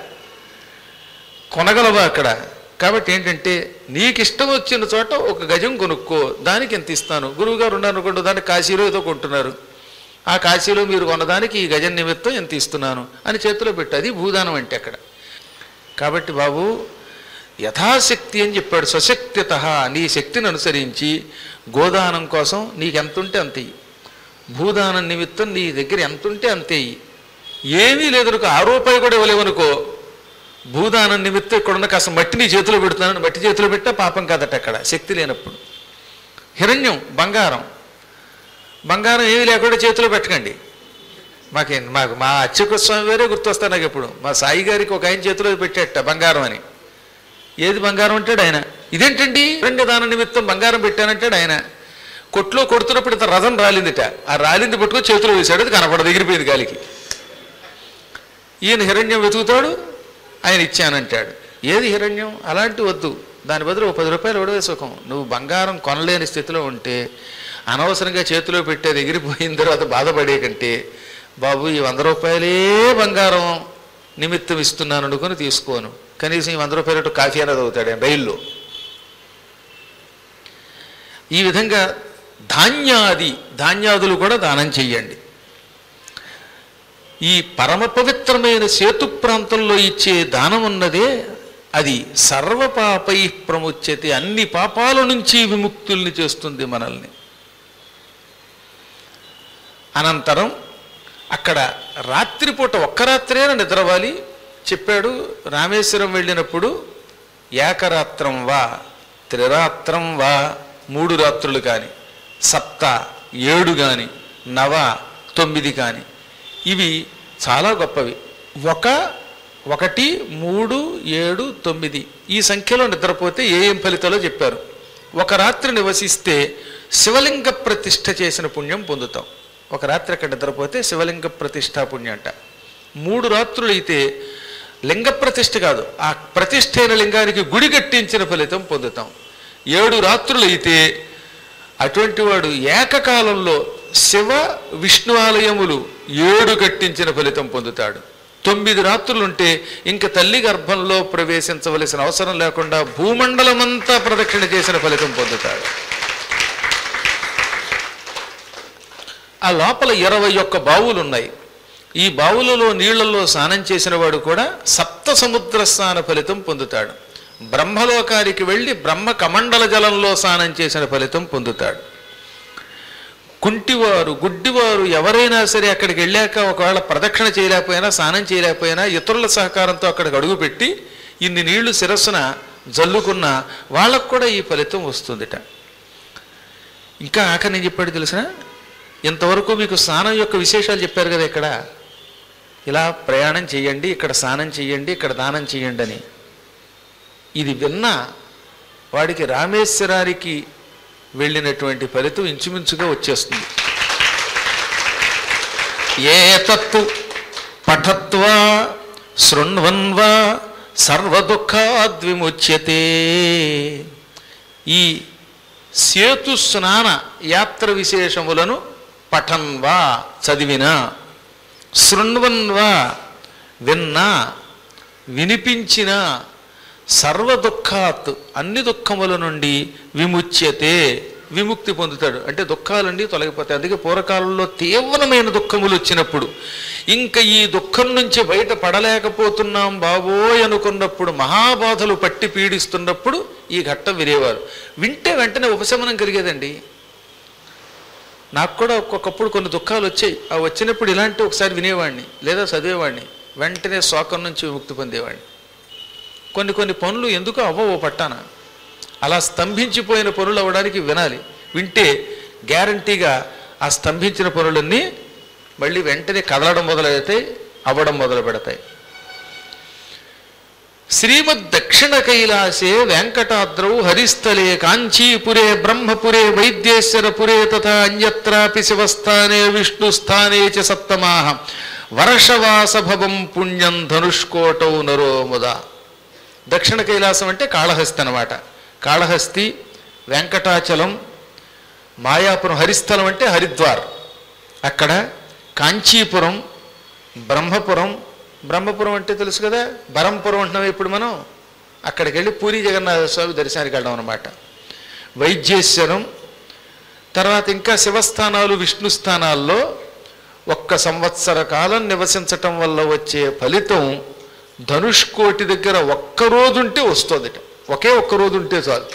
కొనగలవా అక్కడ కాబట్టి ఏంటంటే నీకు ఇష్టం వచ్చిన చోట ఒక గజం కొనుక్కో దానికి ఎంత ఇస్తాను గురువుగారు ఉన్నారు అనుకోండి దాన్ని కాశీలో ఏదో కొంటున్నారు ఆ కాశీలో మీరు కొన్నదానికి ఈ గజం నిమిత్తం ఎంత ఇస్తున్నాను అని చేతిలో పెట్టు అది భూదానం అంటే అక్కడ కాబట్టి బాబు యథాశక్తి అని చెప్పాడు స్వశక్తిత నీ శక్తిని అనుసరించి గోదానం కోసం నీకు ఎంత ఉంటే అంత ఇయ్యి భూదానం నిమిత్తం నీ దగ్గర ఎంత ఉంటే అంతే ఇయ్యి ఏమీ లేదు అనుకో ఆ రూపాయి కూడా ఇవ్వలేవనుకో భూదానం నిమిత్తం ఇక్కడున్న కాస్త మట్టి నీ చేతిలో పెడుతున్నాను మట్టి చేతిలో పెట్టా పాపం కాదట అక్కడ శక్తి లేనప్పుడు హిరణ్యం బంగారం బంగారం ఏమీ లేకుండా చేతిలో పెట్టకండి మాకేం మాకు మా అచ్యుక స్వామి వేరే గుర్తొస్తా నాకు ఎప్పుడు మా సాయి గారికి ఒక ఆయన చేతిలో పెట్టేట బంగారం అని ఏది బంగారం అంటాడు ఆయన ఇదేంటండి రెండు దాన నిమిత్తం బంగారం పెట్టానంటాడు ఆయన కొట్లో కొడుతున్నప్పుడు ఇంత రథం రాలిందిట ఆ రాలింది పట్టుకొని చేతిలో వేశాడు అది కనపడదు ఎగిరిపోయింది గాలికి ఈయన హిరణ్యం వెతుకుతాడు ఆయన ఇచ్చానంటాడు ఏది హిరణ్యం అలాంటి వద్దు దాని బదులు ఒక పది రూపాయలు ఒడవే సుఖం నువ్వు బంగారం కొనలేని స్థితిలో ఉంటే అనవసరంగా చేతిలో పెట్టేది ఎగిరిపోయిన తర్వాత బాధపడే కంటే బాబు ఈ వంద రూపాయలే బంగారం నిమిత్తం ఇస్తున్నాను అనుకుని తీసుకోను కనీసం ఈ వంద రూపాయలు కాఫీ అనేది అవుతాడు ఆయన రైల్లో ఈ విధంగా ధాన్యాది ధాన్యాదులు కూడా దానం చెయ్యండి ఈ పరమ పవిత్రమైన సేతు ప్రాంతంలో ఇచ్చే దానం ఉన్నదే అది సర్వపాపై ప్రముచ్యతే అన్ని పాపాల నుంచి విముక్తుల్ని చేస్తుంది మనల్ని అనంతరం అక్కడ రాత్రిపూట ఒక్క రాత్రేన నిద్రవాలి చెప్పాడు రామేశ్వరం వెళ్ళినప్పుడు ఏకరాత్రం వా త్రిరాత్రం వా మూడు రాత్రులు కాని సప్త ఏడు కాని నవ తొమ్మిది కాని ఇవి చాలా గొప్పవి ఒక ఒకటి మూడు ఏడు తొమ్మిది ఈ సంఖ్యలో నిద్రపోతే ఏ ఏం ఫలితాలో చెప్పారు ఒక రాత్రి నివసిస్తే శివలింగ ప్రతిష్ఠ చేసిన పుణ్యం పొందుతాం ఒక రాత్రి అక్కడ నిద్రపోతే శివలింగ ప్రతిష్ఠా పుణ్యం అంట మూడు రాత్రులు అయితే లింగ ప్రతిష్ఠ కాదు ఆ ప్రతిష్ఠ అయిన లింగానికి గుడి కట్టించిన ఫలితం పొందుతాం ఏడు రాత్రులు అయితే అటువంటి వాడు ఏకకాలంలో శివ విష్ణు ఆలయములు ఏడు కట్టించిన ఫలితం పొందుతాడు తొమ్మిది రాత్రులుంటే ఇంక తల్లి గర్భంలో ప్రవేశించవలసిన అవసరం లేకుండా భూమండలమంతా ప్రదక్షిణ చేసిన ఫలితం పొందుతాడు ఆ లోపల ఇరవై ఒక్క బావులు ఉన్నాయి ఈ బావులలో నీళ్లలో స్నానం చేసిన వాడు కూడా సప్త సముద్ర స్నాన ఫలితం పొందుతాడు బ్రహ్మలోకానికి వెళ్ళి బ్రహ్మ కమండల జలంలో స్నానం చేసిన ఫలితం పొందుతాడు కుంటివారు గుడ్డివారు ఎవరైనా సరే అక్కడికి వెళ్ళాక ఒకవేళ ప్రదక్షిణ చేయలేకపోయినా స్నానం చేయలేకపోయినా ఇతరుల సహకారంతో అక్కడికి అడుగుపెట్టి ఇన్ని నీళ్లు శిరస్సున జల్లుకున్న వాళ్ళకు కూడా ఈ ఫలితం వస్తుందిట ఇంకా ఆఖరి నేను చెప్పాడు తెలిసిన ఇంతవరకు మీకు స్నానం యొక్క విశేషాలు చెప్పారు కదా ఇక్కడ ఇలా ప్రయాణం చేయండి ఇక్కడ స్నానం చేయండి ఇక్కడ దానం చేయండి అని ఇది విన్న వాడికి రామేశ్వరానికి వెళ్ళినటువంటి ఫలితం ఇంచుమించుగా వచ్చేస్తుంది ఏ తత్తు పఠత్వా శృణ్వన్వా సర్వదుఃఖాద్విముచ్యతే ఈ సేతు స్నాన యాత్ర విశేషములను పఠన్వా చదివినా శృణ్వన్వా విన్నా వినిపించిన సర్వ దుఃఖాత్ అన్ని దుఃఖముల నుండి విముచ్యతే విముక్తి పొందుతాడు అంటే దుఃఖాలన్నీ తొలగిపోతాయి అందుకే పూర్వకాలంలో తీవ్రమైన దుఃఖములు వచ్చినప్పుడు ఇంకా ఈ దుఃఖం నుంచి బయట పడలేకపోతున్నాం బాబోయ్ అనుకున్నప్పుడు మహాబాధలు పట్టి పీడిస్తున్నప్పుడు ఈ ఘట్టం వినేవారు వింటే వెంటనే ఉపశమనం కలిగేదండి నాకు కూడా ఒక్కొక్కప్పుడు కొన్ని దుఃఖాలు వచ్చాయి ఆ వచ్చినప్పుడు ఇలాంటి ఒకసారి వినేవాడిని లేదా చదివేవాడిని వెంటనే శోకం నుంచి విముక్తి పొందేవాడిని కొన్ని కొన్ని పనులు ఎందుకు అవ్వవో పట్టాన అలా స్తంభించిపోయిన పనులు అవ్వడానికి వినాలి వింటే గ్యారంటీగా ఆ స్తంభించిన పనులన్నీ మళ్ళీ వెంటనే కదలడం మొదలవుతాయి అవ్వడం మొదలు పెడతాయి శ్రీమద్ దక్షిణ కైలాసే వెంకటాద్రౌ హరిస్థలే కాంచీపురే బ్రహ్మపురే వైద్యేశ్వరపురే తథా అన్యత్రాపి శివస్థానే విష్ణుస్థానే చ సప్తమాహ వర్షవాసభవం పుణ్యం ధనుష్కోటౌ నరోముద దక్షిణ కైలాసం అంటే కాళహస్తి అనమాట కాళహస్తి వెంకటాచలం మాయాపురం హరిస్థలం అంటే హరిద్వార్ అక్కడ కాంచీపురం బ్రహ్మపురం బ్రహ్మపురం అంటే తెలుసు కదా బరంపురం అంటున్నాం ఇప్పుడు మనం అక్కడికి వెళ్ళి పూరి జగన్నాథ స్వామి దర్శనానికి వెళ్ళడం అనమాట వైద్యేశ్వరం తర్వాత ఇంకా శివస్థానాలు విష్ణు స్థానాల్లో ఒక్క సంవత్సర కాలం నివసించటం వల్ల వచ్చే ఫలితం ధనుష్కోటి దగ్గర ఒక్క రోజు ఉంటే వస్తుందిట ఒకే ఒక్క రోజు ఉంటే చాలు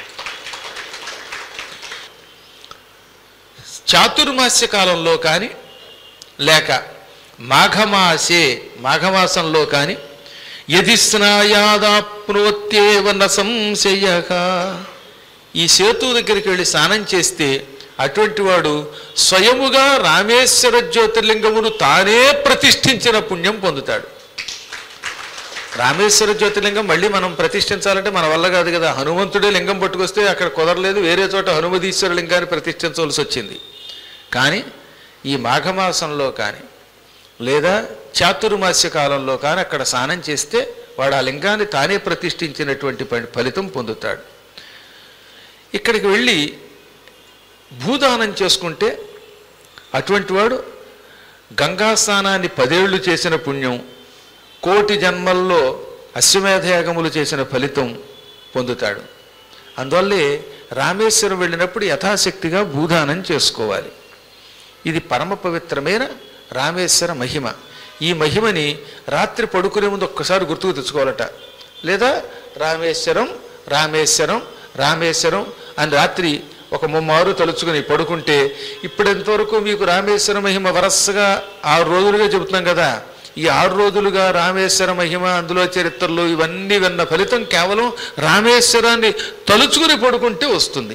చాతుర్మాస్య కాలంలో కానీ లేక మాఘమాసే మాఘమాసంలో కానీ యది స్నాయాదాప్నోత్యేవ న సంశయ ఈ సేతు దగ్గరికి వెళ్ళి స్నానం చేస్తే అటువంటి వాడు స్వయముగా రామేశ్వర జ్యోతిర్లింగమును తానే ప్రతిష్ఠించిన పుణ్యం పొందుతాడు రామేశ్వర జ్యోతిర్లింగం మళ్ళీ మనం ప్రతిష్ఠించాలంటే మన వల్ల కాదు కదా హనుమంతుడే లింగం పట్టుకొస్తే అక్కడ కుదరలేదు వేరే చోట హనుమదీశ్వర లింగాన్ని ప్రతిష్ఠించవలసి వచ్చింది కానీ ఈ మాఘమాసంలో కానీ లేదా చాతుర్మాస్య కాలంలో కానీ అక్కడ స్నానం చేస్తే వాడు ఆ లింగాన్ని తానే ప్రతిష్ఠించినటువంటి ప- ఫలితం పొందుతాడు ఇక్కడికి వెళ్ళి భూదానం చేసుకుంటే అటువంటి వాడు గంగా స్నానాన్ని పదేళ్లు చేసిన పుణ్యం కోటి జన్మల్లో అశ్వమేధయాగములు చేసిన ఫలితం పొందుతాడు అందువల్లే రామేశ్వరం వెళ్ళినప్పుడు యథాశక్తిగా భూదానం చేసుకోవాలి ఇది పరమ పవిత్రమైన రామేశ్వర మహిమ ఈ మహిమని రాత్రి పడుకునే ముందు ఒక్కసారి గుర్తుకు తెచ్చుకోవాలట లేదా రామేశ్వరం రామేశ్వరం రామేశ్వరం అని రాత్రి ఒక ముమ్మారు తలుచుకుని పడుకుంటే ఇప్పుడెంతవరకు మీకు రామేశ్వర మహిమ వరసగా ఆరు రోజులుగా చెబుతున్నాం కదా ఈ ఆరు రోజులుగా రామేశ్వర మహిమ అందులో చరిత్రలు ఇవన్నీ విన్న ఫలితం కేవలం రామేశ్వరాన్ని తలుచుకుని పడుకుంటే వస్తుంది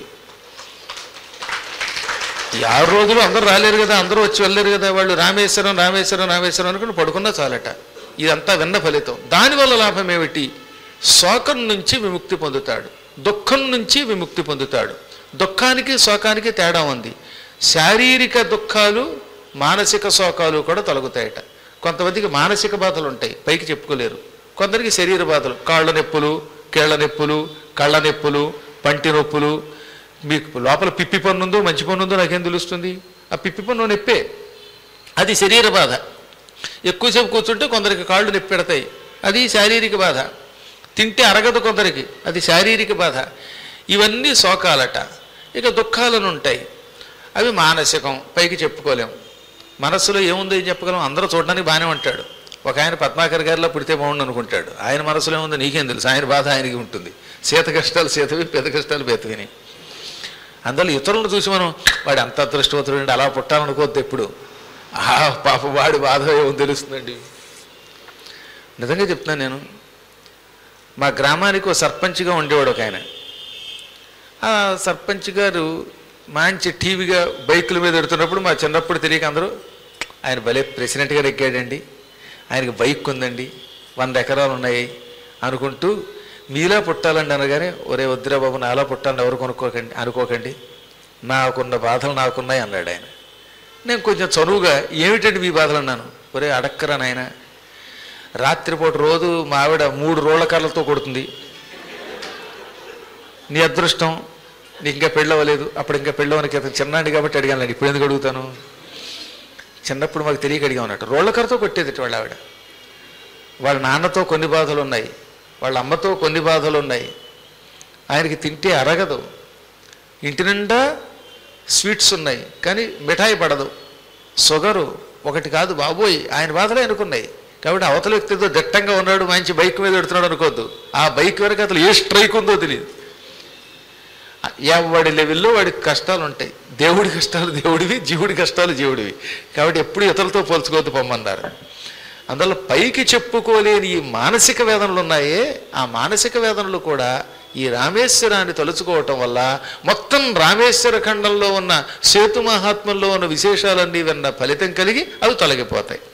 ఈ ఆరు రోజులు అందరూ రాలేరు కదా అందరూ వచ్చి వెళ్ళలేరు కదా వాళ్ళు రామేశ్వరం రామేశ్వరం రామేశ్వరం అనుకుని పడుకున్నా చాలట ఇదంతా విన్న ఫలితం దానివల్ల లాభం ఏమిటి శోకం నుంచి విముక్తి పొందుతాడు దుఃఖం నుంచి విముక్తి పొందుతాడు దుఃఖానికి శోకానికి తేడా ఉంది శారీరక దుఃఖాలు మానసిక శోకాలు కూడా తొలగుతాయట కొంతమందికి మానసిక బాధలు ఉంటాయి పైకి చెప్పుకోలేరు కొందరికి శరీర బాధలు కాళ్ళ నొప్పులు కీళ్ళ నొప్పులు కళ్ళ నొప్పులు పంటి నొప్పులు మీకు లోపల పిప్పి పన్ను ఉందో మంచి పన్ను ఉందో నాకేం తెలుస్తుంది ఆ పిప్పి పన్ను నొప్పే అది శరీర బాధ ఎక్కువసేపు కూర్చుంటే కొందరికి కాళ్ళు నొప్పి పెడతాయి అది శారీరక బాధ తింటే అరగదు కొందరికి అది శారీరక బాధ ఇవన్నీ శోకాలట ఇక దుఃఖాలను ఉంటాయి అవి మానసికం పైకి చెప్పుకోలేం మనస్సులో ఏముందో ఏం చెప్పగలం అందరూ చూడడానికి బాగానే ఉంటాడు ఒక ఆయన పద్మాకర్ గారిలో పుడితే బాగుండు అనుకుంటాడు ఆయన మనసులో ఏముందో నీకేం తెలుసు ఆయన బాధ ఆయనకి ఉంటుంది సీత కష్టాలు సీతవి పెద్ద కష్టాలు పెద్దవిని అందులో ఇతరులను చూసి మనం వాడు అంత అదృష్టవంతుడు అలా పుట్టాలనుకోవద్దు ఎప్పుడు ఆ పాప వాడి బాధ ఏమో తెలుస్తుందండి నిజంగా చెప్తున్నాను నేను మా గ్రామానికి ఒక సర్పంచ్గా ఉండేవాడు ఒక ఆయన ఆ సర్పంచ్ గారు మంచి టీవీగా బైకుల మీద ఎడుతున్నప్పుడు మా చిన్నప్పుడు తెలియక అందరూ ఆయన భలే ప్రెసిడెంట్గా ఎక్కాడండి ఆయనకి బైక్ ఉందండి వంద ఎకరాలు ఉన్నాయి అనుకుంటూ మీలా పుట్టాలండి అనగానే ఒరే వద్దురా బాబు నాలా పుట్టాలని ఎవరు కొనుక్కోకండి అనుకోకండి నాకున్న బాధలు నాకున్నాయి అన్నాడు ఆయన నేను కొంచెం చనువుగా ఏమిటండి మీ బాధలు అన్నాను ఒరే అడక్కరా నాయన రాత్రిపూట రోజు మా ఆవిడ మూడు రోళ్ల కర్రలతో కొడుతుంది నీ అదృష్టం నీకు ఇంకా పెళ్ళవలేదు అప్పుడు ఇంకా పెళ్ళవనికి అతను చిన్నాడు కాబట్టి అడిగాను ఇప్పుడు ఎందుకు అడుగుతాను చిన్నప్పుడు మాకు తెలియక అడిగా ఉన్నట్టు రోళ్ల కర్రతో కొట్టేది వాళ్ళ ఆవిడ వాళ్ళ నాన్నతో కొన్ని బాధలు ఉన్నాయి వాళ్ళ అమ్మతో కొన్ని బాధలు ఉన్నాయి ఆయనకి తింటే అరగదు ఇంటి నిండా స్వీట్స్ ఉన్నాయి కానీ మిఠాయి పడదు షుగరు ఒకటి కాదు బాబోయ్ ఆయన బాధలే అనుకున్నాయి కాబట్టి అవతల వ్యక్తితో దట్టంగా ఉన్నాడు మంచి బైక్ మీద పెడుతున్నాడు అనుకోవద్దు ఆ బైక్ వరకు అసలు ఏ స్ట్రైక్ ఉందో తెలియదు ఎవడి లెవెల్లో వాడికి కష్టాలు ఉంటాయి దేవుడి కష్టాలు దేవుడివి జీవుడి కష్టాలు జీవుడివి కాబట్టి ఎప్పుడు ఇతరులతో పోల్చుకోవద్దు పొమ్మన్నారు అందువల్ల పైకి చెప్పుకోలేని ఈ మానసిక వేదనలు ఉన్నాయే ఆ మానసిక వేదనలు కూడా ఈ రామేశ్వరాన్ని తలుచుకోవటం వల్ల మొత్తం రామేశ్వర ఖండంలో ఉన్న సేతు మహాత్మంలో ఉన్న విశేషాలన్నీ విన్న ఫలితం కలిగి అవి తొలగిపోతాయి